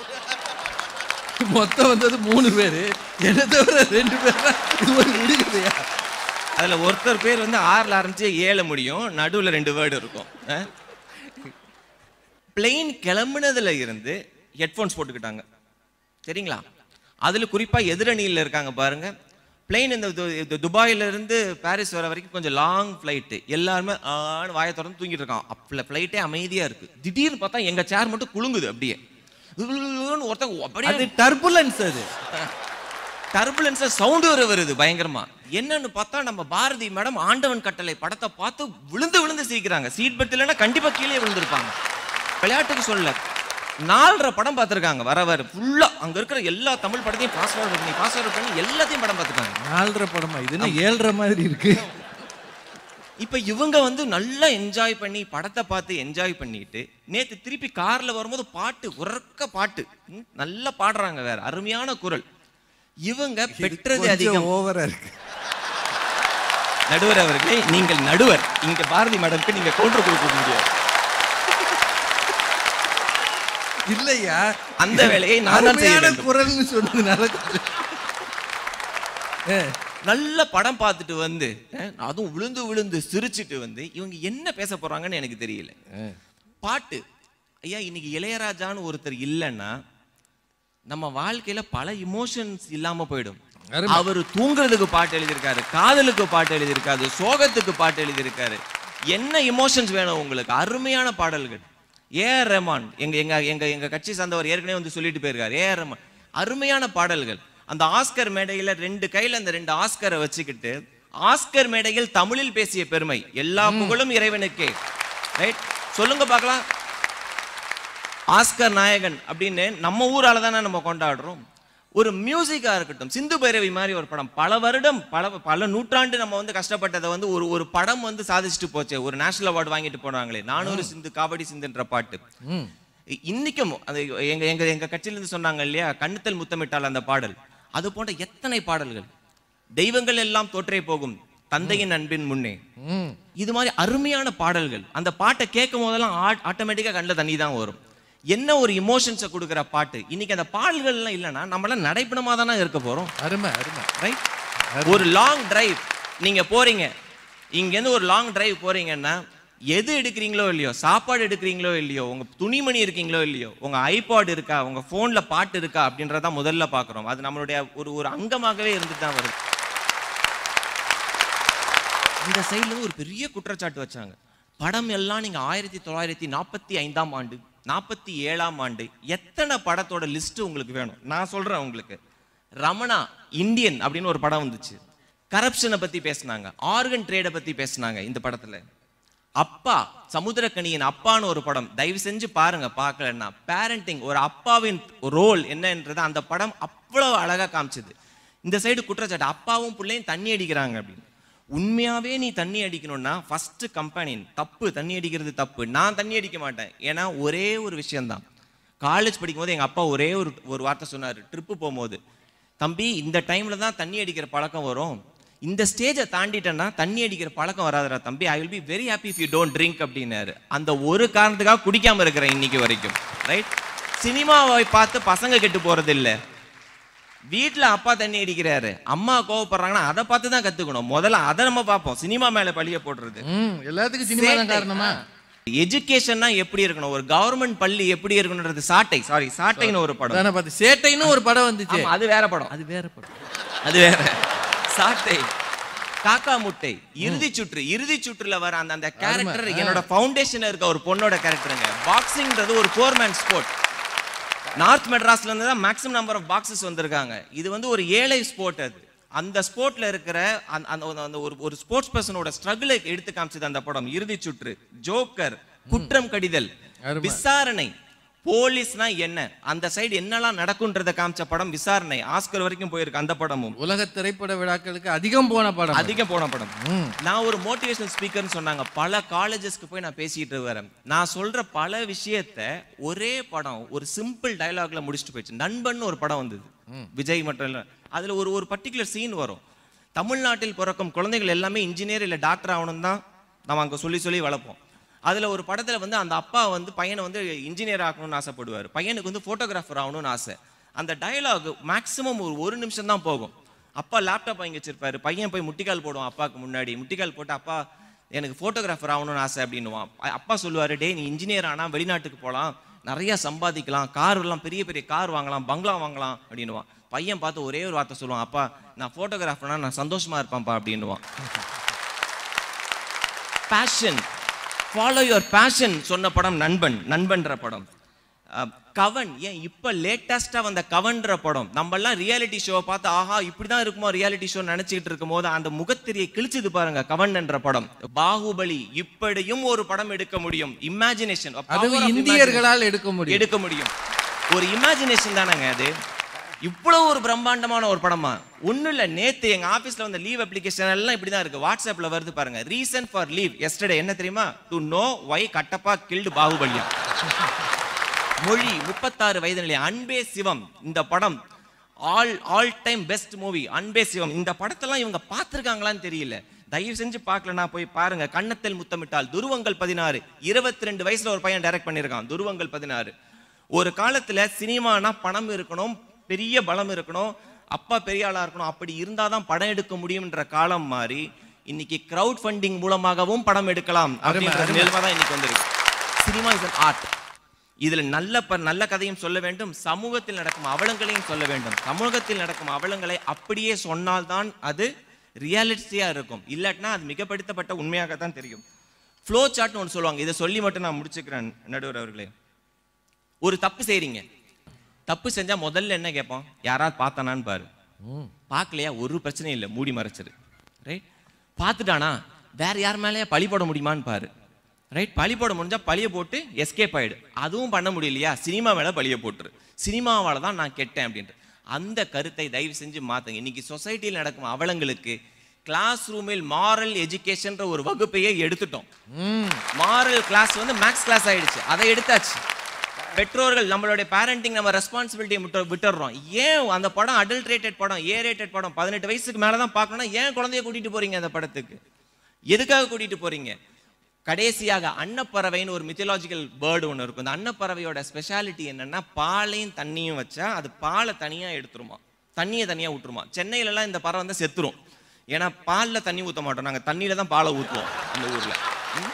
மொத்தம் வந்தது மூணு பேரு என்ன தவிர ரெண்டு பேர் தான். இது ஒரு விடுகதையா அதுல ஒருத்தர் பேர் வந்து ஆறுல ஆரம்பிச்சு ஏழு முடியும் நடுவுல ரெண்டு வேர்டு இருக்கும் பிளெயின் கிளம்புனதுல இருந்து ஹெட்ஃபோன்ஸ் போட்டுக்கிட்டாங்க சரிங்களா அதுல குறிப்பா எதிரணியில் இருக்காங்க பாருங்க பிளெயின் இந்த து- இது துபாயில இருந்து பாரிஸ் வர வரைக்கும் கொஞ்சம் லாங் ஃப்ளைட்டு எல்லாருமே ஆன்னு வாயை திறந்து தூங்கிட்டு இருக்கான் அப்பல ஃப்ளைட்டே அமைதியா இருக்கு திடீர்னு பார்த்தா எங்க சேர் மட்டும் குலுங்குது அப்படியே உருன்னு ஒருத்தன் அப்படியே அது டர்புலன்ஸ் அது டர்புலன்ஸா சவுண்ட் வர வருது பயங்கரமா என்னன்னு பார்த்தா நம்ம பாரதி மேடம் ஆண்டவன் கட்டளை படத்தை பார்த்து விழுந்து விழுந்து சிரிக்கிறாங்க சீட் பெல்ட் இல்லைன்னா கண்டிப்பா கீழே விழுந்திருப்பாங்க விளையாட்டுக்கு சொல்ல நாலரை படம் பார்த்திருக்காங்க வர வர ஃபுல்லா அங்க இருக்கிற எல்லா தமிழ் படத்தையும் பாஸ்வேர்ட் பண்ணி பாஸ்வேர்ட் பண்ணி எல்லாத்தையும் படம் பார்த்துருக்காங்க நாலரை படமா இது என்ன ஏழ்ரை மாதிரி இருக்கு இப்ப இவங்க வந்து நல்லா என்ஜாய் பண்ணி படத்தை பார்த்து என்ஜாய் பண்ணிட்டு நேத்து திருப்பி கார்ல வரும்போது பாட்டு உறக்க பாட்டு ம், நல்லா பாடுறாங்க வேற அருமையான குரல் இவங்க பெற்றது அதிகம் ஓவரா இருக்கு நடுவர் அவர்களே நீங்கள் நடுவர் இங்க பாரதி மேடம்க்கு நீங்க கவுண்டர் கொடுக்க முடியாது இல்லையா அந்த வேலையை நான் தான் செய்ய அருமையான வேண்டும். குரல்னு சொன்னது நடக்குது நல்ல படம் பார்த்துட்டு வந்து அஹ், அதுவும் விழுந்து விழுந்து சிரிச்சிட்டு வந்து இவங்க என்ன பேச போறாங்கன்னு எனக்கு தெரியல பாட்டு ஐயா இன்னைக்கு இளையராஜான்னு ஒருத்தர் இல்லைன்னா நம்ம வாழ்க்கையில பல இமோஷன்ஸ் இல்லாம போயிடும் அருமை. அவர் தூங்குறதுக்கு பாட்டு எழுதியிருக்காரு காதலுக்கு பாட்டு எழுதியிருக்காரு சோகத்துக்கு பாட்டு எழுதியிருக்காரு என்ன இமோஷன்ஸ் வேணும் உங்களுக்கு அருமையான பாடல்கள் ஏஆர் ரஹ்மான் எங்க எங்க எங்க எங்க கட்சி சார்ந்தவர் ஏற்கனவே வந்து சொல்லிட்டு போயிருக்காரு ஏஆர் ரஹ்மான் அருமையான பாடல்கள் அந்த ஆஸ்கர் மேடையில ரெண்டு கையில அந்த ரெண்டு ஆஸ்கரை வச்சுக்கிட்டு ஆஸ்கர் மேடையில் தமிழில் பேசிய பெருமை எல்லா புகழும் இறைவனுக்கே ரைட் சொல்லுங்க பார்க்கலாம் ஆஸ்கர் நாயகன் அப்படின்னு நம்ம ஊரால தானே நம்ம கொண்டாடுறோம் ஒரு மியூசிக்கா இருக்கட்டும் சிந்து பைரவி மாதிரி ஒரு படம் பல வருடம் பல பல நூற்றாண்டு நம்ம வந்து கஷ்டப்பட்டதை வந்து ஒரு ஒரு படம் வந்து சாதிச்சுட்டு போச்சே ஒரு நேஷனல் அவார்டு வாங்கிட்டு போனாங்களே நானூறு சிந்து காவடி சிந்துன்ற பாட்டு இ- இன்னைக்கும் அது எங்க எங்க எங்க கட்சியில இருந்து சொன்னாங்க இல்லையா கண்ணுத்தல் முத்தமிட்டால் அந்த பாடல் அது போன்ற எத்தனை பாடல்கள் தெய்வங்கள் எல்லாம் தோற்றே போகும் தந்தையின் அன்பின் முன்னே இது மாதிரி அருமையான பாடல்கள் அந்த பாட்டை கேட்கும் போதெல்லாம் ஆட்டோமேட்டிக்கா கண்ணில் தண்ணி தான் வரும் என்ன ஒரு இமோஷன்ஸை கொடுக்குற பாட்டு இன்னைக்கு அந்த பாடல்கள்லாம் இல்லைன்னா நம்மளாம் நடைப்பணமா தானே இருக்க போறோம் அருமை அருமை ரைட் ஒரு லாங் டிரைவ் நீங்க போறீங்க இங்கேருந்து ஒரு லாங் டிரைவ் போறீங்கன்னா எது எடுக்கிறீங்களோ இல்லையோ சாப்பாடு எடுக்கிறீங்களோ இல்லையோ உங்க துணிமணி இருக்கீங்களோ இல்லையோ உங்க ஐபாட் இருக்கா உங்க போன்ல பாட்டு இருக்கா அப்படின்றத முதல்ல பாக்குறோம் அது நம்மளுடைய ஒரு ஒரு அங்கமாகவே இருந்துட்டு தான் வருது இந்த சைடுல ஒரு பெரிய குற்றச்சாட்டு வச்சாங்க படம் எல்லாம் நீங்க ஆயிரத்தி தொள்ளாயிரத்தி நாற்பத்தி ஐந்தாம் ஆண்டு நாற்பத்தி ஏழாம் ஆண்டு எத்தனை படத்தோட லிஸ்ட் உங்களுக்கு வேணும் நான் சொல்றேன் உங்களுக்கு ரமணா இந்தியன் அப்படின்னு ஒரு படம் வந்துச்சு கரப்ஷனை பத்தி பேசுனாங்க ஆர்கன் ட்ரேடை பத்தி பேசுனாங்க இந்த படத்துல அப்பா சமுத்திரக்கணியின் அப்பான்னு ஒரு படம் தயவு செஞ்சு பாருங்க பார்க்கலன்னா பேரண்டிங் ஒரு அப்பாவின் ரோல் என்னன்றது அந்த படம் அவ்வளவு அழகா காமிச்சது இந்த சைடு குற்றச்சாட்டு அப்பாவும் பிள்ளையும் தண்ணி அடிக்கிறாங்க அப்படின்னு உண்மையாவே நீ தண்ணி அடிக்கணும்னா ஃபர்ஸ்ட் கம்பெனி தப்பு தண்ணி அடிக்கிறது தப்பு நான் தண்ணி அடிக்க மாட்டேன் ஏன்னா ஒரே ஒரு விஷயம்தான் காலேஜ் படிக்கும்போது எங்க அப்பா ஒரே ஒரு ஒரு வார்த்தை சொன்னாரு ட்ரிப்பு போகும்போது தம்பி இந்த டைம்ல தான் தண்ணி அடிக்கிற பழக்கம் வரும் இந்த ஸ்டேஜை தாண்டிட்டேன்னா தண்ணி அடிக்கிற பழக்கம் வராதுடா தம்பி I will be very happy if you don't drink அப்படின்னாரு அந்த ஒரு காரணத்துக்காக குடிக்காம இருக்கிறேன் இன்னைக்கு வரைக்கும் ரைட் சினிமாவை பார்த்து பசங்க கெட்டு போறது இல்ல வீட்ல அப்பா தண்ணி அடிக்கிறாரு அம்மா கோவப்படுறாங்கன்னா அதை பார்த்து தான் கத்துக்கணும் முதல்ல அதை நம்ம பார்ப்போம் சினிமா மேல பழிய போடுறது ம் எல்லாத்துக்கும் சினிமா தான் காரணமா எஜுகேஷன்னா எப்படி இருக்கணும் ஒரு கவர்மெண்ட் பள்ளி எப்படி இருக்கணும்ன்றது சாட்டை சாரி சாட்டைன்னு ஒரு படம் தானே பார்த்து சேட்டைன்னு ஒரு படம் வந்துச்சு ஆமா, அது வேற படம் அது வேற படம் அது வேற சாட்டை காக்கா முட்டை இறுதி சுற்று இறுதி சுற்றுல வர அந்த அந்த கேரக்டர் என்னோட ஃபவுண்டேஷன்ல இருக்க ஒரு பொண்ணோட கேரக்டருங்க பாக்ஸிங்ன்றது ஒரு ஃபோர் மேன் ஸ்போர்ட் நார்த் மெட்ராஸ்ல இருந்து தான் மேக்ஸிமம் நம்பர் ஆஃப் பாக்ஸஸ் வந்திருக்காங்க இது வந்து ஒரு ஏழை ஸ்போர்ட் அது அந்த ஸ்போர்ட்ல இருக்கிற அந்த- அந்த அந்த- அந்த ஒரு ஒரு ஸ்போர்ட்ஸ் பர்சனோட ஸ்ட்ரகிளை எடுத்து காமிச்சது அந்த படம் இறுதி சுற்று ஜோக்கர் குற்றம் கடிதல் அருமை. விசாரணை போலீஸ்னா என்ன அந்த சைடு என்னெல்லாம் நடக்கும்ன்றத காமிச்ச படம் விசாரணை ஆஸ்கர் வரைக்கும் போயிருக்கு அந்த படமும் உலக திரைப்பட விழாக்களுக்கு அதிகம் போன படம் அதிகம் போன படம் நான் ஒரு மோட்டிவேஷனல் ஸ்பீக்கர்னு சொன்னாங்க பல காலேஜஸ்க்கு போய் நான் பேசிட்டு வரேன் நான் சொல்ற பல விஷயத்த ஒரே படம் ஒரு சிம்பிள் டயலாக்ல முடிச்சுட்டு போயிடுச்சு நண்பன் ஒரு படம் வந்தது விஜய் மட்டும் இல்ல அதுல ஒரு ஒரு பர்டிகுலர் சீன் வரும் தமிழ்நாட்டில் பிறக்கும் குழந்தைகள் எல்லாமே இன்ஜினியர் இல்ல டாக்டர் ஆகணும் தான் நம்ம அங்க சொல்லி சொல்லி வளர்ப்போம் அதுல ஒரு படத்துல வந்து அந்த அப்பா வந்து பையனை வந்து இன்ஜினியர் ஆகணும்னு ஆசைப்படுவார் பையனுக்கு வந்து போட்டோகிராஃபர் ஆகணும்னு ஆசை அந்த டயலாக் மேக்ஸிமம் ஒரு ஒரு நிமிஷம் தான் போகும் அப்பா லேப்டாப் வாங்கி வச்சிருப்பாரு பையன் போய் முட்டிக்கால் போடுவான் அப்பாவுக்கு முன்னாடி முட்டிக்கால் போட்டு அப்பா எனக்கு ஃபோட்டோகிராஃபர் ஆகணும்னு ஆசை அப்படின்னுவான் அ- அப்பா சொல்லுவாரு டேய் நீ இன்ஜினியர் ஆனா வெளிநாட்டுக்கு போகலாம் நிறைய சம்பாதிக்கலாம் கார் எல்லாம் பெரிய பெரிய கார் வாங்கலாம் பங்களா வாங்கலாம் அப்படின்னுவான் பையன் பார்த்து ஒரே ஒரு வார்த்தை சொல்லுவான் அப்பா நான் ஃபோட்டோகிராஃபர்னா நான் சந்தோஷமா இருப்பேன்ப்பா அப்படின்னுவான் பேஷன் ஃபாலோ யுவர் பேஷன் சொன்ன படம் நண்பன் நண்பன்ற படம் அஹ், கவன் ஏன் இப்ப லேட்டஸ்டா வந்த கவன்ற படம் நம்ம எல்லாம் ரியாலிட்டி ஷோ பார்த்து ஆஹா இப்படிதான் இருக்குமோ ரியாலிட்டி ஷோ நினைச்சிட்டு இருக்கும் போது அந்த முகத்திரியை கிழிச்சது பாருங்க கவன் என்ற படம் பாகுபலி இப்படியும் ஒரு படம் எடுக்க முடியும் இமேஜினேஷன் அதுவும் இந்தியர்களால் எடுக்க முடியும் எடுக்க முடியும் ஒரு இமேஜினேஷன் தானங்க அது இவ்வளவு ஒரு பிரம்மாண்டமான ஒரு படமா ஒண்ணும் இல்ல நேத்து எங்க ஆபீஸ்ல வந்த லீவ் அப்ளிகேஷன் எல்லாம் இப்படிதான் இருக்கு வாட்ஸ்அப்ல வருது பாருங்க ரீசன் ஃபார் லீவ் எஸ்டர்டே என்ன தெரியுமா do know why Kattappa killed பாகுபலியா மொழி முப்பத்தாறு வயது நிலை அன்பே சிவம் இந்த படம் all all time best movie Anbe Sivam இந்த படத்தெல்லாம் இவங்க பார்த்திருக்காங்களான்னு தெரியல தயவு செஞ்சு பார்க்கலனா போய் பாருங்க கன்னத்தில் முத்தமிட்டால் துருவங்கள் பதினாறு இருபத்தி ரெண்டு வயசுல ஒரு பையன் டைரக்ட் பண்ணியிருக்கான் துருவங்கள் பதினாறு ஒரு காலத்துல சினிமானா பணம் இருக்கணும் பெரிய பலம் இருக்கணும் அப்பா பெரிய ஆளா இருக்கணும் அப்படி இருந்தாதான் படம் எடுக்க முடியும்ன்ற காலம் மாறி இன்னைக்கு கிரவுட் ஃபண்டிங் மூலமாகவும் படம் எடுக்கலாம் அப்படின்ற நிலைமை தான் இன்னைக்கு வந்திருக்கு சினிமா இஸ் அன் ஆர்ட் இதுல நல்ல ப நல்ல கதையும் சொல்ல வேண்டும் சமூகத்தில் நடக்கும் அவலங்களையும் சொல்ல வேண்டும் சமூகத்தில் நடக்கும் அவலங்களை அப்படியே சொன்னால்தான் அது ரியாலிட்டியா இருக்கும் இல்லாட்டினா அது மிகப்படுத்தப்பட்ட உண்மையாக தான் தெரியும் ஃப்ளோ சார்ட்னு ஒன்று சொல்லுவாங்க இதை சொல்லி மட்டும் நான் முடிச்சுக்கிறேன் நடுவர் அவர்களே ஒரு தப்பு செய்றீங்க தப்பு செஞ்சா முதல்ல என்ன கேட்போம் யாராவது பார்த்தானான்னு பாரு பார்க்கலையா ஒரு பிரச்சனையும் இல்லை மூடி மறைச்சிரு ரைட் பார்த்துட்டானா வேற யார் மேலேயே பழி போட முடியுமான்னு பாரு ரைட் பழி போட முடிஞ்சா பழிய போட்டு எஸ்கேப் ஆயிடு அதுவும் பண்ண முடியலையா சினிமா மேல பழிய போட்டுரு சினிமாவால தான் நான் கெட்டேன் அப்படின்ட்டு அந்த கருத்தை தயவு செஞ்சு மாத்துங்க இன்னைக்கு சொசைட்டியில் நடக்கும் அவலங்களுக்கு கிளாஸ் ரூமில் மாரல் எஜுகேஷன்ற ஒரு வகுப்பையே எடுத்துட்டோம் மாரல் கிளாஸ் வந்து மேக்ஸ் கிளாஸ் ஆயிடுச்சு அதை எடுத்தாச்சு பெற்றோர்கள் நம்மளுடைய பேரண்டிங் நம்ம ரெஸ்பான்சிபிலிட்டி விட்டு விட்டுறோம் ஏன் அந்த படம் அடல்ட்ரேட்டட் படம் ஏ ரேட்டட் படம் பதினெட்டு வயசுக்கு மேல தான் பார்க்கணும்னா ஏன் குழந்தைய கூட்டிட்டு போறீங்க அந்த படத்துக்கு எதுக்காக கூட்டிட்டு போறீங்க கடைசியாக அன்னப்பறவைன்னு ஒரு மித்தலாஜிக்கல் பேர்டு ஒன்று இருக்கும் அந்த அன்னப்பறவையோட ஸ்பெஷாலிட்டி என்னன்னா பாலையும் தண்ணியும் வச்சா அது பாலை தனியா எடுத்துருமா தண்ணியை தனியா விட்டுருமா சென்னையில எல்லாம் இந்த பறவை வந்து செத்துரும் ஏன்னா பால்ல தண்ணி ஊத்த மாட்டோம் நாங்க தண்ணியில தான் பாலை ஊத்துவோம் அந்த ஊர்ல ம்?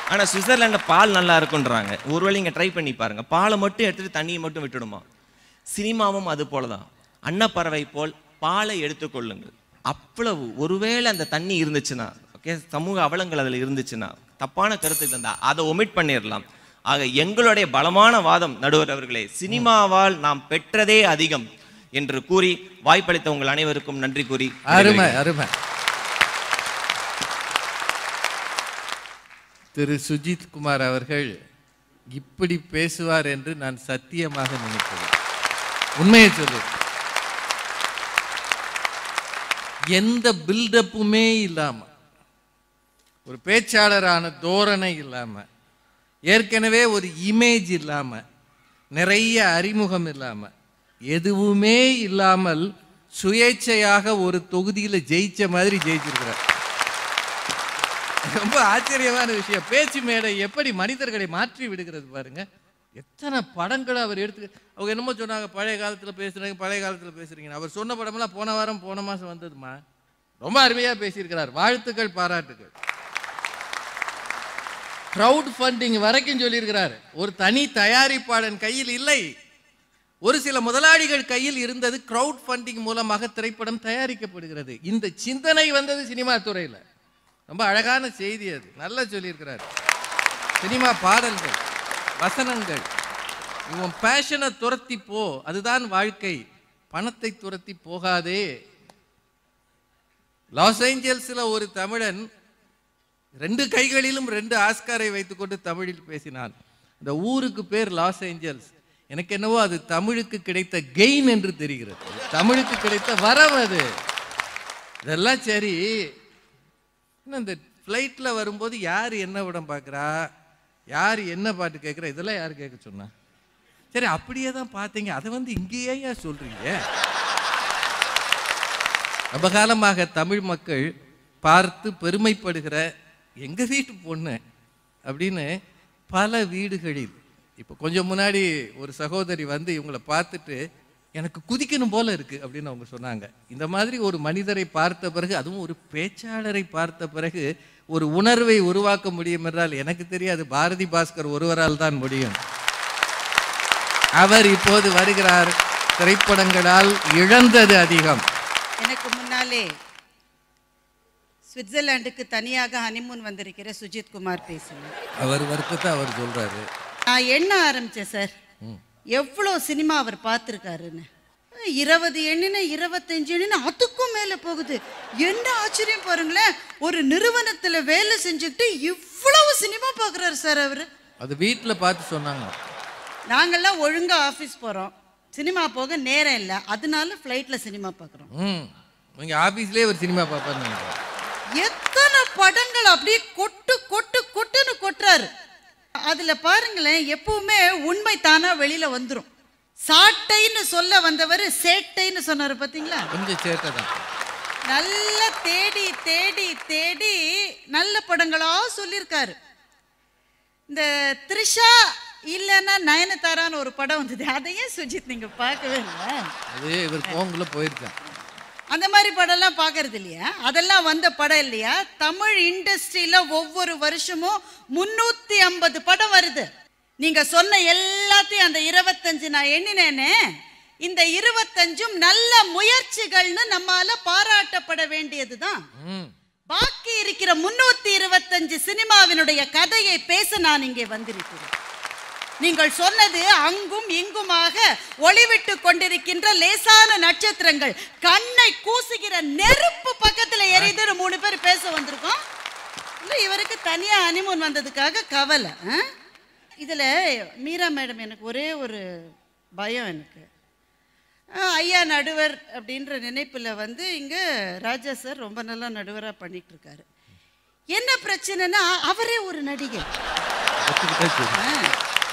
ஆனா சுவிட்சர்லாண்டில் பால் நல்லா இருக்குன்றாங்க ஒருவேளை இங்க ட்ரை பண்ணி பாருங்க பாலை மட்டும் எடுத்துட்டு தண்ணியை மட்டும் விட்டுடுமா சினிமாவும் அது போலதான் அன்னப்பறவை போல் பாலை எடுத்துக்கொள்ளுங்கள் அவ்வளவு ஒருவேளை அந்த தண்ணி இருந்துச்சுன்னா ஓகே சமூக அவலங்கள் அதில் இருந்துச்சுன்னா தப்பான கருத்து இருந்தா அதை ஒமிட் பண்ணிடலாம் ஆக எங்களுடைய பலமான வாதம் நடுவர் அவர்களே சினிமாவால் நாம் பெற்றதே அதிகம் என்று கூறி வாய்ப்பளித்த உங்கள் அனைவருக்கும் நன்றி கூறி அருமை அருமை திரு சுஜித் குமார் அவர்கள் இப்படி பேசுவார் என்று நான் சத்தியமாக நினைக்கிறேன் உண்மையை சொல்லு எந்த பில்டப்புமே இல்லாம ஒரு பேச்சாளரான தோரணை இல்லாம ஏற்கனவே ஒரு இமேஜ் இல்லாம நிறைய அறிமுகம் இல்லாம எதுவுமே இல்லாமல் சுயேட்சையாக ஒரு தொகுதியில ஜெயிச்ச மாதிரி ஜெயிச்சிருக்கிறார் ரொம்ப ஆச்சரியமான விஷயம் பேச்சு மேடை எப்படி மனிதர்களை மாற்றி விடுகிறது பாருங்க எத்தனை படங்களை அவர் எடுத்து அவங்க என்னமோ சொன்னாங்க பழைய காலத்துல பேசுறீங்க பழைய காலத்துல பேசுறீங்க அவர் சொன்ன படமெல்லாம் போன வாரம் போன மாசம் வந்ததுமா ரொம்ப அருமையா பேசியிருக்கிறார் வாழ்த்துக்கள் பாராட்டுகள் கிரவுட் ஃபண்டிங் வரைக்கும் சொல்லியிருக்கிறார் ஒரு தனி தயாரிப்பாளன் கையில் இல்லை ஒரு சில முதலாளிகள் கையில் இருந்தது கிரவுட் ஃபண்டிங் மூலமாக திரைப்படம் தயாரிக்கப்படுகிறது இந்த சிந்தனை வந்தது சினிமா துறையில ரொம்ப அழகான செய்தி அது நல்லா சொல்லியிருக்கிறார் சினிமா பாடல்கள் வசனங்கள் உன் பேஷனை துரத்தி போ அதுதான் வாழ்க்கை பணத்தை துரத்தி போகாதே லாஸ் ஏஞ்சல்ஸ்ல ஒரு தமிழன் ரெண்டு கைகளிலும் ரெண்டு ஆஸ்காரை வைத்துக்கொண்டு தமிழில் பேசினான் இந்த ஊருக்கு பேர் லாஸ் ஏஞ்சல்ஸ் எனக்கு என்னவோ அது தமிழுக்கு கிடைத்த கெயின் என்று தெரிகிறது அது தமிழுக்கு கிடைத்த வரவு அது இதெல்லாம் சரி இன்னும் இந்த ஃப்ளைட்டில் வரும்போது யார் என்ன படம் பார்க்குறா யார் என்ன பாட்டு கேட்குறா இதெல்லாம் யார் கேட்க சொன்னா சரி அப்படியே தான் பார்த்தீங்க அதை வந்து இங்கேயே ஏன் சொல்றீங்க ரொம்ப காலமாக தமிழ் மக்கள் பார்த்து பெருமைப்படுகிற எங்க வீட்டு பொண்ணு அப்படின்னு பல வீடுகளில் இப்போ கொஞ்சம் முன்னாடி ஒரு சகோதரி வந்து இவங்களை பார்த்துட்டு எனக்கு குதிக்கணும் போல இருக்கு அப்படின்னு அவங்க சொன்னாங்க இந்த மாதிரி ஒரு மனிதரை பார்த்த பிறகு அதுவும் ஒரு பேச்சாளரை பார்த்த பிறகு ஒரு உணர்வை உருவாக்க முடியும் என்றால் எனக்கு தெரியாது பாரதி பாஸ்கர் ஒருவரால் தான் முடியும் அவர் இப்போது வருகிறார் திரைப்படங்களால் இழந்தது அதிகம் எனக்கு முன்னாலே சுவிட்சர்லாந்துக்கு தனியாக ஹனிமூன் வந்திருக்கிற சுஜித் குமார் பேசுங்க அவர் வருத்தத்தை அவர் சொல்றாரு நான் எண்ண ஆரம்பிச்சேன் சார் எவ்வளோ சினிமா அவர் பார்த்துருக்காருன்னு இருபது எண்ணின இருபத்தஞ்சு எண்ணின அதுக்கும் மேலே போகுது என்ன ஆச்சரியம் பாருங்களேன் ஒரு நிறுவனத்தில் வேலை செஞ்சுக்கிட்டு இவ்வளவு சினிமா பார்க்குறாரு சார் அவர் அது வீட்டில் பார்த்து சொன்னாங்க நாங்கெல்லாம் ஒழுங்காக ஆஃபீஸ் போகிறோம் சினிமா போக நேரம் இல்லை அதனால ஃப்ளைட்டில் சினிமா பார்க்குறோம் ம் நீங்க ஆபீஸ்லயே ஒரு சினிமா பார்ப்பாருன்னு நினைக்கிறேன் எத்தனை படங்கள் அப்படியே கொட்டு கொட்டு கொட்டுன்னு கொட்டுறாரு அதுல பாருங்களேன் எப்பவுமே உண்மை தானா வெளியில வந்துரும் சாட்டைன்னு சொல்ல வந்தவர் சேட்டைன்னு சொன்னாரு பாத்தீங்களா கொஞ்சம் சேட்டை தான் நல்ல தேடி தேடி தேடி நல்ல படங்களா சொல்லியிருக்காரு இந்த த்ரிஷா இல்லைன்னா நயனதாரான்னு ஒரு படம் வந்தது அதையே சுஜித் நீங்க பார்க்கவே இல்லை அது இவர் போங்குள்ள போயிருக்கான் அந்த மாதிரி படம்லாம் பார்க்கறது இல்லையா அதெல்லாம் வந்த படம் இல்லையா தமிழ் இண்டஸ்ட்ரியில ஒவ்வொரு வருஷமும் முன்னூத்தி ஐம்பது படம் வருது நீங்க சொன்ன எல்லாத்தையும் அந்த இருபத்தஞ்சு நான் எண்ணினேனே இந்த இருபத்தஞ்சும் நல்ல முயற்சிகள்னு நம்மால பாராட்டப்பட வேண்டியதுதான் ம் பாக்கி இருக்கிற முன்னூத்தி இருபத்தஞ்சு சினிமாவினுடைய கதையை பேச நான் இங்கே வந்திருக்கிறேன் நீங்கள் சொன்னது அங்கும் இங்குமாக ஒளிவிட்டு கொண்டிருக்கின்ற லேசான நட்சத்திரங்கள் கண்ணை கூசுகிற நெருப்பு பக்கத்துல எரியுதுன்னு மூணு பேர் பேச வந்திருக்கோம் இல்ல இவருக்கு தனியா அனிமூன் வந்ததுக்காக கவலை ஆ? இதுல மீரா மேடம் எனக்கு ஒரே ஒரு பயம் எனக்கு ஆ, ஐயா நடுவர் அப்படின்ற நினைப்புல வந்து இங்க ராஜா சார் ரொம்ப நல்லா நடுவரா பண்ணிட்டு இருக்காரு என்ன பிரச்சனைனா அவரே ஒரு நடிகை ஒத்துக்கிட்டே சரி ஆ.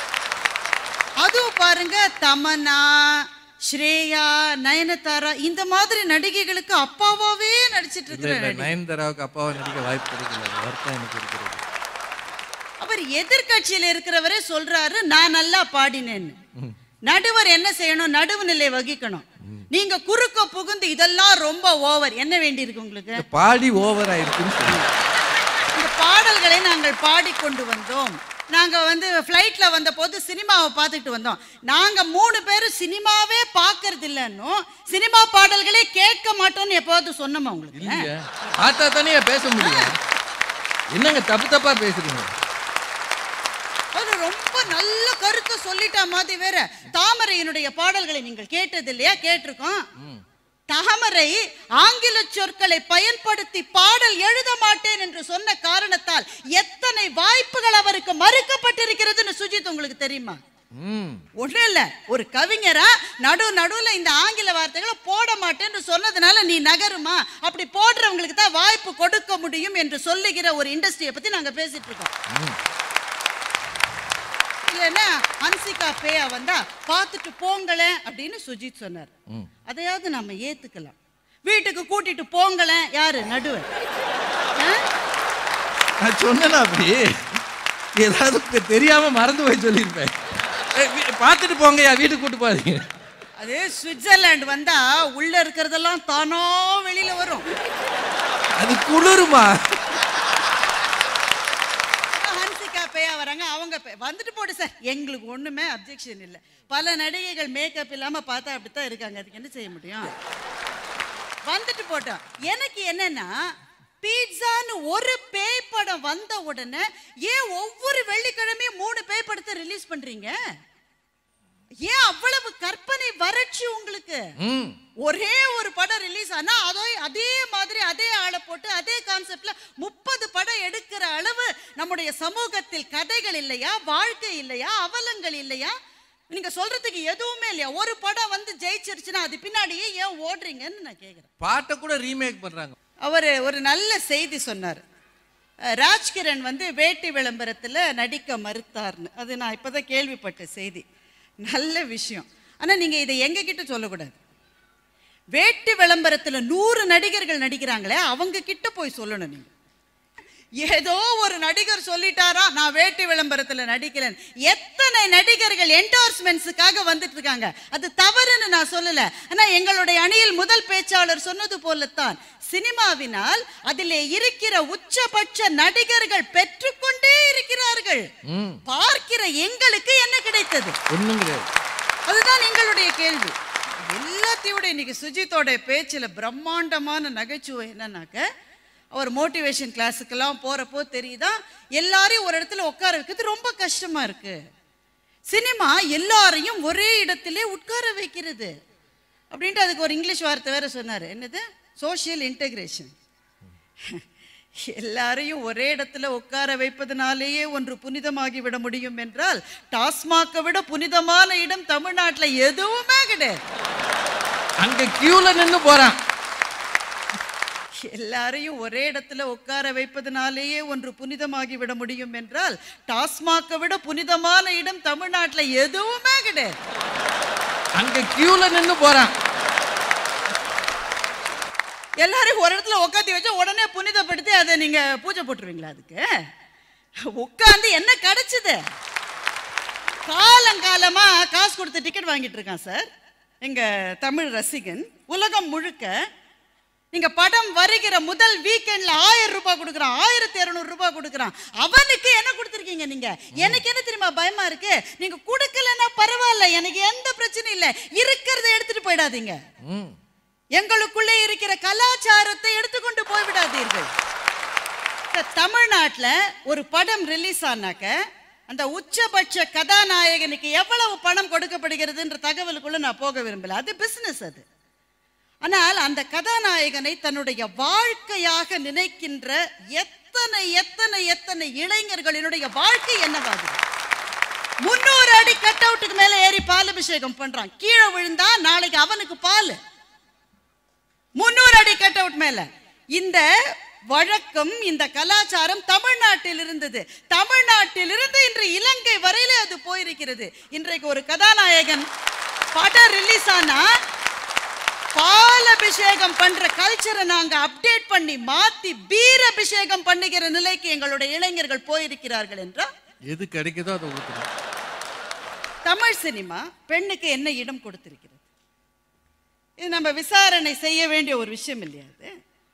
அதுவும் பாருங்க தமன்னா ஸ்ரேயா நயனதாரா இந்த மாதிரி நடிகைகளுக்கு அப்பாவாவே நடிச்சிட்டு இல்ல இருக்கிற இல்ல நடிகை நயன்தாராவுக்கு அப்பாவை நடிக்க வாய்ப்பு கிடைக்கல அது வருத்தம் எனக்கு இருக்கிறது அவர் எதிர்க்கட்சியில இருக்கிறவரே சொல்றாரு நான் நல்லா பாடினேன்னு நடுவர் என்ன செய்யணும் நடுவுநிலை வகிக்கணும் நீங்க குறுக்க புகுந்து இதெல்லாம் ரொம்ப ஓவர் என்ன வேண்டியிருக்கு உங்களுக்கு இந்த பாடி ஓவர் ஆயிருக்குன்னு சொல்லி இந்த பாடல்களை நாங்கள் பாடிக்கொண்டு வந்தோம் நாங்க வந்து ஃப்ளைட்ல வந்த போது சினிமாவை பார்த்துட்டு வந்தோம் நாங்க மூணு பேரும் சினிமாவே பார்க்கறது இல்லைன்னு சினிமா பாடல்களே கேட்க மாட்டோம்னு எப்போது சொன்னோமா உங்களுக்கு இல்லைங்க பார்த்தா தானே பேச முடியும் என்னங்க தப்பு தப்பா பேசுறீங்க அது ரொம்ப நல்ல கருத்தை சொல்லிட்டா மாதிரி வேற தாமரையினுடைய பாடல்களை நீங்கள் கேட்டது இல்லையா கேட்டிருக்கோம் தாமரை ஆங்கில சொற்களை பயன்படுத்தி பாடல் எழுத மாட்டேன் என்று சொன்ன காரணத்தால் எத்தனை வாய்ப்புகள் அவருக்கு மறுக்கப்பட்டிருக்கிறதுன்னு சுஜித் உங்களுக்கு தெரியுமா ம் ஒண்ணு இல்ல ஒரு கவிஞரா நடு நடுவுல இந்த ஆங்கில வார்த்தைகளை போட மாட்டேன்னு சொன்னதுனால நீ நகருமா அப்படி போடுறவங்களுக்கு தான் வாய்ப்பு கொடுக்க முடியும் என்று சொல்லுகிற ஒரு இண்டஸ்ட்ரியை பத்தி நாங்க பேசிட்டு இருக்கோம் இல்லைன்னா ஹன்சிகா பேயா வந்தா பார்த்துட்டு போங்களேன் அப்படின்னு சுஜித் சொன்னார் அதையாவது நம்ம ஏத்துக்கலாம் வீட்டுக்கு கூட்டிட்டு போங்களேன் யாரு நடுவர் ஆ? நான் சொன்னேனா அப்படி ஏதாவது உங்க தெரியாம மறந்து போய் சொல்லியிருப்பேன் ஏய், வீ- பார்த்துட்டு போங்கய்யா வீட்டுக்கு கூட்டு போறீங்க அது சுவிட்சர்லாந்து வந்தா உள்ள இருக்கிறதெல்லாம் தானோ வெளியில வரும் அது குளிருமா ஹன்சிகா பேயா வராங்க அவங்க பே- வந்துட்டு போடு சார் எங்களுக்கு ஒண்ணுமே அப்ஜெக்ஷன் இல்லை பல நடிகைகள் மேக்கப் இல்லாம பார்த்தா அப்படித்தான் இருக்காங்க அதுக்கு என்ன செய்ய முடியும் வந்துட்டு போட்டோம் எனக்கு என்னன்னா பீட்சான்னு ஒரு பேய் படம் வந்த உடனே ஏன் ஒவ்வொரு வெள்ளிக்கிழமையும் மூணு பேய் படத்தை ரிலீஸ் பண்றீங்க ஏன் அவ்வளவு கற்பனை வறட்சி உங்களுக்கு ம் ஒரே ஒரு படம் ரிலீஸ் ஆனா அதோ அதே மாதிரி அதே ஆளை போட்டு அதே கான்செப்ட்ல முப்பது படம் எடுக்கிற அளவு நம்முடைய சமூகத்தில் கதைகள் இல்லையா வாழ்க்கை இல்லையா அவலங்கள் இல்லையா நீங்க சொல்றதுக்கு எதுவுமே இல்லையா ஒரு படம் வந்து ஜெயிச்சிருச்சுன்னா அது பின்னாடியே ஏன் ஓடுறீங்கன்னு நான் கேக்குறேன் பாட்டை கூட ரீமேக் பண்றாங்க அவர் ஒரு நல்ல செய்தி சொன்னார் அஹ், ராஜ்கிரண் வந்து வேட்டி விளம்பரத்தில் நடிக்க மறுத்தார்னு அது நான் இப்போதான் கேள்விப்பட்ட செய்தி நல்ல விஷயம் ஆனால் நீங்கள் இதை எங்ககிட்ட சொல்லக்கூடாது வேட்டி விளம்பரத்துல நூறு நடிகர்கள் நடிக்கிறாங்களே அவங்க கிட்ட போய் சொல்லணும் நீங்க ஏதோ ஒரு நடிகர் சொல்லிட்டாரா நான் வேட்டி விளம்பரத்துல நடிக்கிறேன் எத்தனை நடிகர்கள் என்டோர்ஸ்மெண்ட்ஸுக்காக வந்துட்டு இருக்காங்க அது தவறுன்னு நான் சொல்லல ஆனா எங்களுடைய அணியில் முதல் பேச்சாளர் சொன்னது போலத்தான் சினிமாவினால் அதிலே இருக்கிற உச்சபட்ச நடிகர்கள் பெற்றுக்கொண்டே இருக்கிறார்கள் பார்க்கிற எங்களுக்கு என்ன கிடைத்தது ஒண்ணும் கிடையாது அதுதான் எங்களுடைய கேள்வி எல்லாத்தையும் விட இன்னைக்கு சுஜித்தோட பேச்சில் பிரம்மாண்டமான நகைச்சுவை என்னன்னாக்க அவர் மோட்டிவேஷன் கிளாஸுக்கெல்லாம் போறப்போ தெரியுதா எல்லாரையும் ஒரு இடத்துல உட்கார வைக்கிறது ரொம்ப கஷ்டமா இருக்கு சினிமா எல்லாரையும் ஒரே இடத்திலே உட்கார வைக்கிறது அப்படின்ட்டு அதுக்கு ஒரு இங்கிலீஷ் வார்த்தை வேற சொன்னார் என்னது சோஷியல் இன்டகிரேஷன் எல்லாரையும் ஒரே இடத்துல உட்கார வைப்பதனாலேயே ஒன்று புனிதமாகி விட முடியும் என்றால் டாஸ்மாக்கை விட புனிதமான இடம் தமிழ்நாட்டுல எதுவுமே கிடையாது அங்க கியூல நின்னு போறான் எல்லாரையும் ஒரே இடத்துல உட்கார வைப்பதனாலேயே ஒன்று புனிதமாகி விட முடியும் என்றால் டாஸ்மாக்கை விட புனிதமான இடம் தமிழ்நாட்டுல எதுவுமே கிடையாது அங்க கியூல நின்னு போறான் எல்லாரையும் ஒரு இடத்துல உட்காந்து வச்சா உடனே புனிதப்படுத்தி அதை நீங்க பூஜை போட்டுருவீங்களா அதுக்கு உட்காந்து என்ன கிடைச்சது காலங்காலமா காசு கொடுத்து டிக்கெட் வாங்கிட்டு இருக்கான் சார் எங்க தமிழ் ரசிகன் உலகம் முழுக்க நீங்க படம் வருகிற முதல் வீக்கெண்ட்ல ஆயிரம் ரூபாய் கொடுக்குறான் ஆயிரத்தி இருநூறு ரூபாய் கொடுக்குறான் அவனுக்கு என்ன கொடுத்துருக்கீங்க நீங்க எனக்கு என்ன தெரியுமா பயமா இருக்கு நீங்க கொடுக்கலன்னா பரவாயில்ல எனக்கு எந்த பிரச்சனையும் இல்லை இருக்கிறத எடுத்துட்டு போயிடாதீங்க ம் எங்களுக்குள்ளே இருக்கிற கலாச்சாரத்தை எடுத்துக்கொண்டு போய்விடாதீர்கள் சார், தமிழ்நாட்டுல ஒரு படம் ரிலீஸ் ஆனாக்க அந்த உச்சபட்ச கதாநாயகனுக்கு எவ்வளவு பணம் கொடுக்கப்படுகிறதுன்ற தகவலுக்குள்ள நான் போக விரும்பல அது பிசினஸ் அது ஆனால் அந்த கதாநாயகனை தன்னுடைய வாழ்க்கையாக நினைக்கின்ற எத்தனை எத்தனை எத்தனை இளைஞர்களினுடைய வாழ்க்கை என்னவாகுது முன்னூறு அடி கட் அவுட்டுக்கு மேல ஏறி பால் அபிஷேகம் பண்றான் கீழே விழுந்தா நாளைக்கு அவனுக்கு பால் முன்னூறு அடி கட் அவுட் மேல இந்த வழக்கம் இந்த கலாச்சாரம் தமிழ்நாட்டில் இருந்தது தமிழ்நாட்டில் இருந்து இன்று இலங்கை வரையில அது போயிருக்கிறது இன்றைக்கு ஒரு கதாநாயகன் படம் ரிலீஸ் ஆனா பால் அபிஷேகம் பண்ற கல்ச்சரை நாங்க அப்டேட் பண்ணி மாத்தி பீர் அபிஷேகம் பண்ணுகிற நிலைக்கு எங்களுடைய இளைஞர்கள் போயிருக்கிறார்கள் என்றால் எது கிடைக்குதோ அதை ஊத்துறோம் தமிழ் சினிமா பெண்ணுக்கு என்ன இடம் கொடுத்திருக்கிறது இது நம்ம விசாரணை செய்ய வேண்டிய ஒரு விஷயம் இல்லையா அது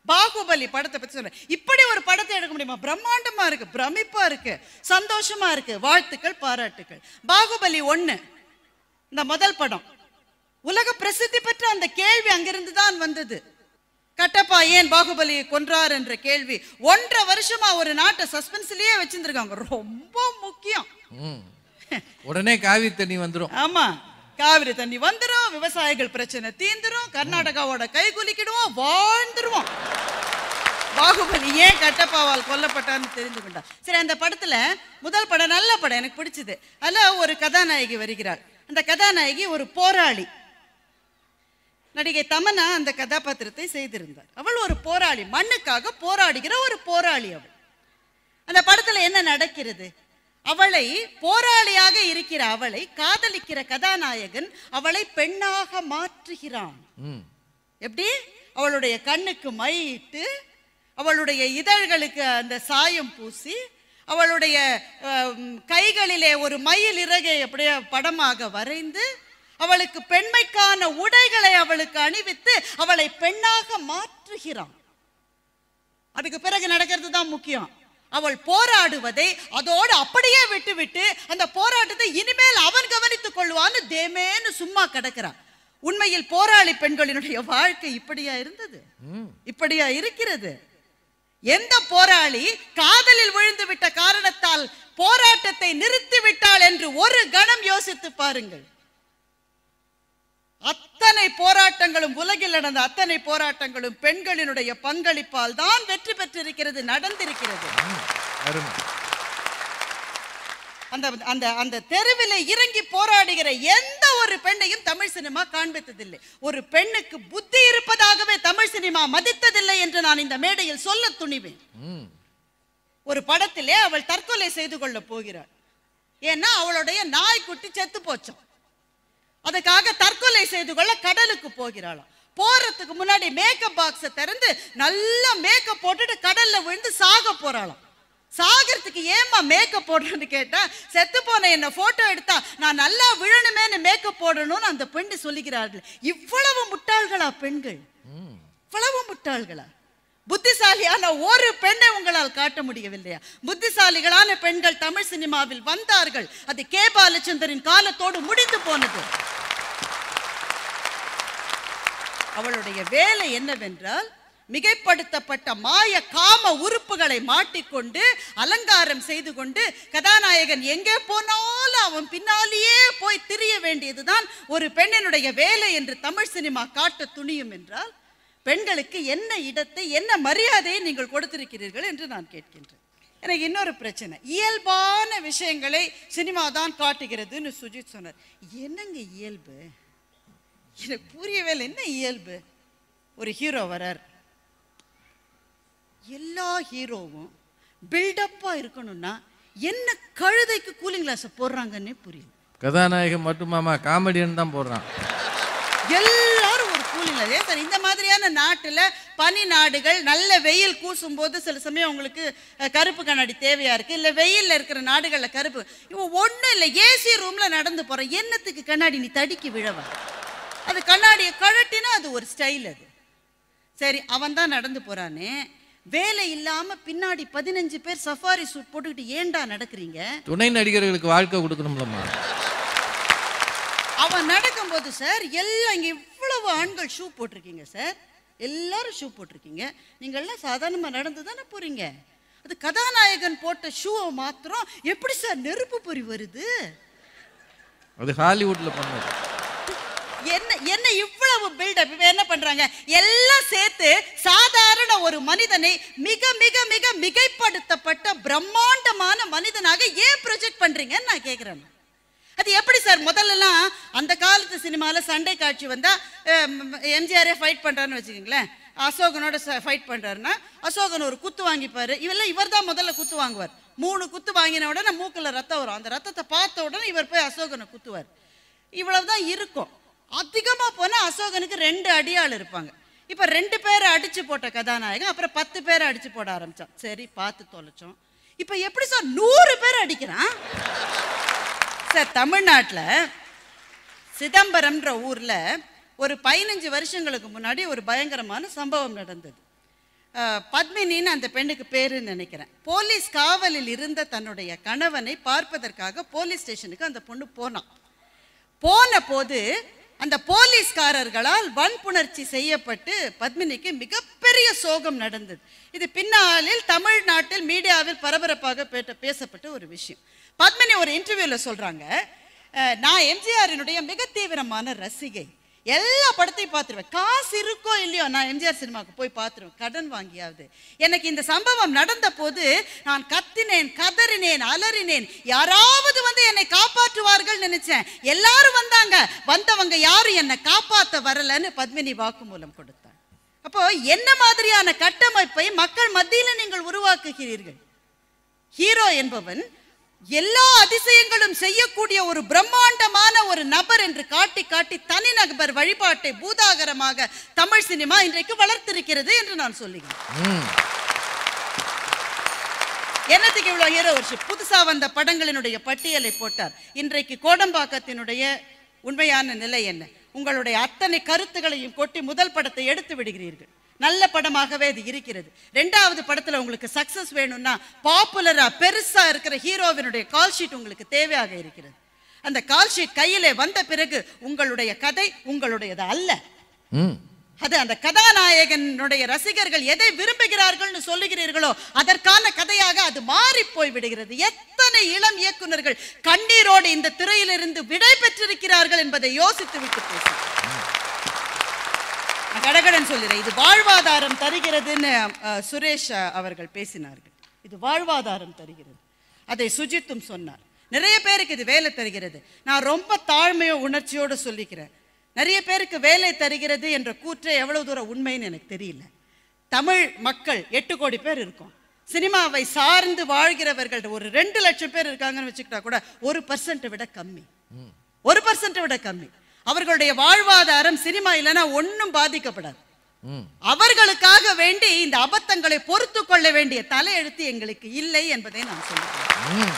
பாகுபலி படத்தை பத்தி சொல்றேன் இப்படி ஒரு படத்தை எடுக்க முடியுமா பிரம்மாண்டமா இருக்கு பிரமிப்பா இருக்கு சந்தோஷமா இருக்கு வாழ்த்துக்கள் பாராட்டுக்கள் பாகுபலி ஒண்ணு இந்த முதல் படம் உலக பிரசித்தி பெற்ற அந்த கேள்வி அங்கிருந்து தான் வந்தது கட்டப்பா ஏன் பாகுபலியை கொன்றார் என்ற கேள்வி ஒன்றரை வருஷமா ஒரு நாட்டை சஸ்பென்ஸ்லயே வச்சிருந்திருக்காங்க ரொம்ப முக்கியம் ம். உடனே காவி தண்ணி வந்துடும் ஆமா காவிரி தண்ணி வந்துரும் விவசாயிகள் பிரச்சனை தீந்துரும் கர்நாடகாவோட கை குலுக்கிடுவோம் வாழ்ந்துருவோம் பாகுபலி ஏன் கட்டப்பாவால் கொல்லப்பட்டான்னு தெரிந்து கொண்டா சரி அந்த படத்துல முதல் படம் நல்ல படம் எனக்கு பிடிச்சது அதுல ஒரு கதாநாயகி வருகிறாள் அந்த கதாநாயகி ஒரு போராளி நடிகை தமன்னா அந்த கதாபாத்திரத்தை செய்திருந்தார் அவள் ஒரு போராளி மண்ணுக்காக போராடுகிற ஒரு போராளி அவள் அந்த படத்துல என்ன நடக்கிறது அவளை போராளியாக இருக்கிற அவளை காதலிக்கிற கதாநாயகன் அவளை பெண்ணாக மாற்றுகிறான் ம் எப்படி அவளுடைய கண்ணுக்கு மை இட்டு அவளுடைய இதழ்களுக்கு அந்த சாயம் பூசி அவளுடைய அஹ், கைகளிலே ஒரு மயில் இறகை அப்படியே படமாக வரைந்து அவளுக்கு பெண்மைக்கான உடைகளை அவளுக்கு அணிவித்து அவளை பெண்ணாக மாற்றுகிறான் அதுக்கு பிறகு நடக்கிறது தான் முக்கியம் அவள் போராடுவதை அதோடு அப்படியே விட்டுவிட்டு அந்த போராட்டத்தை இனிமேல் அவன் கவனித்துக் கொள்வான்னு தேமேன்னு சும்மா கிடக்கிறான் உண்மையில் போராளி பெண்களினுடைய வாழ்க்கை இப்படியா இருந்தது இப்படியா இருக்கிறது எந்த போராளி காதலில் விழுந்து விட்ட காரணத்தால் போராட்டத்தை நிறுத்தி விட்டாள் என்று ஒரு கணம் யோசித்து பாருங்கள் அத்தனை போராட்டங்களும் உலகில் நடந்த அத்தனை போராட்டங்களும் பெண்களினுடைய பங்களிப்பால் தான் வெற்றி பெற்றிருக்கிறது நடந்திருக்கிறது அருமை அந்த அந்த அந்த தெருவிலே இறங்கி போராடுகிற எந்த ஒரு பெண்ணையும் தமிழ் சினிமா காண்பித்ததில்லை ஒரு பெண்ணுக்கு புத்தி இருப்பதாகவே தமிழ் சினிமா மதித்ததில்லை என்று நான் இந்த மேடையில் சொல்ல துணிவேன் ம் ஒரு படத்திலே அவள் தற்கொலை செய்து கொள்ள போகிறாள் ஏன்னா அவளுடைய நாய்க்குட்டி செத்து போச்சாம் அதுக்காக தற்கொலை செய்து கொள்ள கடலுக்கு போகிறாளாம் போறதுக்கு முன்னாடி மேக்கப் பாக்ஸை திறந்து நல்லா மேக்கப் போட்டுட்டு கடல்ல விழுந்து சாக போறாளாம் சாகிறதுக்கு ஏமா மேக்கப் போடுறேன்னு கேட்டா செத்து போன என்ன போட்டோ எடுத்தா நான் நல்லா விழணுமேன்னு மேக்கப் போடணும்னு அந்த பெண்ணு சொல்லுகிறார்கள் இவ்வளவு முட்டாள்களா பெண்கள் இவ்வளவு முட்டாள்களா புத்திசாலியான ஒரு பெண்ணை உங்களால் காட்ட முடியவில்லையா புத்திசாலிகளான பெண்கள் தமிழ் சினிமாவில் வந்தார்கள் அது கே பாலச்சந்தரின் காலத்தோடு முடிந்து போனது அவளுடைய வேலை என்னவென்றால் மிகைப்படுத்தப்பட்ட மாய காம உறுப்புகளை மாட்டிக்கொண்டு அலங்காரம் செய்து கொண்டு கதாநாயகன் எங்கே போனாலும் அவன் பின்னாலேயே போய் திரிய வேண்டியதுதான் ஒரு பெண்ணினுடைய வேலை என்று தமிழ் சினிமா காட்ட துணியும் என்றால் பெண்களுக்கு என்ன இடத்தை என்ன மரியாதையை நீங்கள் கொடுத்திருக்கிறீர்கள் என்று நான் கேட்கின்றேன் எனக்கு இன்னொரு பிரச்சனை இயல்பான விஷயங்களை சினிமா தான் காட்டுகிறதுன்னு சுஜித் சொன்னார் என்னங்க இயல்பு எனக்கு புரியவே இல்லை என்ன இயல்பு ஒரு ஹீரோ வரார் எல்லா ஹீரோவும் பில்டப்பா இருக்கணும்னா என்ன கழுதைக்கு கூலிங் கிளாஸ் போடுறாங்கன்னே புரியல கதாநாயகன் மட்டுமாமா காமெடியன் தான் போடுறான் எல்லாரும் ஒரு கூலிங் கிளாஸ் ஏன் சார் இந்த மாதிரியான நாட்டுல பனி நாடுகள் நல்ல வெயில் கூசும் போது சில சமயம் உங்களுக்கு அஹ், கருப்பு கண்ணாடி தேவையா இருக்கு இல்ல வெயில்ல இருக்கிற நாடுகள்ல கருப்பு இவன் ஒண்ணும் இல்ல ஏசி ரூம்ல நடந்து போற என்னத்துக்கு கண்ணாடி நீ தடிக்கி விழவா அது கண்ணாடியை கழட்டினா அது ஒரு ஸ்டைல் அது சரி அவன் தான் நடந்து போறானே வேலை இல்லாம பின்னாடி பதினஞ்சு பேர் சஃபாரி சூட் போட்டுக்கிட்டு ஏன்டா நடக்கிறீங்க துணை நடிகர்களுக்கு வாழ்க்கை கொடுக்கணும்லம்மா அவன் நடக்கும்போது சார் எல்லாம் இங்க இவ்வளவு ஆண்கள் ஷூ போட்டிருக்கீங்க சார் எல்லாரும் ஷூ போட்டிருக்கீங்க நீங்க எல்லாம் சாதாரணமா நடந்து தானே போறீங்க அது கதாநாயகன் போட்ட ஷூவை மாத்திரம் எப்படி சார் நெருப்பு பொறி வருது அது ஹாலிவுட்ல பண்ணது என்ன என்ன இவ்வளவு பில்டப் இவ என்ன பண்றாங்க எல்லாம் சேர்த்து சாதாரண ஒரு மனிதனை மிக மிக மிக மிகைப்படுத்தப்பட்ட பிரம்மாண்டமான மனிதனாக ஏன் ப்ரொஜெக்ட் பண்றீங்கன்னு நான் கேக்குறேன் அது எப்படி சார் முதல்லலாம் அந்த காலத்து சினிமால சண்டை காட்சி வந்தா எம்ஜிஆரே ஃபைட் பண்றாருன்னு வச்சுக்கோங்களேன் அசோகனோட ஃபைட் பண்றாருன்னா அசோகன் ஒரு குத்து வாங்கிப்பாரு இவெல்லாம் இவர் தான் முதல்ல குத்து வாங்குவார் மூணு குத்து வாங்கின உடனே மூக்குல ரத்தம் வரும் அந்த ரத்தத்தை பார்த்த உடனே இவர் போய் அசோகனை குத்துவார் இவ்வளவுதான் இருக்கும் அதிகமா போனா அசோகனுக்கு ரெண்டு அடியாள் இருப்பாங்க இப்ப ரெண்டு பேரை அடிச்சு போட்ட கதாநாயகன் அப்புறம் பத்து பேரை அடிச்சு போட ஆரம்பிச்சான் சரி பார்த்து தொலைச்சோம் இப்ப எப்படி சார் நூறு பேர் அடிக்கிறான் சார் தமிழ்நாட்டுல சிதம்பரம்ன்ற ஊர்ல ஒரு பதினஞ்சு வருஷங்களுக்கு முன்னாடி ஒரு பயங்கரமான சம்பவம் நடந்தது அஹ், பத்மினின்னு அந்த பெண்ணுக்கு பேருன்னு நினைக்கிறேன் போலீஸ் காவலில் இருந்த தன்னுடைய கணவனை பார்ப்பதற்காக போலீஸ் ஸ்டேஷனுக்கு அந்த பொண்ணு போனான் போன போது அந்த போலீஸ்காரர்களால் வன்புணர்ச்சி செய்யப்பட்டு பத்மினிக்கு மிகப்பெரிய சோகம் நடந்தது இது பின்னாளில் தமிழ்நாட்டில் மீடியாவில் பரபரப்பாக பேட்ட பேசப்பட்ட ஒரு விஷயம் பத்மினி ஒரு இன்டர்வியூல சொல்றாங்க "அஹ், நான் எம்ஜிஆரினுடைய மிக தீவிரமான ரசிகை எல்லா படத்தையும் பார்த்துருவேன் காசு இருக்கோ இல்லையோ நான் எம்ஜிஆர் சினிமாவுக்கு போய் பார்த்துருவேன் கடன் வாங்கியாவது எனக்கு இந்த சம்பவம் நடந்த போது நான் கத்தினேன் கதறினேன் அலறினேன் யாராவது வந்து என்னை காப்பாற்றுவார்கள் நினைச்சேன் எல்லாரும் வந்தாங்க வந்தவங்க யாரும் என்னை காப்பாத்த வரலன்னு பத்மினி வாக்குமூலம் கொடுத்தார் அப்போ என்ன மாதிரியான கட்டமைப்பை மக்கள் மத்தியில நீங்கள் உருவாக்குகிறீர்கள் ஹீரோ என்பவன் எல்லா அதிசயங்களும் செய்யக்கூடிய ஒரு பிரம்மாண்டமான ஒரு நபர் என்று காட்டி காட்டி தனிநபர் வழிபாட்டை பூதாகரமாக தமிழ் சினிமா இன்றைக்கு வளர்த்திருக்கிறது என்று நான் சொல்லுகிறேன் ம் என்னத்துக்கு இவ்வளவு ஹீரோ வருஷம் புதுசா வந்த படங்களினுடைய பட்டியலை போட்டார் இன்றைக்கு கோடம்பாக்கத்தினுடைய உண்மையான நிலை என்ன உங்களுடைய அத்தனை கருத்துகளையும் கொட்டி முதல் படத்தை எடுத்து விடுகிறீர்கள் நல்ல படமாகவே அது இருக்கிறது ரெண்டாவது படத்துல உங்களுக்கு சக்சஸ் வேணும்னா பாப்புலரா பெருசா இருக்கிற ஹீரோவினுடைய கால் ஷீட் உங்களுக்கு தேவையாக இருக்கிறது அந்த கால் ஷீட் கையிலே வந்த பிறகு உங்களுடைய கதை உங்களுடையது அல்ல ம் அது அந்த கதாநாயகனுடைய ரசிகர்கள் எதை விரும்புகிறார்கள்னு சொல்லுகிறீர்களோ அதற்கான கதையாக அது மாறி போய் விடுகிறது எத்தனை இளம் இயக்குனர்கள் கண்ணீரோடு இந்த துறையிலிருந்து விடை பெற்றிருக்கிறார்கள் என்பதை யோசித்து விட்டு பேசு நான் கடகடன் சொல்கிறேன் இது வாழ்வாதாரம் தருகிறதுன்னு அஹ், சுரேஷ் அஹ், அவர்கள் பேசினார்கள் இது வாழ்வாதாரம் தருகிறது அதை சுஜித்தும் சொன்னார் நிறைய பேருக்கு இது வேலை தருகிறது நான் ரொம்ப தாழ்மையோ உணர்ச்சியோடு சொல்லிக்கிறேன் நிறைய பேருக்கு வேலை தருகிறது என்ற கூற்றை எவ்வளவு தூரம் உண்மைன்னு எனக்கு தெரியல தமிழ் மக்கள் எட்டு கோடி பேர் இருக்கோம் சினிமாவை சார்ந்து வாழ்கிறவர்கள் ஒரு ரெண்டு லட்சம் பேர் இருக்காங்கன்னு வச்சுக்கிட்டா கூட ஒரு பர்சன்ட் விட கம்மி ஒரு பர்சன்ட் விட கம்மி அவர்களுடைய வாழ்வாதாரம் சினிமா இல்லைன்னா ஒன்றும் பாதிக்கப்படாது ம் அவர்களுக்காக வேண்டி இந்த அபத்தங்களை பொறுத்து கொள்ள வேண்டிய தலையெழுத்து எங்களுக்கு இல்லை என்பதை நான் சொல்லுகிறேன் ம்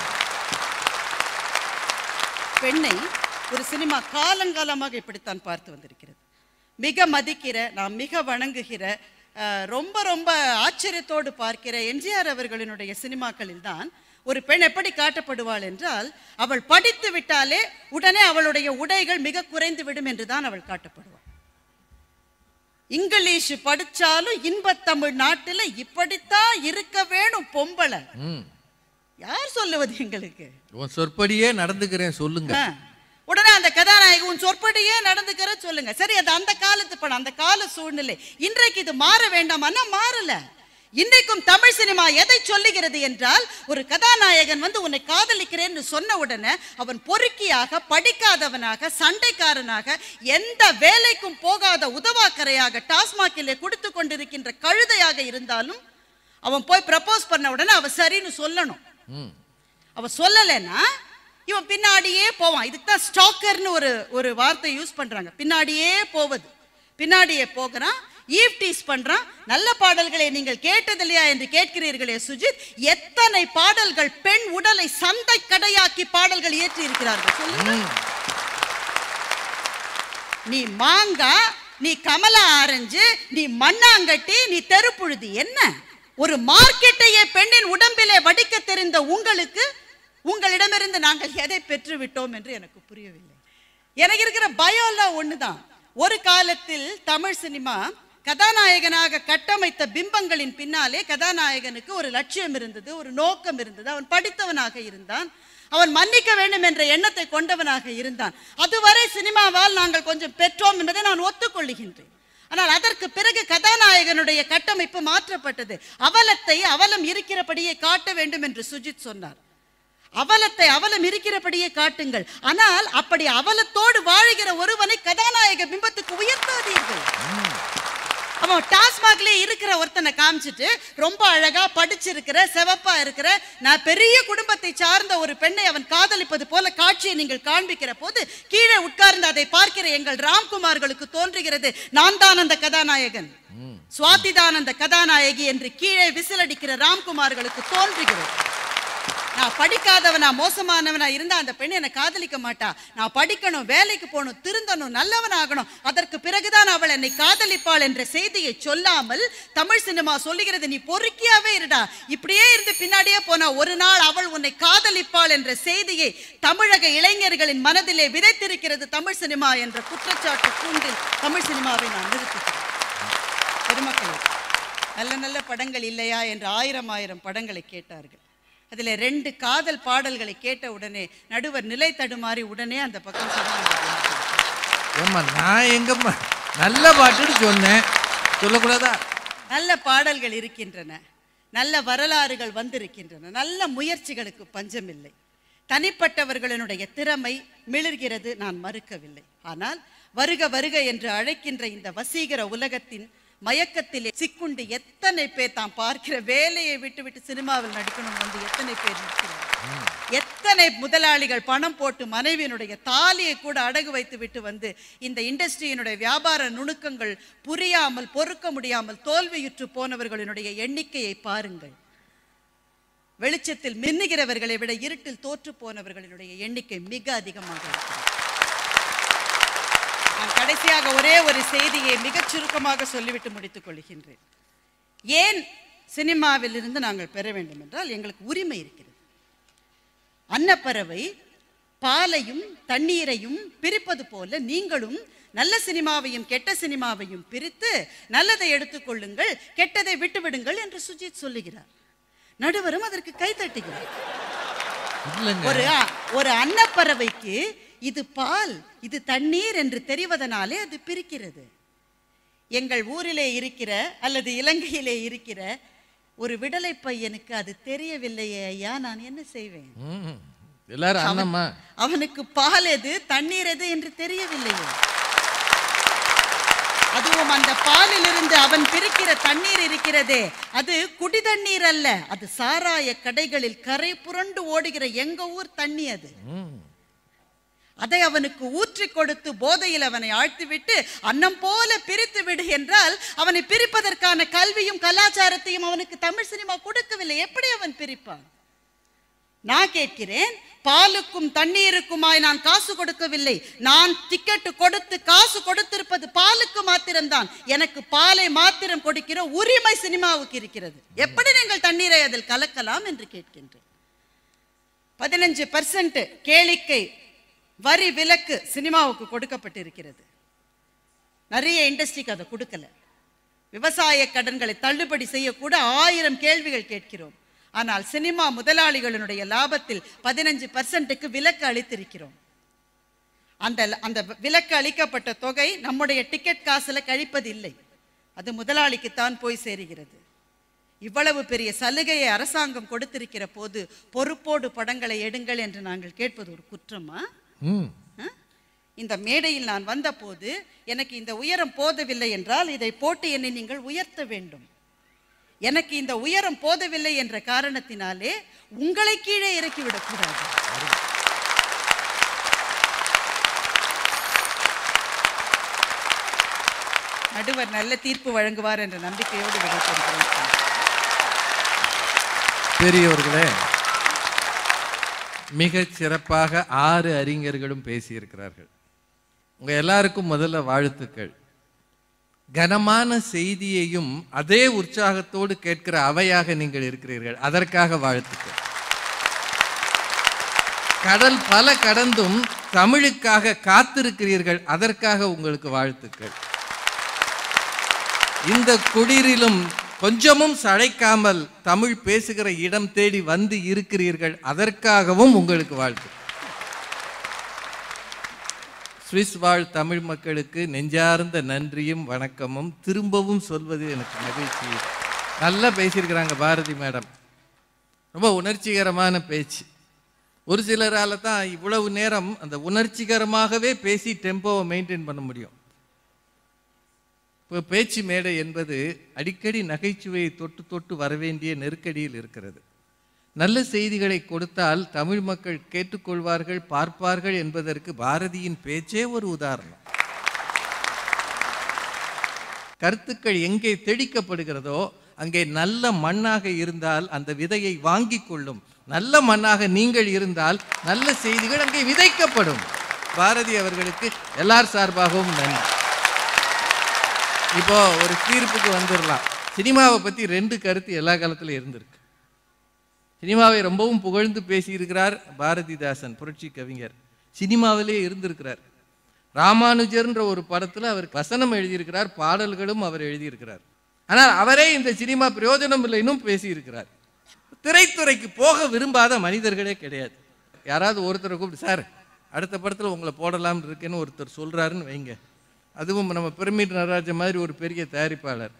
பெண்ணை ஒரு சினிமா காலங்காலமாக இப்படித்தான் பார்த்து வந்திருக்கிறது மிக மதிக்கிற நான் மிக வணங்குகிற அஹ், ரொம்ப ரொம்ப ஆச்சரியத்தோடு பார்க்கிற எம்ஜிஆர் அவர்களினுடைய சினிமாக்களில் தான் ஒரு பெண் எப்படி காட்டப்படுவாள் என்றால் அவள் படித்து விட்டாலே உடனே அவளுடைய உடைகள் மிக குறைந்து விடும் என்று தான் அவள் காட்டப்படுவாள் இங்கிலீஷ் படிச்சாலும் இன்பத்தமிழ் நாட்டுல இப்படித்தான் இருக்க வேணும் பொம்பளை ம் யார் சொல்லுவது எங்களுக்கு உன் சொற்படியே நடந்துக்கிறேன் சொல்லுங்க ஆ. உடனே அந்த கதாநாயகி உன் சொற்படியே நடந்துக்கிற சொல்லுங்க சரி அது அந்த காலத்து படம் அந்த கால சூழ்நிலை இன்றைக்கு இது மாற வேண்டாமான்னா மாறல இன்றைக்கும் தமிழ் சினிமா எதை சொல்லுகிறது என்றால் ஒரு கதாநாயகன் வந்து உன்னை காதலிக்கிறேன்னு சொன்ன உடனே அவன் பொறுக்கியாக படிக்காதவனாக சண்டைக்காரனாக எந்த வேலைக்கும் போகாத உதவாக்கரையாக டாஸ்மாகிலே கொடுத்து கொண்டிருக்கின்ற கழுதையாக இருந்தாலும் அவன் போய் ப்ரப்போஸ் பண்ண உடனே அவ சரின்னு சொல்லணும் ம் அவ சொல்லலைன்னா இவன் பின்னாடியே போவான் இதுக்கு தான் ஸ்டாக்கர்னு ஒரு ஒரு வார்த்தை யூஸ் பண்றாங்க பின்னாடியே போவது பின்னாடியே போகிறான் ஈவ் டீஸ் பண்றான் நல்ல பாடல்களை நீங்கள் கேட்டதில்லையா என்று கேட்கிறீர்களே சுஜித் எத்தனை பாடல்கள் பெண் உடலை சந்தை கடையாக்கி பாடல்கள் ஏற்றி இருக்கிறார்கள் சொல்லுங்க நீ மாங்கா நீ கமலா ஆரஞ்சு நீ மண்ணாங்கட்டி நீ தெருப்புழுதி என்ன ஒரு மார்க்கெட்டையே பெண்ணின் உடம்பிலே வடிக்க தெரிந்த உங்களுக்கு உங்களிடமிருந்து நாங்கள் எதை பெற்று விட்டோம் என்று எனக்கு புரியவில்லை எனக்கு இருக்கிற பயம் எல்லாம் ஒண்ணுதான் ஒரு காலத்தில் தமிழ் சினிமா கதாநாயகனாக கட்டமைத்த பிம்பங்களின் பின்னாலே கதாநாயகனுக்கு ஒரு லட்சியம் இருந்தது ஒரு நோக்கம் இருந்தது அவன் படித்தவனாக இருந்தான் அவன் மன்னிக்க வேண்டும் என்ற எண்ணத்தை கொண்டவனாக இருந்தான் அதுவரை சினிமாவால் நாங்கள் கொஞ்சம் பெற்றோம் என்பதை நான் ஒத்துக்கொள்ளுகின்றேன் ஆனால் அதற்கு பிறகு கதாநாயகனுடைய கட்டமைப்பு மாற்றப்பட்டது அவலத்தை அவலம் இருக்கிறபடியே காட்ட வேண்டும் என்று சுஜித் சொன்னார் அவலத்தை அவலம் இருக்கிறபடியே காட்டுங்கள் ஆனால் அப்படி அவலத்தோடு வாழுகிற ஒருவனை கதாநாயக பிம்பத்துக்கு உயர்த்தாதீர்கள் அவன் டாஸ்மாக்ல இருக்கிற ஒருத்தனை காமிச்சிட்டு ரொம்ப அழகா படிச்சிருக்கிற செவப்பா இருக்கிற நான் பெரிய குடும்பத்தை சார்ந்த ஒரு பெண்ணை அவன் காதலிப்பது போல காட்சியை நீங்கள் காண்பிக்கிற போது கீழே உட்கார்ந்து அதை பார்க்கிற எங்கள் ராம்குமார்களுக்கு தோன்றுகிறது நான் தான் அந்த கதாநாயகன் சுவாதி தான் அந்த கதாநாயகி என்று கீழே விசிலடிக்கிற ராம்குமார்களுக்கு தோன்றுகிறது நான் படிக்காதவனா மோசமானவனா இருந்தா அந்த பெண் என்னை காதலிக்க மாட்டா நான் படிக்கணும் வேலைக்கு போகணும் திருந்தணும் நல்லவன் ஆகணும் அதற்கு பிறகுதான் அவள் என்னை காதலிப்பாள் என்ற செய்தியை சொல்லாமல் தமிழ் சினிமா சொல்லுகிறது நீ பொறுக்கியாவே இருடா இப்படியே இருந்து பின்னாடியே போனா ஒரு நாள் அவள் உன்னை காதலிப்பாள் என்ற செய்தியை தமிழக இளைஞர்களின் மனதிலே விதைத்திருக்கிறது தமிழ் சினிமா என்ற குற்றச்சாட்டு கூண்டில் தமிழ் சினிமாவை நான் நிறுத்துகிறேன் பெருமக்களே நல்ல நல்ல படங்கள் இல்லையா என்று ஆயிரம் ஆயிரம் படங்களை கேட்டார்கள் அதில் ரெண்டு காதல் பாடல்களை கேட்ட உடனே நடுவர் நிலை தடுமாறி உடனே அந்த பக்கம் சொன்னாங்க ஏம்மா நான் எங்கம்மா நல்ல பாட்டுன்னு சொன்னேன் சொல்லக்கூடாதா நல்ல பாடல்கள் இருக்கின்றன நல்ல வரலாறுகள் வந்திருக்கின்றன நல்ல முயற்சிகளுக்கு பஞ்சமில்லை தனிப்பட்டவர்களினுடைய திறமை மிளிர்கிறது நான் மறுக்கவில்லை ஆனால் வருக வருக என்று அழைக்கின்ற இந்த வசீகர உலகத்தின் மயக்கத்திலே சிக்குண்டு எத்தனை பேர் தாம் பார்க்கிற வேலையை விட்டு விட்டு சினிமாவில் நடிக்கணும் வந்து எத்தனை பேர் நிற்கிறார் எத்தனை முதலாளிகள் பணம் போட்டு மனைவியினுடைய தாலியை கூட அடகு வைத்து விட்டு வந்து இந்த இண்டஸ்ட்ரியினுடைய வியாபார நுணுக்கங்கள் புரியாமல் பொறுக்க முடியாமல் தோல்வியுற்று போனவர்களினுடைய எண்ணிக்கையை பாருங்கள் வெளிச்சத்தில் மின்னுகிறவர்களை விட இருட்டில் தோற்று போனவர்களினுடைய எண்ணிக்கை மிக அதிகமாக இருக்கிறது நான் கடைசியாக ஒரே ஒரு செய்தியை மிகச் சுருக்கமாக சொல்லிவிட்டு முடித்துக் கொள்கின்றேன் ஏன் சினிமாவில் இருந்து நாங்கள் பெற வேண்டும் என்றால் எங்களுக்கு உரிமை இருக்கிறது அன்னப்பறவை பாலையும் தண்ணீரையும் பிரிப்பது போல நீங்களும் நல்ல சினிமாவையும் கெட்ட சினிமாவையும் பிரித்து நல்லதை எடுத்துக்கொள்ளுங்கள் கெட்டதை விட்டுவிடுங்கள் என்று சுஜித் சொல்லுகிறார் நடுவரும் அதற்கு கைத்தட்டுகிறார் இல்லைங்க ஒரு ஒரு அன்னப்பறவைக்கு இது பால் இது தண்ணீர் என்று தெரிவதனாலே அது பிரிக்கிறது எங்கள் ஊரிலே இருக்கிற அல்லது இலங்கையிலே இருக்கிற ஒரு விடலை பையனுக்கு அது தெரியவில்லையே ஐயா நான் என்ன செய்வேன் ம். எல்லாரும் அண்ணம்மா அவனுக்கு பால் எது தண்ணீர் எது என்று தெரியவில்லையே அதுவும் அந்த பாலிலிருந்து அவன் பிரிக்கிற தண்ணீர் இருக்கிறதே அது குடி தண்ணீர் அல்ல அது சாராய கடைகளில் கரை புரண்டு ஓடுகிற எங்க ஊர் தண்ணி அது அதை அவனுக்கு ஊற்றி கொடுத்து போதையில் அவனை ஆழ்த்திவிட்டு அன்னம் போல பிரித்து விடு என்றால் அவனை பிரிப்பதற்கான கல்வியும் கலாச்சாரத்தையும் அவனுக்கு தமிழ் சினிமா கொடுக்கவில்லை எப்படி அவன் பிரிப்பான் நான் கேட்கிறேன் பாலுக்கும் தண்ணீருக்குமாய் நான் காசு கொடுக்கவில்லை நான் டிக்கெட் கொடுத்து காசு கொடுத்திருப்பது பாலுக்கு மாத்திரம்தான் எனக்கு பாலை மாத்திரம் கொடுக்கிற உரிமை சினிமாவுக்கு இருக்கிறது எப்படி நீங்கள் தண்ணீரை அதில் கலக்கலாம் என்று கேட்கின்றேன் பதினஞ்சு பர்சன்ட் கேளிக்கை வரி விலக்கு சினிமாவுக்கு கொடுக்கப்பட்டிருக்கிறது நிறைய இண்டஸ்ட்ரிக்கு அதை கொடுக்கல விவசாய கடன்களை தள்ளுபடி செய்யக்கூட ஆயிரம் கேள்விகள் கேட்கிறோம் ஆனால் சினிமா முதலாளிகளினுடைய லாபத்தில் பதினஞ்சு பர்சன்ட்டுக்கு விலக்கு அளித்திருக்கிறோம் அந்த அந்த விலக்கு அளிக்கப்பட்ட தொகை நம்முடைய டிக்கெட் காசுல கழிப்பதில்லை அது முதலாளிக்குத்தான் போய் சேருகிறது இவ்வளவு பெரிய சலுகையை அரசாங்கம் கொடுத்திருக்கிற போது பொறுப்போடு படங்களை எடுங்கள் என்று நாங்கள் கேட்பது ஒரு குற்றமா ம் ஆ? இந்த மேடையில் நான் வந்தபோது எனக்கு இந்த உயரம் போதவில்லை என்றால் இதை போட்டு என்னை நீங்கள் உயர்த்த வேண்டும் எனக்கு இந்த உயரம் போதவில்லை என்ற காரணத்தினாலே உங்களை கீழே இறக்கிவிடக்கூடாது நடுவர் நல்ல தீர்ப்பு வழங்குவார் என்ற நம்பிக்கையோடு விடைபெறுகிறேன் பெரியவர்களே மிகச் சிறப்பாக ஆறு அறிஞர்களும் பேசியிருக்கிறார்கள் உங்க எல்லாருக்கும் முதல்ல வாழ்த்துக்கள் கனமான செய்தியையும் அதே உற்சாகத்தோடு கேட்கிற அவையாக நீங்கள் இருக்கிறீர்கள் அதற்காக வாழ்த்துக்கள் கடல் பல கடந்தும் தமிழுக்காக காத்திருக்கிறீர்கள் அதற்காக உங்களுக்கு வாழ்த்துக்கள் இந்த குடிரிலும் கொஞ்சமும் சளைக்காமல் தமிழ் பேசுகிற இடம் தேடி வந்து இருக்கிறீர்கள் அதற்காகவும் உங்களுக்கு வாழ்த்து சுவிஸ் வாழ் தமிழ் மக்களுக்கு நெஞ்சார்ந்த நன்றியும் வணக்கமும் திரும்பவும் சொல்வது எனக்கு மகிழ்ச்சி நல்லா பேசியிருக்கிறாங்க பாரதி மேடம் ரொம்ப உணர்ச்சிகரமான பேச்சு ஒரு சிலரால தான் இவ்வளவு நேரம் அந்த உணர்ச்சிகரமாகவே பேசி டெம்போவை மெயின்டைன் பண்ண முடியும் இப்போ பேச்சு மேடை என்பது அடிக்கடி நகைச்சுவையை தொட்டு தொட்டு வரவேண்டிய நெருக்கடியில் இருக்கிறது நல்ல செய்திகளை கொடுத்தால் தமிழ் மக்கள் கேட்டுக்கொள்வார்கள் பார்ப்பார்கள் என்பதற்கு பாரதியின் பேச்சே ஒரு உதாரணம் கருத்துக்கள் எங்கே தெளிக்கப்படுகிறதோ அங்கே நல்ல மண்ணாக இருந்தால் அந்த விதையை வாங்கிக் கொள்ளும் நல்ல மண்ணாக நீங்கள் இருந்தால் நல்ல செய்திகள் அங்கே விதைக்கப்படும் பாரதி அவர்களுக்கு எல்லார் சார்பாகவும் நன்றி இப்போ ஒரு தீர்ப்புக்கு வந்துடலாம் சினிமாவை பற்றி ரெண்டு கருத்து எல்லா காலத்திலும் இருந்திருக்கு சினிமாவை ரொம்பவும் புகழ்ந்து பேசியிருக்கிறார் பாரதிதாசன் புரட்சி கவிஞர் சினிமாவிலே இருந்திருக்கிறார் ராமானுஜர்ன்ற ஒரு படத்தில் அவர் வசனம் எழுதியிருக்கிறார் பாடல்களும் அவர் எழுதியிருக்கிறார் ஆனால் அவரே இந்த சினிமா பிரயோஜனம் இல்லைன்னும் பேசியிருக்கிறார் திரைத்துறைக்கு போக விரும்பாத மனிதர்களே கிடையாது யாராவது ஒருத்தரை கூப்பிட்டு சார் அடுத்த படத்தில் உங்களை போடலாம்னு இருக்கேன்னு ஒருத்தர் சொல்கிறாருன்னு வைங்க அதுவும் நம்ம பிரமிட் நடராஜன் மாதிரி ஒரு பெரிய தயாரிப்பாளர்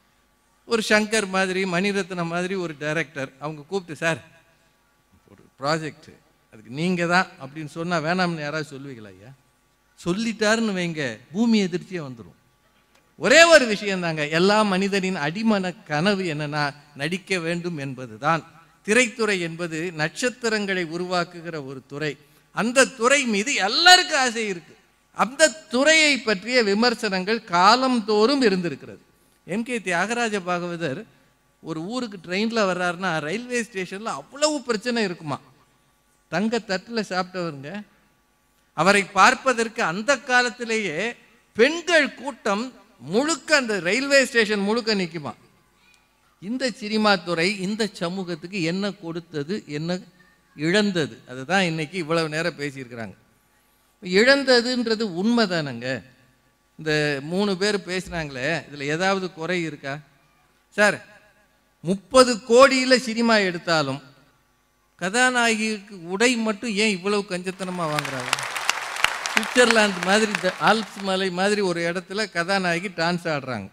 ஒரு சங்கர் மாதிரி மணிரத்னம் மாதிரி ஒரு டைரக்டர் அவங்க கூப்பிட்டு சார் ஒரு ப்ராஜெக்ட் அதுக்கு நீங்கள் தான் அப்படின்னு சொன்னால் வேணாம்னு யாராவது சொல்லுவீங்களா ஐயா சொல்லிட்டாருன்னு வைங்க பூமி எதிர்ச்சியே வந்துடும் ஒரே ஒரு விஷயம்தாங்க எல்லா மனிதனின் அடிமன கனவு என்னன்னா நடிக்க வேண்டும் என்பதுதான் திரைத்துறை என்பது நட்சத்திரங்களை உருவாக்குகிற ஒரு துறை அந்த துறை மீது எல்லாருக்கும் ஆசை இருக்கு அந்த துறையை பற்றிய விமர்சனங்கள் காலந்தோறும் இருந்திருக்கிறது எம் கே தியாகராஜ பாகவதர் ஒரு ஊருக்கு ட்ரெயினில் வர்றாருன்னா ரயில்வே ஸ்டேஷனில் அவ்வளவு பிரச்சனை இருக்குமா தங்க தட்டில் சாப்பிட்டவருங்க அவரை பார்ப்பதற்கு அந்த காலத்திலேயே பெண்கள் கூட்டம் முழுக்க அந்த ரயில்வே ஸ்டேஷன் முழுக்க நிற்குமா இந்த சினிமா துறை இந்த சமூகத்துக்கு என்ன கொடுத்தது என்ன இழந்தது அதுதான் இன்னைக்கு இவ்வளவு நேரம் பேசியிருக்கிறாங்க இழந்ததுன்றது உண்மைதானங்க இந்த மூணு பேர் பேசுனாங்களே இதில் ஏதாவது குறை இருக்கா சார் முப்பது கோடியில் சினிமா எடுத்தாலும் கதாநாயகிக்கு உடை மட்டும் ஏன் இவ்வளவு கஞ்சத்தனமாக வாங்குறாங்க சுவிட்சர்லாந்து மாதிரி இந்த ஆல்ப்ஸ் மலை மாதிரி ஒரு இடத்துல கதாநாயகி டான்ஸ் ஆடுறாங்க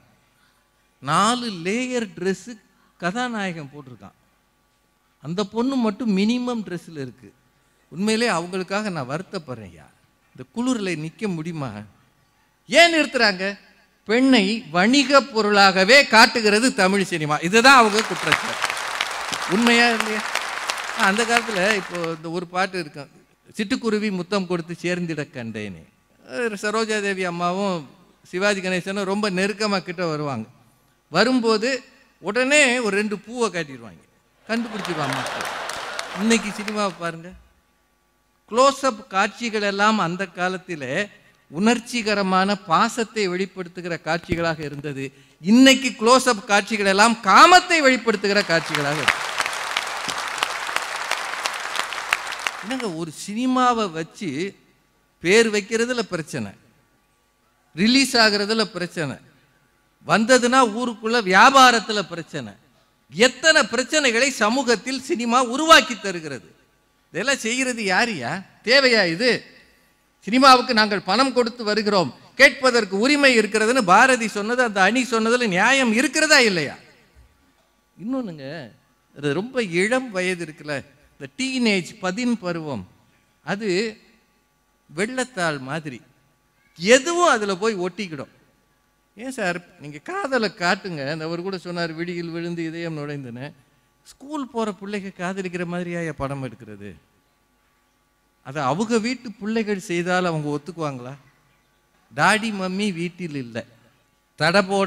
நாலு லேயர் ட்ரெஸ்ஸு கதாநாயகன் போட்டிருக்கான் அந்த பொண்ணு மட்டும் மினிமம் ட்ரெஸ்ஸில் இருக்கு உண்மையிலே அவங்களுக்காக நான் வருத்தப்படுறேன்யா இந்த குளிரில் நிற்க முடியுமா ஏன் நிறுத்துறாங்க பெண்ணை வணிக பொருளாகவே காட்டுகிறது தமிழ் சினிமா இதுதான் அவங்க குற்றச்சாட்டு உண்மையா இல்லையா ஆ, அந்த காலத்தில் இப்போ இந்த ஒரு பாட்டு இருக்கும் சிட்டுக்குருவி முத்தம் கொடுத்து சேர்ந்திட கண்டேனே அஹ் சரோஜா தேவி அம்மாவும் சிவாஜி கணேசனும் ரொம்ப நெருக்கமாக கிட்ட வருவாங்க வரும்போது உடனே ஒரு ரெண்டு பூவை காட்டிடுவாங்க கண்டுபிடிச்சிருவாங்க மக்கள் இன்னைக்கு சினிமாவை பாருங்க க்ளோஸ்அப் காட்சிகள் எல்லாம் அந்த காலத்தில் உணர்ச்சிகரமான பாசத்தை வெளிப்படுத்துகிற காட்சிகளாக இருந்தது இன்னைக்கு க்ளோஸ்அப் காட்சிகள் எல்லாம் காமத்தை வெளிப்படுத்துகிற காட்சிகளாக இருக்கு என்னங்க ஒரு சினிமாவை வச்சு பேர் வைக்கிறதுல பிரச்சனை ரிலீஸ் ஆகுறதுல பிரச்சனை வந்ததுன்னா ஊருக்குள்ள வியாபாரத்துல பிரச்சனை எத்தனை பிரச்சனைகளை சமூகத்தில் சினிமா உருவாக்கி தருகிறது இதெல்லாம் செய்கிறது யாரியா தேவையா இது சினிமாவுக்கு நாங்கள் பணம் கொடுத்து வருகிறோம் கேட்பதற்கு உரிமை இருக்கிறதுன்னு பாரதி சொன்னது அந்த அணி சொன்னதுல நியாயம் இருக்கிறதா இல்லையா இன்னொன்றுங்க இது ரொம்ப இளம் வயது இருக்குல்ல இந்த டீனேஜ் பதின் பருவம் அது வெள்ளத்தாள் மாதிரி எதுவும் அதில் போய் ஒட்டிக்கிடும் ஏன் சார் நீங்கள் காதலை காட்டுங்க அந்த அவர் கூட சொன்னார் விடியில் விழுந்து இதயம் நுழைந்துன்னு ஸ்கூல் போகிற பிள்ளைங்க காதலிக்கிற மாதிரியா என் படம் எடுக்கிறது அதை அவங்க வீட்டு பிள்ளைகள் செய்தால் அவங்க ஒத்துக்குவாங்களா டாடி மம்மி வீட்டில் இல்லை தடை போட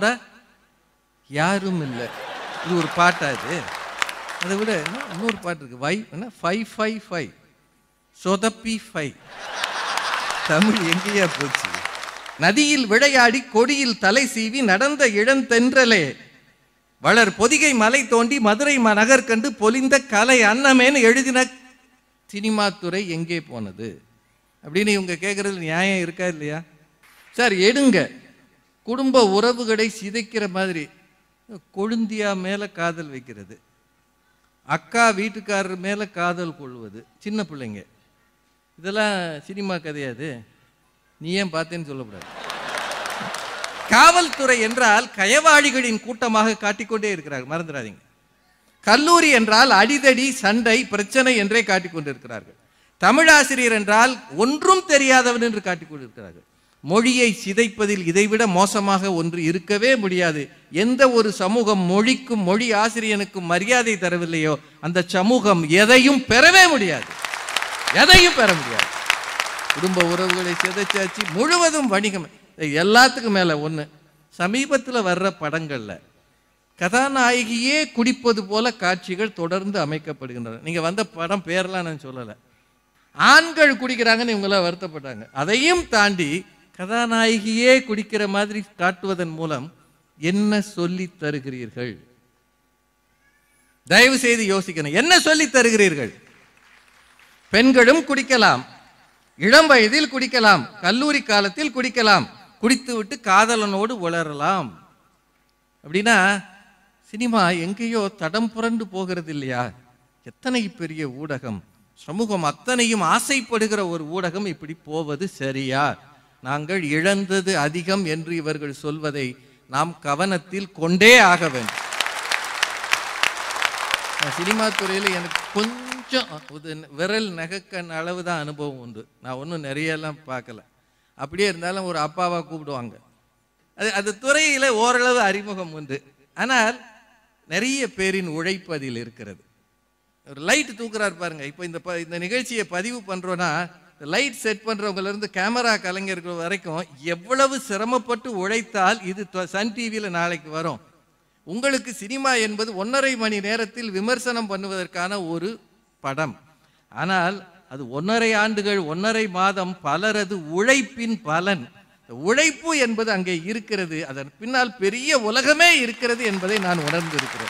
யாரும் இல்லை இது ஒரு பாட்டா இது அதை விட இன்னும் இன்னொரு பாட்டு இருக்கு வை என்ன ஃபைவ் ஃபைவ் ஃபைவ் சொதப்பி ஃபைவ் தமிழ் எங்கேயா போச்சு நதியில் விளையாடி கொடியில் தலை சீவி நடந்த இளந்தென்றலே வளர் பொதிகை மலை தோண்டி மதுரை நகர் கண்டு பொலிந்த கலை அன்னமேன்னு எழுதின சினிமா துறை எங்கே போனது அப்படின்னு இவங்க கேட்கறது நியாயம் இருக்கா இல்லையா சார் எடுங்க குடும்ப உறவுகளை சிதைக்கிற மாதிரி கொழுந்தியா மேல காதல் வைக்கிறது அக்கா வீட்டுக்காரர் மேல காதல் கொள்வது சின்ன பிள்ளைங்க இதெல்லாம் சினிமா கதையாது நீ ஏன் பார்த்தேன்னு சொல்லக்கூடாது காவல்துறை என்றால் கயவாளிகளின் கூட்டமாக காட்டிக்கொண்டே இருக்கிறார்கள் மறந்துடாதீங்க கல்லூரி என்றால் அடிதடி சண்டை பிரச்சனை என்றே காட்டிக் கொண்டிருக்கிறார்கள் தமிழாசிரியர் என்றால் ஒன்றும் தெரியாதவன் என்று காட்டிக் கொண்டிருக்கிறார்கள் மொழியை சிதைப்பதில் இதைவிட மோசமாக ஒன்று இருக்கவே முடியாது எந்த ஒரு சமூகம் மொழிக்கும் மொழி ஆசிரியனுக்கும் மரியாதை தரவில்லையோ அந்த சமூகம் எதையும் பெறவே முடியாது எதையும் பெற முடியாது குடும்ப உறவுகளை சிதைச்சாச்சு முழுவதும் வணிகம் இது எல்லாத்துக்கும் மேலே ஒன்று சமீபத்தில் வர்ற படங்களில் கதாநாயகியே குடிப்பது போல காட்சிகள் தொடர்ந்து அமைக்கப்படுகின்றன நீங்க வந்த படம் பேரெல்லாம் நான் சொல்லலை ஆண்கள் குடிக்கிறாங்கன்னு இவங்களாம் வருத்தப்பட்டாங்க அதையும் தாண்டி கதாநாயகியே குடிக்கிற மாதிரி காட்டுவதன் மூலம் என்ன சொல்லி தருகிறீர்கள் தயவு செய்து யோசிக்கணும் என்ன சொல்லி தருகிறீர்கள் பெண்களும் குடிக்கலாம் இளம் வயதில் குடிக்கலாம் கல்லூரி காலத்தில் குடிக்கலாம் குடித்துவிட்டு காதலனோடு உளரலாம் அப்படின்னா சினிமா எங்கேயோ தடம் புரண்டு போகிறது இல்லையா எத்தனை பெரிய ஊடகம் சமூகம் அத்தனையும் ஆசைப்படுகிற ஒரு ஊடகம் இப்படி போவது சரியா நாங்கள் இழந்தது அதிகம் என்று இவர்கள் சொல்வதை நாம் கவனத்தில் கொண்டே ஆக வேண்டும் நான் சினிமா துறையில் எனக்கு கொஞ்சம் ஒரு விரல் நகைக்கண் அளவு தான் அனுபவம் உண்டு நான் ஒன்றும் நிறையெல்லாம் பார்க்கல அப்படியே இருந்தாலும் ஒரு அப்பாவா கூப்பிடுவாங்க அது அது துறையில் ஓரளவு அறிமுகம் உண்டு ஆனால் நிறைய பேரின் உழைப்பு அதில் இருக்கிறது ஒரு லைட் தூக்குறாரு பாருங்க இப்போ இந்த ப இந்த நிகழ்ச்சியை பதிவு பண்ணுறோன்னா லைட் செட் பண்ணுறவங்கல இருந்து கேமரா கலைஞர்கள் வரைக்கும் எவ்வளவு சிரமப்பட்டு உழைத்தால் இது தொ- சன் டிவியில் நாளைக்கு வரும் உங்களுக்கு சினிமா என்பது ஒன்றரை மணி நேரத்தில் விமர்சனம் பண்ணுவதற்கான ஒரு படம் ஆனால் அது ஒன்றரை ஆண்டுகள் ஒன்றரை மாதம் பலரது உழைப்பின் பலன் இந்த உழைப்பு என்பது அங்கே இருக்கிறது அதன் பின்னால் பெரிய உலகமே இருக்கிறது என்பதை நான் உணர்ந்திருக்கிறேன்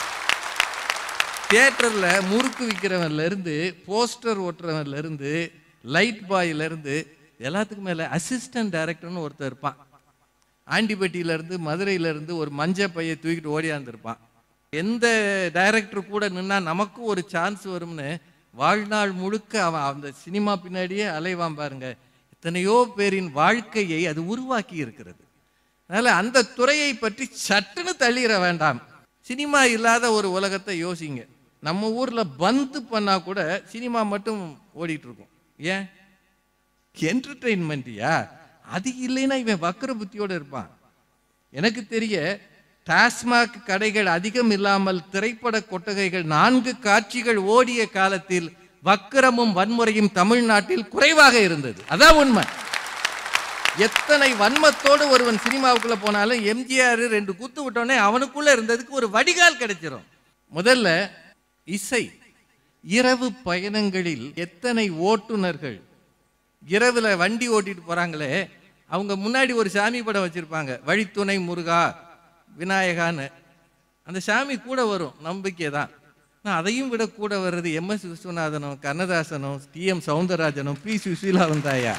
தியேட்டரில் முறுக்கு விற்கிறவன்ல இருந்து போஸ்டர் ஓட்டுறவன்ல இருந்து லைட் பாயில இருந்து எல்லாத்துக்கும் மேலே அசிஸ்டன்ட் டைரக்டர்னு ஒருத்தர் இருப்பான் ஆண்டிப்பட்டியில இருந்து மதுரையில இருந்து ஒரு மஞ்ச பையை தூக்கிட்டு ஓடியாந்துருப்பான் எந்த டைரக்டர் கூட நின்னா நமக்கும் ஒரு சான்ஸ் வரும்னு வாழ்நாள் முழுக்க அவன் அந்த சினிமா பின்னாடியே அலைவான் பாருங்க எத்தனையோ பேரின் வாழ்க்கையை அது உருவாக்கி இருக்கிறது அதனால அந்த துறையை பற்றி சட்டுன்னு தள்ளிட வேண்டாம் சினிமா இல்லாத ஒரு உலகத்தை யோசிங்க நம்ம ஊர்ல பந்து பண்ணா கூட சினிமா மட்டும் ஓடிட்டு இருக்கும் ஏன் என்டர்டெயின்மெண்ட்டியா அது இல்லைன்னா இவன் வக்கர புத்தியோட இருப்பான் எனக்கு தெரிய டாஸ்மாக் கடைகள் அதிகம் இல்லாமல் திரைப்பட கொட்டகைகள் நான்கு காட்சிகள் ஓடிய காலத்தில் வக்கிரமும் வன்முறையும் தமிழ்நாட்டில் குறைவாக இருந்தது அதான் உண்மை எத்தனை வன்மத்தோடு ஒருவன் சினிமாவுக்குள்ள போனாலும் எம்ஜிஆர் ரெண்டு குத்து விட்டோடனே அவனுக்குள்ள இருந்ததுக்கு ஒரு வடிகால் கிடைச்சிரும் முதல்ல இசை இரவு பயணங்களில் எத்தனை ஓட்டுநர்கள் இரவுல வண்டி ஓட்டிட்டு போறாங்களே அவங்க முன்னாடி ஒரு சாமி படம் வச்சிருப்பாங்க வழித்துணை முருகா விநாயகான்னு அந்த சாமி கூட வரும் நம்பிக்கை தான் நான் அதையும் விட கூட வர்றது எம் எஸ் விஸ்வநாதனும் கண்ணதாசனும் டி எம் சவுந்தரராஜனும் பி சுசீலாவும் தாயா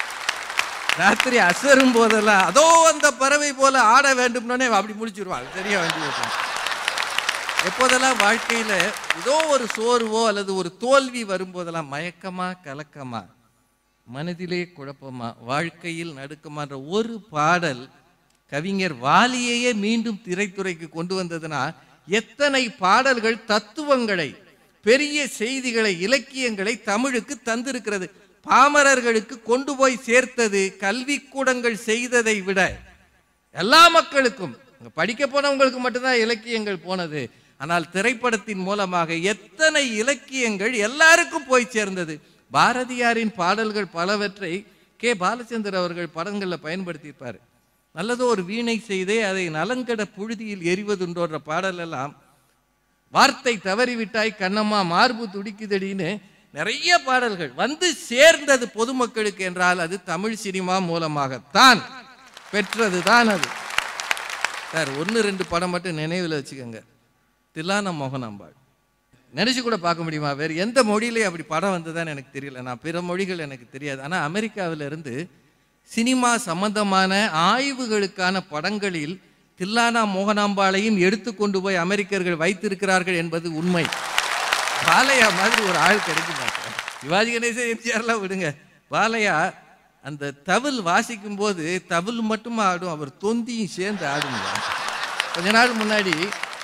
ராத்திரி அசரும் போதெல்லாம் அதோ அந்த பறவை போல ஆட வேண்டும்னே அப்படி முடிச்சிருவாங்க சரியா வண்டி ஓட்டுவாங்க எப்போதெல்லாம் வாழ்க்கையில ஏதோ ஒரு சோர்வோ அல்லது ஒரு தோல்வி வரும்போதெல்லாம் மயக்கமா கலக்கமா மனதிலே குழப்பமா வாழ்க்கையில் நடுக்கமான்ற ஒரு பாடல் கவிஞர் வாலியையே மீண்டும் திரைத்துறைக்கு கொண்டு வந்ததுன்னா எத்தனை பாடல்கள் தத்துவங்களை பெரிய செய்திகளை இலக்கியங்களை தமிழுக்கு தந்திருக்கிறது பாமரர்களுக்கு கொண்டு போய் சேர்த்தது கல்விக்கூடங்கள் செய்ததை விட எல்லா மக்களுக்கும் அங்க படிக்க போனவங்களுக்கு மட்டும்தான் இலக்கியங்கள் போனது ஆனால் திரைப்படத்தின் மூலமாக எத்தனை இலக்கியங்கள் எல்லாருக்கும் போய் சேர்ந்தது பாரதியாரின் பாடல்கள் பலவற்றை கே பாலச்சந்தர் அவர்கள் படங்களில் பயன்படுத்தியிருப்பார் நல்லதோ ஒரு வீணை செய்தே அதை நலங்கட புழுதியில் எரிவதுன்றோன்ற பாடல் எல்லாம் வார்த்தை தவறிவிட்டாய் கண்ணம்மா மார்பு துடிக்குதடின்னு நிறைய பாடல்கள் வந்து சேர்ந்தது பொதுமக்களுக்கு என்றால் அது தமிழ் சினிமா மூலமாகத்தான் பெற்றது தான் அது சார் ஒன்று ரெண்டு படம் மட்டும் நினைவில் வச்சுக்கோங்க தில்லான மோகனாம்பாள் நினைச்சு கூட பார்க்க முடியுமா வேறு எந்த மொழியிலே அப்படி படம் வந்ததான்னு எனக்கு தெரியல நான் பிற மொழிகள் எனக்கு தெரியாது ஆனால் அமெரிக்காவில இருந்து சினிமா சம்பந்தமான ஆய்வுகளுக்கான படங்களில் தில்லானா மோகனாம்பாளையும் எடுத்து கொண்டு போய் அமெரிக்கர்கள் வைத்திருக்கிறார்கள் என்பது உண்மை பாலையா மாதிரி ஒரு ஆள் கிடைக்க மாட்டார் சிவாஜி கணேசன் எம்ஜிஆர்லாம் விடுங்க பாலையா அந்த தவில் வாசிக்கும் போது தவில் மட்டும் ஆடும் அவர் தொந்தியும் சேர்ந்து ஆடுங்க கொஞ்ச நாள் முன்னாடி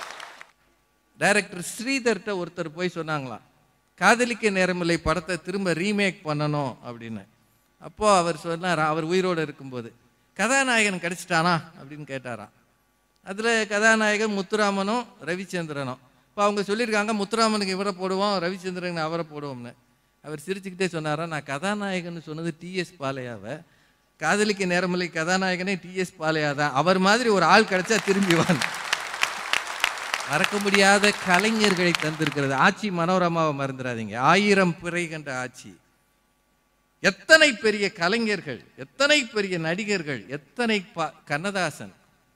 டைரக்டர் ஸ்ரீதர்கிட்ட ஒருத்தர் போய் சொன்னாங்களாம் காதலிக்க நேரமில்லை படத்தை திரும்ப ரீமேக் பண்ணணும் அப்படின்னு அப்போ அவர் சொன்னார் அவர் உயிரோடு இருக்கும்போது கதாநாயகன் கிடைச்சிட்டானா அப்படின்னு கேட்டாராம் அதில் கதாநாயகன் முத்துராமனும் ரவிச்சந்திரனும் இப்போ அவங்க சொல்லியிருக்காங்க முத்துராமனுக்கு இவரை போடுவோம் ரவிச்சந்திரனுக்கு அவரை போடுவோம்னு அவர் சிரிச்சுக்கிட்டே சொன்னாரா நான் கதாநாயகன் சொன்னது டிஎஸ் பாலையாவை காதலிக்க நேரமில்லை கதாநாயகனே டிஎஸ் பாலையா தான் அவர் மாதிரி ஒரு ஆள் கிடைச்சா திரும்பி வாங்க மறக்க முடியாத கலைஞர்களை தந்திருக்கிறது ஆட்சி மனோரமாவை மறந்துடாதீங்க ஆயிரம் பிறை கண்ட ஆட்சி எத்தனை பெரிய கலைஞர்கள் எத்தனை பெரிய நடிகர்கள் எத்தனை பா- கண்ணதாசன்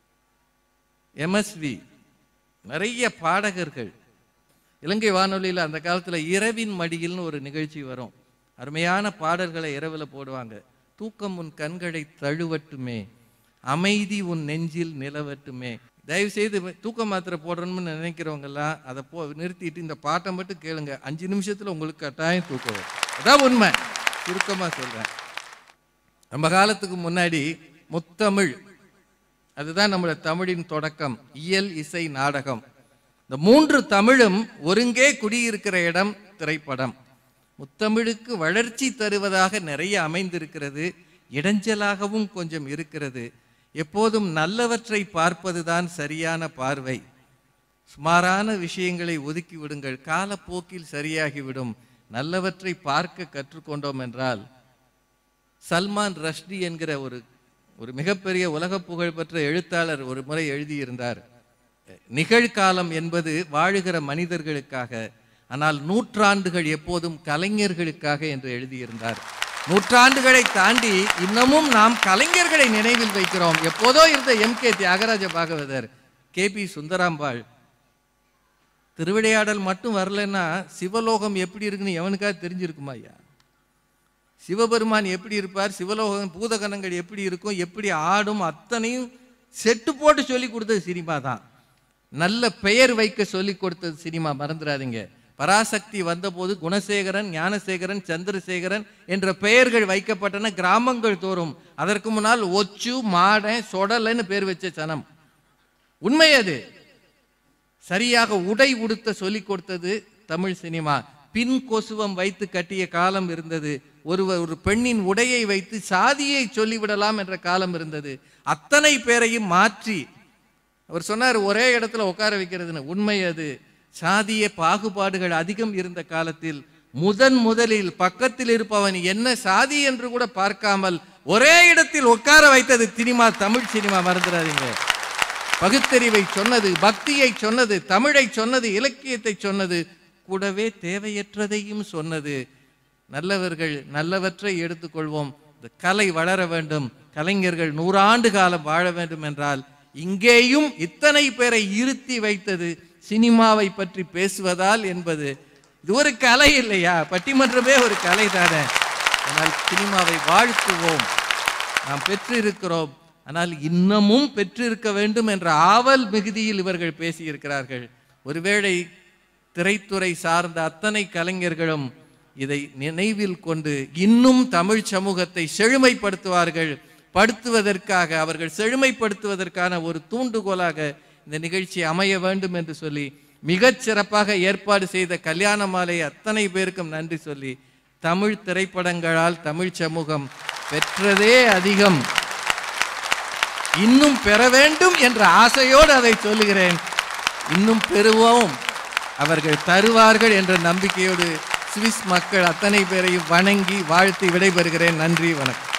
எம்எஸ்வி நிறைய பாடகர்கள் இலங்கை வானொலியில் அந்த காலத்தில் இரவின் மடியில்னு ஒரு நிகழ்ச்சி வரும் அருமையான பாடல்களை இரவில் போடுவாங்க தூக்கம் உன் கண்களை தழுவட்டுமே அமைதி உன் நெஞ்சில் நிலவட்டுமே தயவு செய்து தூக்க மாத்திரை போடணும்னு நினைக்கிறவங்கெல்லாம் அதை போ நிறுத்திட்டு இந்த பாட்டை மட்டும் கேளுங்க அஞ்சு நிமிஷத்தில் உங்களுக்கு கட்டாயம் தூக்கம் வரும் அதான் உண்மை சுருக்கமாக சொல்கிறேன் நம்ம காலத்துக்கு முன்னாடி முத்தமிழ் அதுதான் நம்முடைய தமிழின் தொடக்கம் இயல் இசை நாடகம் இந்த மூன்று தமிழும் ஒருங்கே குடியிருக்கிற இடம் திரைப்படம் முத்தமிழுக்கு வளர்ச்சி தருவதாக நிறைய அமைந்திருக்கிறது இடைஞ்சலாகவும் கொஞ்சம் இருக்கிறது எப்போதும் நல்லவற்றை பார்ப்பதுதான் சரியான பார்வை சுமாரான விஷயங்களை ஒதுக்கி விடுங்கள் காலப்போக்கில் சரியாகிவிடும் நல்லவற்றை பார்க்க கற்றுக்கொண்டோம் என்றால் சல்மான் ரஷ்டி என்கிற ஒரு ஒரு மிகப்பெரிய உலக புகழ்பெற்ற எழுத்தாளர் ஒரு முறை எழுதியிருந்தார் நிகழ்காலம் என்பது வாழுகிற மனிதர்களுக்காக ஆனால் நூற்றாண்டுகள் எப்போதும் கலைஞர்களுக்காக என்று எழுதியிருந்தார் நூற்றாண்டுகளை தாண்டி இன்னமும் நாம் கலைஞர்களை நினைவில் வைக்கிறோம் எப்போதோ இருந்த M K Thyagaraja Bhagavathar K B Sundarambal Thiruvilaiyadal மட்டும் வரலன்னா சிவலோகம் எப்படி இருக்குன்னு எவனுக்காவது தெரிஞ்சிருக்குமா ஐயா சிவபெருமான் எப்படி இருப்பார் சிவலோகம் பூதகணங்கள் எப்படி இருக்கும் எப்படி ஆடும் அத்தனையும் செட்டு போட்டு சொல்லி கொடுத்தது சினிமா தான் நல்ல பெயர் வைக்க சொல்லி கொடுத்தது சினிமா மறந்துடாதீங்க பராசக்தி வந்தபோது குணசேகரன் ஞானசேகரன் சந்திரசேகரன் என்ற பெயர்கள் வைக்கப்பட்டன கிராமங்கள் தோறும் அதற்கு முன்னால் ஒச்சு மாடன் சொடலைன்னு பேர் வச்ச சனம் உண்மை அது சரியாக உடை உடுத்த சொல்லிக் கொடுத்தது தமிழ் சினிமா பின் கொசுவம் வைத்து கட்டிய காலம் இருந்தது ஒருவர் ஒரு பெண்ணின் உடையை வைத்து சாதியை சொல்லிவிடலாம் என்ற காலம் இருந்தது அத்தனை பேரையும் மாற்றி அவர் சொன்னார் ஒரே இடத்துல உட்கார வைக்கிறதுன்னு உண்மை அது சாதிய பாகுபாடுகள் அதிகம் இருந்த காலத்தில் முதன் முதலில் பக்கத்தில் இருப்பவன் என்ன சாதி என்று கூட பார்க்காமல் ஒரே இடத்தில் உட்கார வைத்தது சினிமா தமிழ் சினிமா மறந்துடாதீங்க பகுத்தறிவை சொன்னது பக்தியை சொன்னது தமிழை சொன்னது இலக்கியத்தை சொன்னது கூடவே தேவையற்றதையும் சொன்னது நல்லவர்கள் நல்லவற்றை எடுத்துக்கொள்வோம் இந்த கலை வளர வேண்டும் கலைஞர்கள் நூறாண்டு காலம் வாழ வேண்டும் என்றால் இங்கேயும் இத்தனை பேரை இருத்தி வைத்தது சினிமாவை பற்றி பேசுவதால் என்பது இது ஒரு கலை இல்லையா பட்டிமன்றமே ஒரு கலை தானே ஆனால் சினிமாவை வாழ்த்துவோம் நாம் பெற்றிருக்கிறோம் ஆனால் இன்னமும் பெற்றிருக்க வேண்டும் என்ற ஆவல் மிகுதியில் இவர்கள் பேசியிருக்கிறார்கள் ஒருவேளை திரைத்துறை சார்ந்த அத்தனை கலைஞர்களும் இதை நினைவில் கொண்டு இன்னும் தமிழ் சமூகத்தை செழுமைப்படுத்துவார்கள் படுத்துவதற்காக அவர்கள் செழுமைப்படுத்துவதற்கான ஒரு தூண்டுகோலாக இந்த நிகழ்ச்சி அமைய வேண்டும் என்று சொல்லி மிகச் சிறப்பாக ஏற்பாடு செய்த கல்யாண மாலை அத்தனை பேருக்கும் நன்றி சொல்லி தமிழ் திரைப்படங்களால் தமிழ் சமூகம் பெற்றதே அதிகம் இன்னும் பெற வேண்டும் என்ற ஆசையோடு அதை சொல்லுகிறேன் இன்னும் பெறுவோம் அவர்கள் தருவார்கள் என்ற நம்பிக்கையோடு சுவிஸ் மக்கள் அத்தனை பேரையும் வணங்கி வாழ்த்தி விடைபெறுகிறேன் நன்றி வணக்கம்